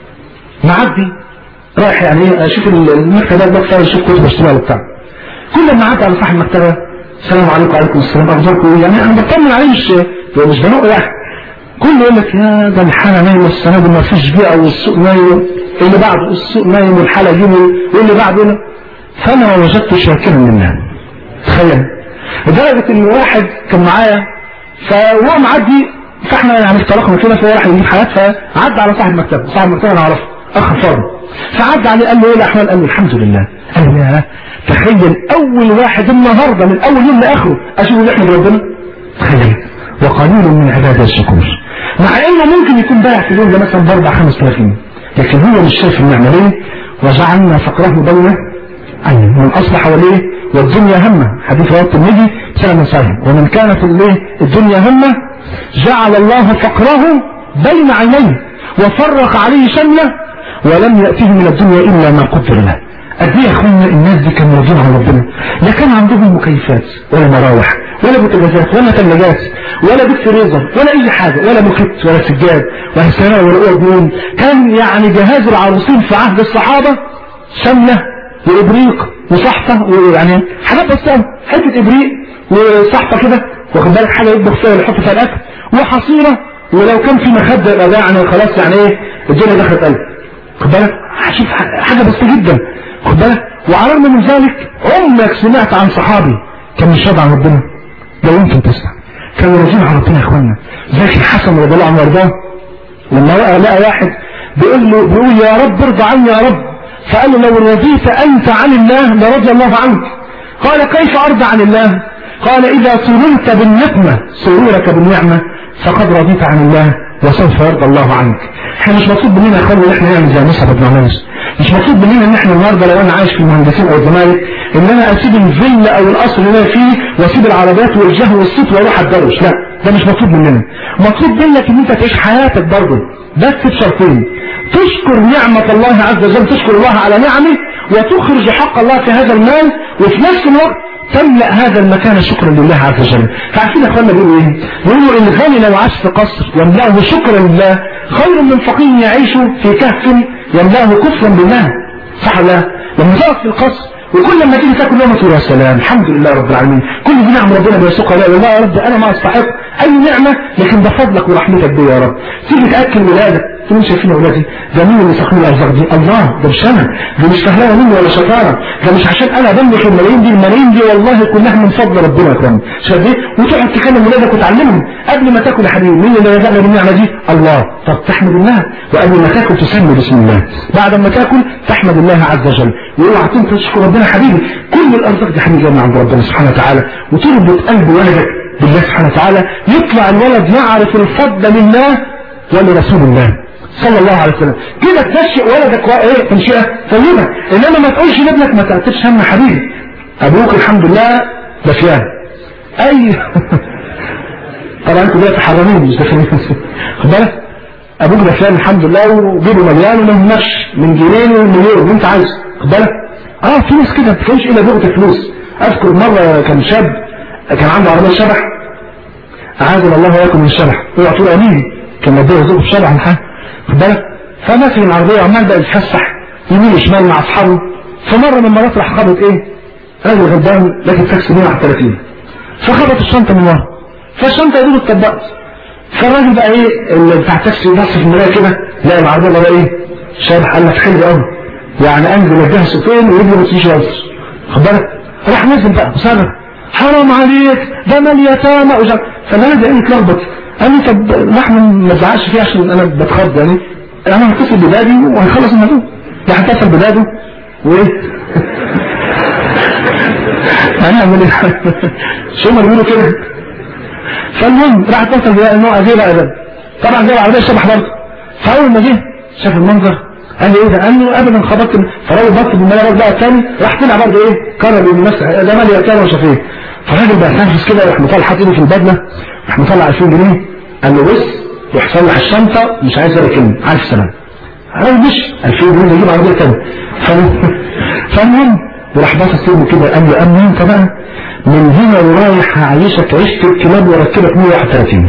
معدي رايح يعني ايه اشوف المكتبه ده كفايه اشوف كتب اشتريها وبتاع كل ما عدى على صاحب المكتبه السلام عليكم وعليكم السلام اخباركم يعني انا بطمن عليه مش مش بنق يعني كله يقول لك يا ده الحاله نايمه السنه دي ما فيش بيئه والسوق نايم اللي بعده السوق نايم والحاله جمل واللي بعده فانا وجدت شاكرا لله تخيل لدرجه ان واحد كان معايا فهو معدي فاحنا يعني افترقنا كده فهو راح يجيب حاجات فعدى على صاحب المكتبه صاحب المكتبه انا اعرفه اخ فاضل فعدى عليه قال له ايه الاحوال قال له الحمد لله قال له يا تخيل اول واحد النهارده من اول يوم لاخره اشوفه يحمد ربنا تخيل وقليل من عباد الشكور مع انه ممكن يكون بايع في اليوم ده مثلا باربع خمس ثلاثين لكن هو مش شايف النعمه ليه وجعلنا فقره بين عين من اصلح وليه والدنيا همه حديث رواه الترمذي سنه صحيح ومن كانت الايه الدنيا همه جعل الله فقره بين عينيه وفرق عليه شمله ولم يأته من الدنيا إلا ما قدر له قد ايه يا اخوانا الناس دي كانوا راضيين عن ربنا لا كان عندهم مكيفات ولا مراوح ولا بوتاجازات ولا ثلاجات ولا بيت فريزر ولا اي حاجه ولا موكيت ولا سجاد ولا سماء ولا اوض نوم كان يعني جهاز العروسين في عهد الصحابه شمله وابريق وصحفه ويعني حاجات بسيطه حته ابريق وصحفه كده واخد بالك حاجه يطبخ فيها ويحط فيها الاكل وحصيره ولو كان في مخده يبقى ده يعني خلاص يعني ايه الدنيا دخلت قلب خد بالك شوف حاجه بسيطه جدا خد بالك وعلى الرغم من ذلك عمرك سمعت عن صحابي كان مش راضي عن ربنا لو يمكن تسمع كانوا راضيين عن ربنا يا اخوانا زي الحسن رضي الله عنه وارضاه لما لقى لقى واحد بيقول له بيقول يا رب ارضى عني يا رب فقال له لو رضيت انت عن الله لرضي الله عنك قال كيف ارضى عن الله قال اذا سررت بالنقمه سرورك بالنعمه فقد رضيت عن الله وسوف يرضى الله عنك احنا مش مطلوب مننا يا اخوانا ان احنا نعمل زي مصعب بن عمير مش مطلوب مننا ان احنا النهارده لو انا عايش في المهندسين او الزمالك ان انا اسيب الفيلا او القصر اللي انا فيه واسيب العربيات والجه والصوت واروح اتدرس لا ده مش مطلوب مننا مطلوب منك ان انت تعيش حياتك برضه بس بشرطين تشكر نعمة الله عز وجل تشكر الله على نعمه وتخرج حق الله في هذا المال وفي نفس الوقت تملأ هذا المكان شكرا لله عز وجل فعارفين يا اخوانا بيقولوا ايه بيقولوا ان الغني لو عاش في قصر يملأه شكرا لله خير من فقير يعيش في كهف يملأه كفرا بالله صح ولا لا؟ لما تقف في القصر وكل ما تيجي تاكل يوم تقول يا سلام الحمد لله رب العالمين كل دي نعم ربنا بيسوقها لا والله يا رب انا ما استحق اي نعمه لكن ده فضلك ورحمتك بي يا رب تيجي تاكل ولادك تقول شايفين اولادي ده مين اللي ساقني الارزاق دي الله ده مش انا دي مش فهلانه مني ولا شطاره ده مش عشان انا بملك الملايين دي الملايين دي والله كلها من فضل ربنا يا اخوان شايف ايه وتقعد تكلم ولادك وتعلمهم قبل ما تاكل يا حبيبي مين اللي رزقنا بالنعمه دي الله طب تحمد الله وقبل ما تاكل تسمي بسم الله بعد ما تاكل تحمد الله عز وجل واوعى تنسى تشكر ربنا حبيبي كل الارزاق دي حبيبي من عند ربنا سبحانه وتعالى وتربط قلب ولدك بالله سبحانه وتعالى يطلع الولد يعرف الفضل لله ولرسول الله صلى الله عليه وسلم كده تنشئ ولدك ايه تنشئه طيبه انما ما تقولش لابنك ما تعتبش هم حبيبي ابوك الحمد لله دفيان اي طبعا انتوا دلوقتي حرامين مش دفيانين خد بالك ابوك دفيان الحمد لله وجيبه مليان وما يهمكش من جنيه ومليون اللي انت عايزه خد بالك اه في ناس كده ما بتتكلمش الا بغض الفلوس اذكر مره كان شاب كان عنده عربيه شبح اعاذنا الله واياكم من الشبح هو طول امين كان مديه يزوق في شبح محا خد بالك فماسك العربيه وعمال بقى يتفسح يمين وشمال مع اصحابه فمره من المرات راح خبط ايه راجل غلبان لكن تاكسي 131 فخبط الشنطه من ورا فالشنطه يا دوب اتطبقت فالراجل بقى ايه اللي بتاع التاكسي بص في المرايه كده لقى العربيه بقى ايه شارح قال لك حلو قوي يعني انزل اديها صوتين ويجي ما تجيش راسي خد بالك راح نزل بقى وصرخ حرام عليك ده مال يتامى وجا فانا ده ايه اتلخبط قال لي طب نحن ما تزعقش فيه عشان انا بتخض يعني انا هتصل ببابي وهنخلص الموضوع راح اتصل ببابه وايه هنعمل ايه شو ما بيقولوا كده فالمهم راح اتصل ببابي انه اجي بقى ده طبعا جاي العربيه الشبح برضه فاول ما جه شاف المنظر قال لي ايه ده قال له ابدا خبطت فالراجل بص بالملاك بقى الثاني راح طلع برضه ايه قرر يمسح ده مال يتامى وشاف ايه فالراجل بقى تنفس كده راح مطلع حاطط ايده في البدله راح مطلع 2000 جنيه قال له بص روح صلح الشنطه مش عايز ولا كلمه عارف السلام الراجل مش 2000 جنيه يجيب عربيه ثانيه فالمهم وراح باصص له كده قال له اما انت بقى من هنا ورايح هعيشك عيشه الكلاب واركبك 131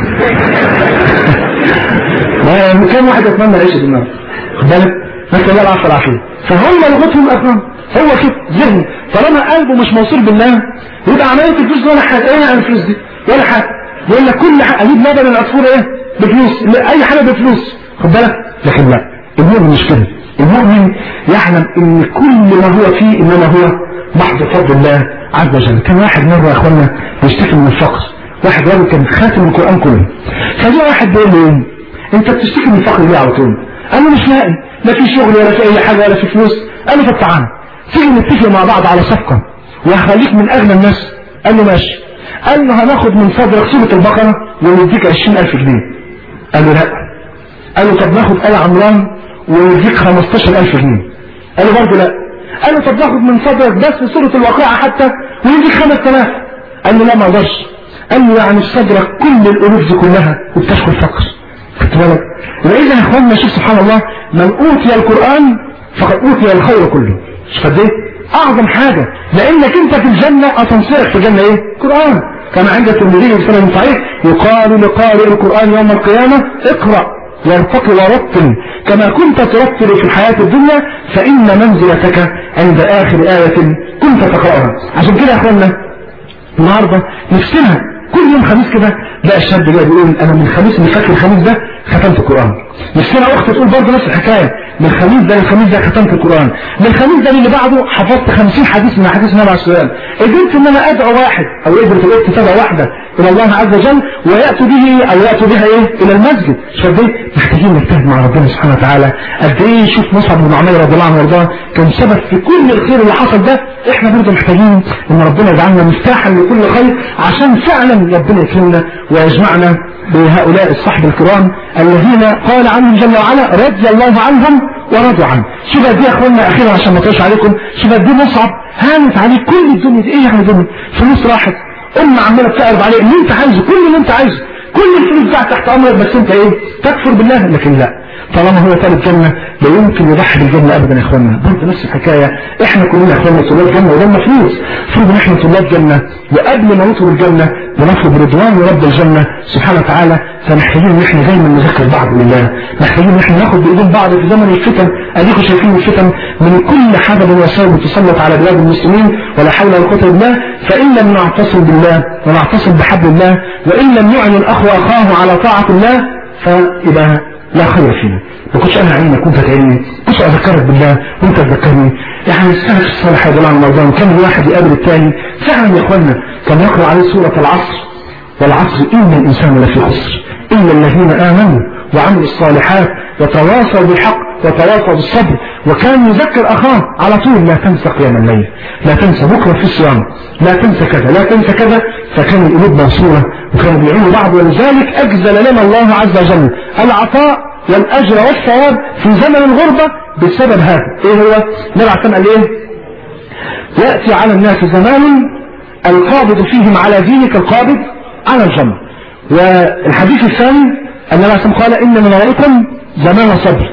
ما كان واحد يتمنى يعيش النار خد بالك نسال الله العافيه والعافيه فهم لغتهم الاكرام هو كده ذهن طالما قلبه مش موصول بالله يبقى عمليه الفلوس ولا حاجه ايه يعني الفلوس دي ولا حاجه يقول لك كل حاجه اجيب لبن العصفور ايه بفلوس اي حاجه بفلوس خد بالك لكن لا المؤمن مش كده المؤمن يعلم ان كل ما هو فيه انما هو محض فضل الله عز وجل كان واحد مره يا اخوانا بيشتكي من الفقر واحد راجل كان خاتم القران كله فجاء واحد بيقول له ايه انت بتشتكي من الفقر ليه على طول قال له مش لاقي لا في شغل ولا في اي حاجه ولا في فلوس قال له طب تعالى تيجي نتفق مع بعض على صفقه وهخليك من اغنى الناس قال له ماشي قال له هناخد من صدرك سوره البقره ونديك 20000 جنيه قال له لا قال له طب ناخد آل عمران ونديك 15000 جنيه قال له برضه لا قال له طب ناخد من صدرك بس سوره الواقعه حتى ونديك 5000 قال له لا ما اقدرش قال له يعني في صدرك كل الالوف دي كلها وبتشكو الفقر خدت بالك واذا يا اخواننا شوف سبحان الله من اوتي القران فقد اوتي الخير كله مش قد ايه اعظم حاجه لانك انت في الجنه اسانسيرك في الجنه ايه قران كما عند الترمذي في سنه صحيح يقال لقارئ القران يوم القيامه اقرا وارتقي ورتل كما كنت ترتل في الحياه الدنيا فان منزلتك عند اخر ايه كنت تقراها عشان كده يا اخواننا النهارده نفسنا كل يوم خميس كده لا الشاب جاي بيقول انا من الخميس اللي فات الخميس ده ختمت القرآن نفسنا أخت تقول برضه نفس الحكاية من الخميس ده للخميس ده ختمت القرآن من الخميس ده اللي بعده حفظت 50 حديث من حديث النبي عليه الصلاة والسلام قدرت ان انا ادعو واحد او قدرت الوقت تدعو واحدة الى الله عز وجل ويأتوا به او يأتوا بها ايه الى المسجد شوف دي محتاجين نجتهد مع ربنا سبحانه وتعالى قد ايه شوف مصعب بن عمير رضي الله عنه وارضاه كان سبب في كل الخير اللي حصل ده احنا برضه محتاجين ان ربنا يجعلنا مفتاحا لكل خير عشان فعلا ربنا يكرمنا ويجمعنا بهؤلاء الصحب الكرام الذين قال عنهم جل وعلا رضي الله عنهم ورضوا عنه شوف دي يا اخوانا اخيرا عشان ما اطولش عليكم شوف دي مصعب هانت عليه كل الدنيا دي ايه يعني دنيا فلوس راحت ام عماله بتعرض عليه اللي انت عايزه كل اللي انت عايزه كل الفلوس بتاعتك تحت امرك بس انت ايه تكفر بالله لكن لا طالما هو طالب جنة لا يمكن يضحي بالجنة ابدا يا اخوانا برضه نفس الحكاية احنا كلنا يا اخوانا طلاب جنة ولنا فلوس المفروض ان احنا طلاب جنة وقبل ما ندخل الجنة بنطلب رضوان رب الجنة سبحانه وتعالى فمحتاجين ان احنا دايما نذكر بعض بالله محتاجين ان احنا ناخد بايدين بعض في زمن الفتن اديكم شايفين الفتن من كل حاجة من الوسائل بتسلط على بلاد المسلمين ولا حول ولا قوة الا بالله فان لم نعتصم بالله ونعتصم بحبل الله وان لم يعن الاخ اخاه على طاعة الله فيبقى لا خير فينا ما كنتش انا عينك وانت تعيني كنتش اذكرك بالله وانت تذكرني يعني السلف الصالح يا جماعه الموضوع كان الواحد يقابل الثاني فعلا يا اخوانا كان يقرا عليه سوره العصر والعصر ان الانسان لفي خسر الا الذين امنوا وعملوا الصالحات وتواصوا بالحق وتواصوا بالصبر وكان يذكر اخاه على طول لا تنسى قيام الليل لا تنسى بكره في الصيام لا تنسى كذا لا تنسى كذا فكان القلوب موصوله وكانوا بيعينوا بعض ولذلك اجزل لنا الله عز وجل العطاء والاجر والثواب في زمن الغربه بسبب هذا ايه هو نبع سمع ايه ياتي على الناس زمان القابض فيهم على دينك القابض على الجمر والحديث الثاني أن الله قال إن من ورائكم زمان صبر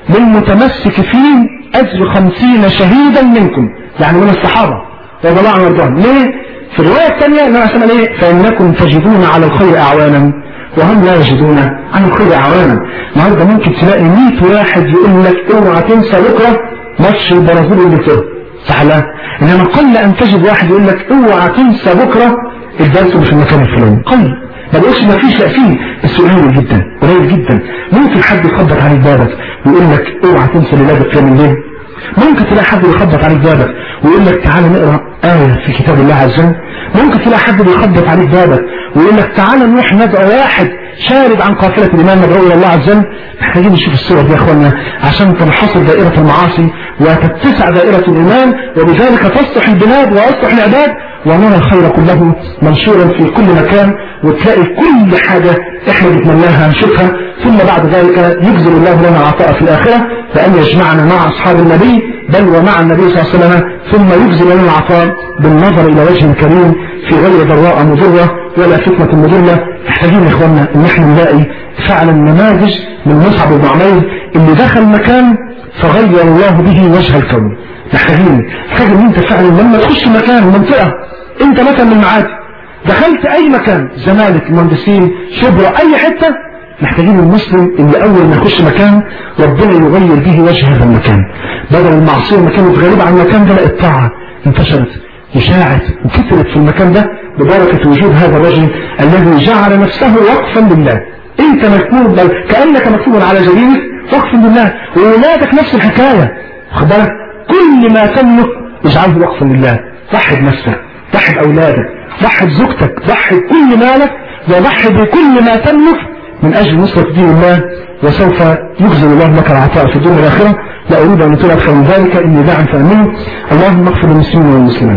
للمتمسك فيه أجر خمسين شهيدا منكم يعني من الصحابة رضي الله عنهم وارضاهم ليه؟ في الرواية الثانية أن الله ايه؟ فإنكم تجدون على الخير أعوانا وهم لا يجدون عن الخير أعوانا النهارده ممكن تلاقي 100 واحد يقول لك اوعى تنسى بكرة ماتش البرازيل اللي فيه صح لا؟ إنما قل أن تجد واحد يقول لك اوعى تنسى بكرة الدرس في المكان الفلاني قل ما بقولش ما فيش لا فيه بس قليل جدا قليل جدا ممكن حد يخبط عليك بابك ويقول لك اوعى تنسى ليلتك قيام الليل ممكن تلاقي حد يخبط عليك بابك ويقول لك تعالى نقرا آية في كتاب الله عز وجل ممكن تلاقي حد بيخبط عليك بابك ويقول لك تعالى نروح ندعو واحد شارد عن قافلة الإمام ندعو إلى الله عز وجل محتاجين نشوف الصور دي يا إخوانا عشان تنحصر دائرة المعاصي وتتسع دائرة الإيمان وبذلك تصلح البلاد ويصلح العباد ونرى الخير كله منشورا في كل مكان وتلاقي كل حاجة احنا بنتمناها نشوفها ثم بعد ذلك يجزل الله لنا عطاء في الآخرة بأن يجمعنا مع أصحاب النبي بل ومع النبي صلى الله عليه وسلم ثم يجزل لنا العطاء بالنظر إلى وجه الكريم في غير ضراء مضرة ولا فتنة مضلة محتاجين يا إخواننا إن احنا نلاقي فعلا نماذج من مصعب بن عمير اللي دخل مكان فغير الله به وجه الكون محتاجين محتاج ان انت فعلا لما تخش مكان منطقة انت مثلا من معادي دخلت اي مكان زمالك مهندسين شبرا اي حتة محتاجين المسلم اللي اول ما يخش مكان ربنا يغير به وجه هذا المكان بدل المعصية ما كانت غريبة عن المكان ده لا الطاعة انتشرت وشاعت وكثرت في المكان ده ببركة وجود هذا الرجل الذي جعل نفسه وقفا لله انت مكتوب بل كأنك مكتوب على جبينك وقف لله وولادك نفس الحكاية خد بالك كل ما تملك اجعله وقفا لله ضحي بنفسك ضحي بأولادك ضحي بزوجتك ضحي بكل مالك وضحي بكل ما تملك من أجل نصرة دين الله وسوف يخزن الله لك العطاء في الدنيا والآخرة لا أريد أن أطيل أكثر من ذلك إني داع فأمنه اللهم اغفر للمسلمين والمسلمات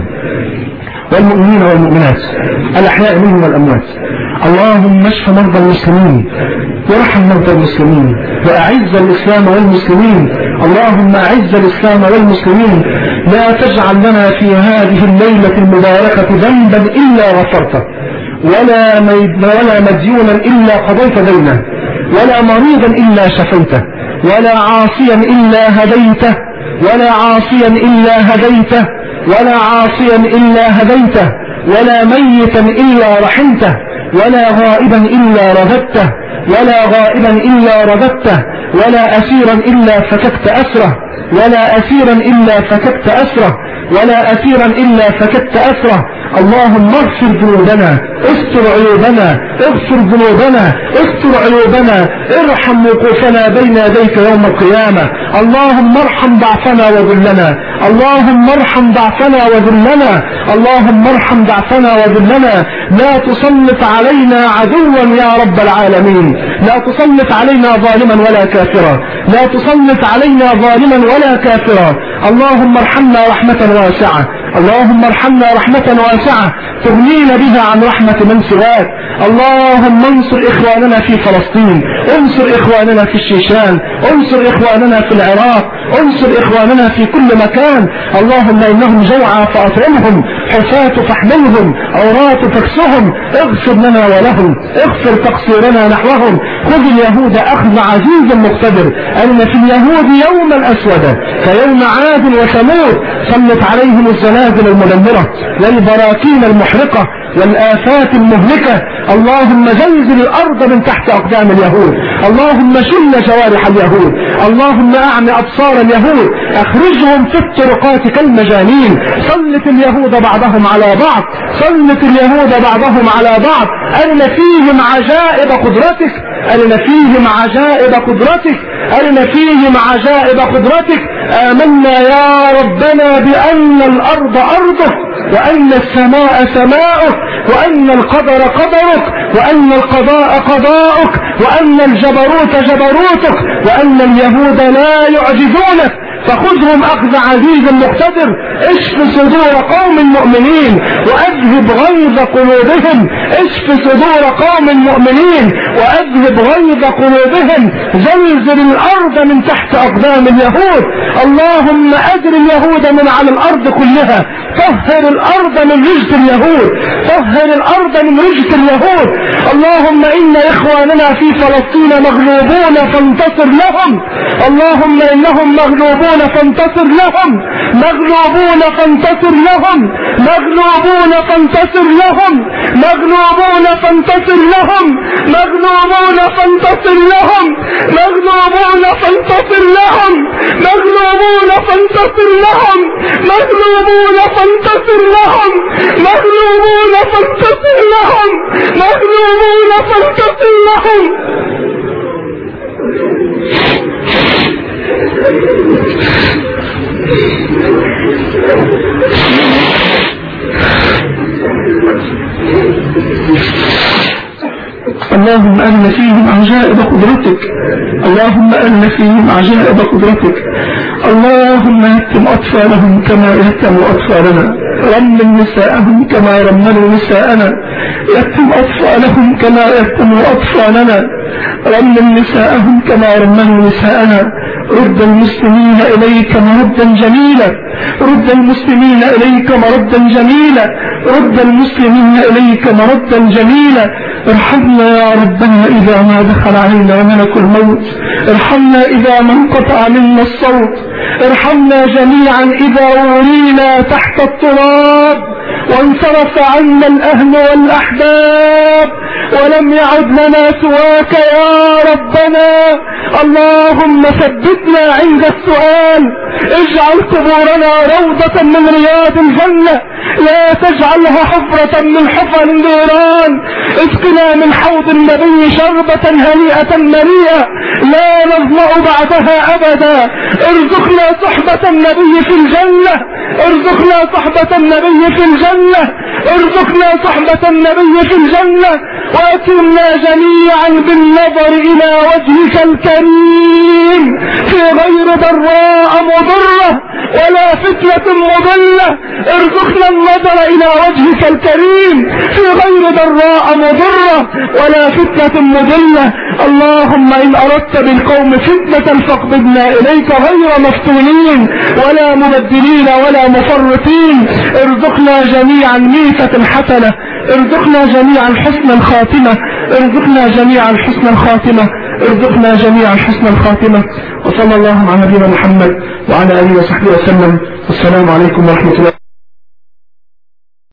والمؤمنين والمؤمنات الأحياء منهم والأموات اللهم اشف مرضى المسلمين وارحم مرضى المسلمين وأعز الإسلام والمسلمين اللهم أعز الإسلام والمسلمين لا تجعل لنا في هذه الليلة المباركة ذنبا إلا غفرته ولا ولا مديونا إلا قضيت دينه ولا مريضا إلا شفيته ولا عاصيا إلا هديته ولا عاصيا إلا هديته ولا عاصيا إلا هديته ولا ميتا إلا رحمته ولا غائبا إلا رددته ولا غائبا إلا رددته ولا أسيرا إلا فككت أسره ولا أسيرا إلا فككت أسره ولا أسيرا إلا فكدت أسره اللهم اغفر ذنوبنا استر عيوبنا اغفر ذنوبنا استر عيوبنا ارحم وقوفنا بين يديك يوم القيامة اللهم ارحم ضعفنا وذلنا اللهم ارحم ضعفنا وذلنا اللهم ارحم ضعفنا وذلنا لا تسلط علينا عدوا يا رب العالمين لا تسلط علينا ظالما ولا كافرا لا تسلط علينا ظالما ولا كافرا اللهم ارحمنا رحمة واسعة اللهم ارحمنا رحمة واسعة تغنينا بها عن رحمة من سواك اللهم انصر إخواننا في فلسطين انصر إخواننا في الشيشان انصر إخواننا في العراق انصر إخواننا في كل مكان اللهم إنهم جوعى فأطعمهم حفاة فاحملهم عراة فاكسهم اغفر لنا ولهم اغفر تقصيرنا نحوهم خذ اليهود أخذ عزيز مقتدر أن في اليهود يوما أسودا كيوم عاد وثمود سلط عليهم الزلازل المدمرة والبراكين المحرقة والآفات المهلكة اللهم زلزل الأرض من تحت أقدام اليهود اللهم شل جوارح اليهود اللهم أعمي أبصار اليهود أخرجهم في الطرقات كالمجانين سلط اليهود بعضهم على بعض سلط اليهود بعضهم على بعض أرن فيهم عجائب قدرتك أرن فيهم عجائب قدرتك أرن فيهم عجائب قدرتك آمنا يا ربنا بأن الأرض أرضك وأن السماء سماؤك وأن القدر قدرك وأن القضاء قضاؤك وأن الجبروت جبروتك وأن اليهود لا يعجزونك فخذهم أخذ عزيز مقتدر اشف صدور قوم مؤمنين وأذهب غيظ قلوبهم اشف صدور قوم مؤمنين وأذهب غيظ قلوبهم زلزل الأرض من تحت أقدام اليهود اللهم أجر اليهود من على الأرض كلها طهر الأرض من رجس اليهود طهر الأرض من رجس اليهود اللهم إن إخواننا في فلسطين مغلوبون فانتصر لهم اللهم إنهم مغلوبون فانتصر لهم مغلوبون فانتصر لهم مغلوبون فانتصر لهم مغلوبون فانتصر لهم مغلوبون فانتصر لهم مغلوبون فانتصر لهم مغلوبون فانتصر لهم مغلوبون فانتصر لهم مغلوبون فانتصر لهم مغلوبون فانتصر لهم اللهم أن فيهم عجائب قدرتك اللهم أن فيهم عجائب قدرتك اللهم يتم أطفالهم كما يتم أطفالنا رمل نساءهم كما رملوا نساءنا يتم أطفالهم كما يتم أطفالنا رمل نساءهم كما رملوا نساءنا رد المسلمين إليك مردا جميلا رد المسلمين إليك مردا جميلا رد المسلمين إليك مردا جميلا ارحمنا يا ربنا إذا ما دخل علينا ملك الموت ارحمنا إذا ما انقطع منا الصوت ارحمنا جميعا إذا ورينا تحت التراب وانصرف عنا الأهل والأحباب ولم يعد لنا سواك يا ربنا اللهم ثبتنا عند السؤال اجعل قبورنا روضة من رياض الجنة لا تجعلها حفرة من حفر النيران اسقنا من حوض النبي شربة هنيئة مريئة لا نظمأ بعدها أبدا ارزقنا صحبة النبي في الجنة ارزقنا صحبة النبي في الجنة ارزقنا صحبة النبي في الجنة وأكرمنا جميعا بالنظر إلى وجهك الكريم في غير ضراء مضرة ولا فتنة مضلة ارزقنا النظر إلى وجهك الكريم في غير ضراء مضرة ولا فتنة مضلة اللهم إن أردت بالقوم فتنة فاقبضنا إليك غير مفتونين ولا مبدلين ولا مفرطين ارزقنا جميعا ميتة حسنة ارزقنا جميعا حسن الخاتمة ارزقنا جميعا حسن الخاتمة ارزقنا جميعا حسن الخاتمة وصلى الله على نبينا محمد وعلى آله وصحبه وسلم والسلام عليكم ورحمة الله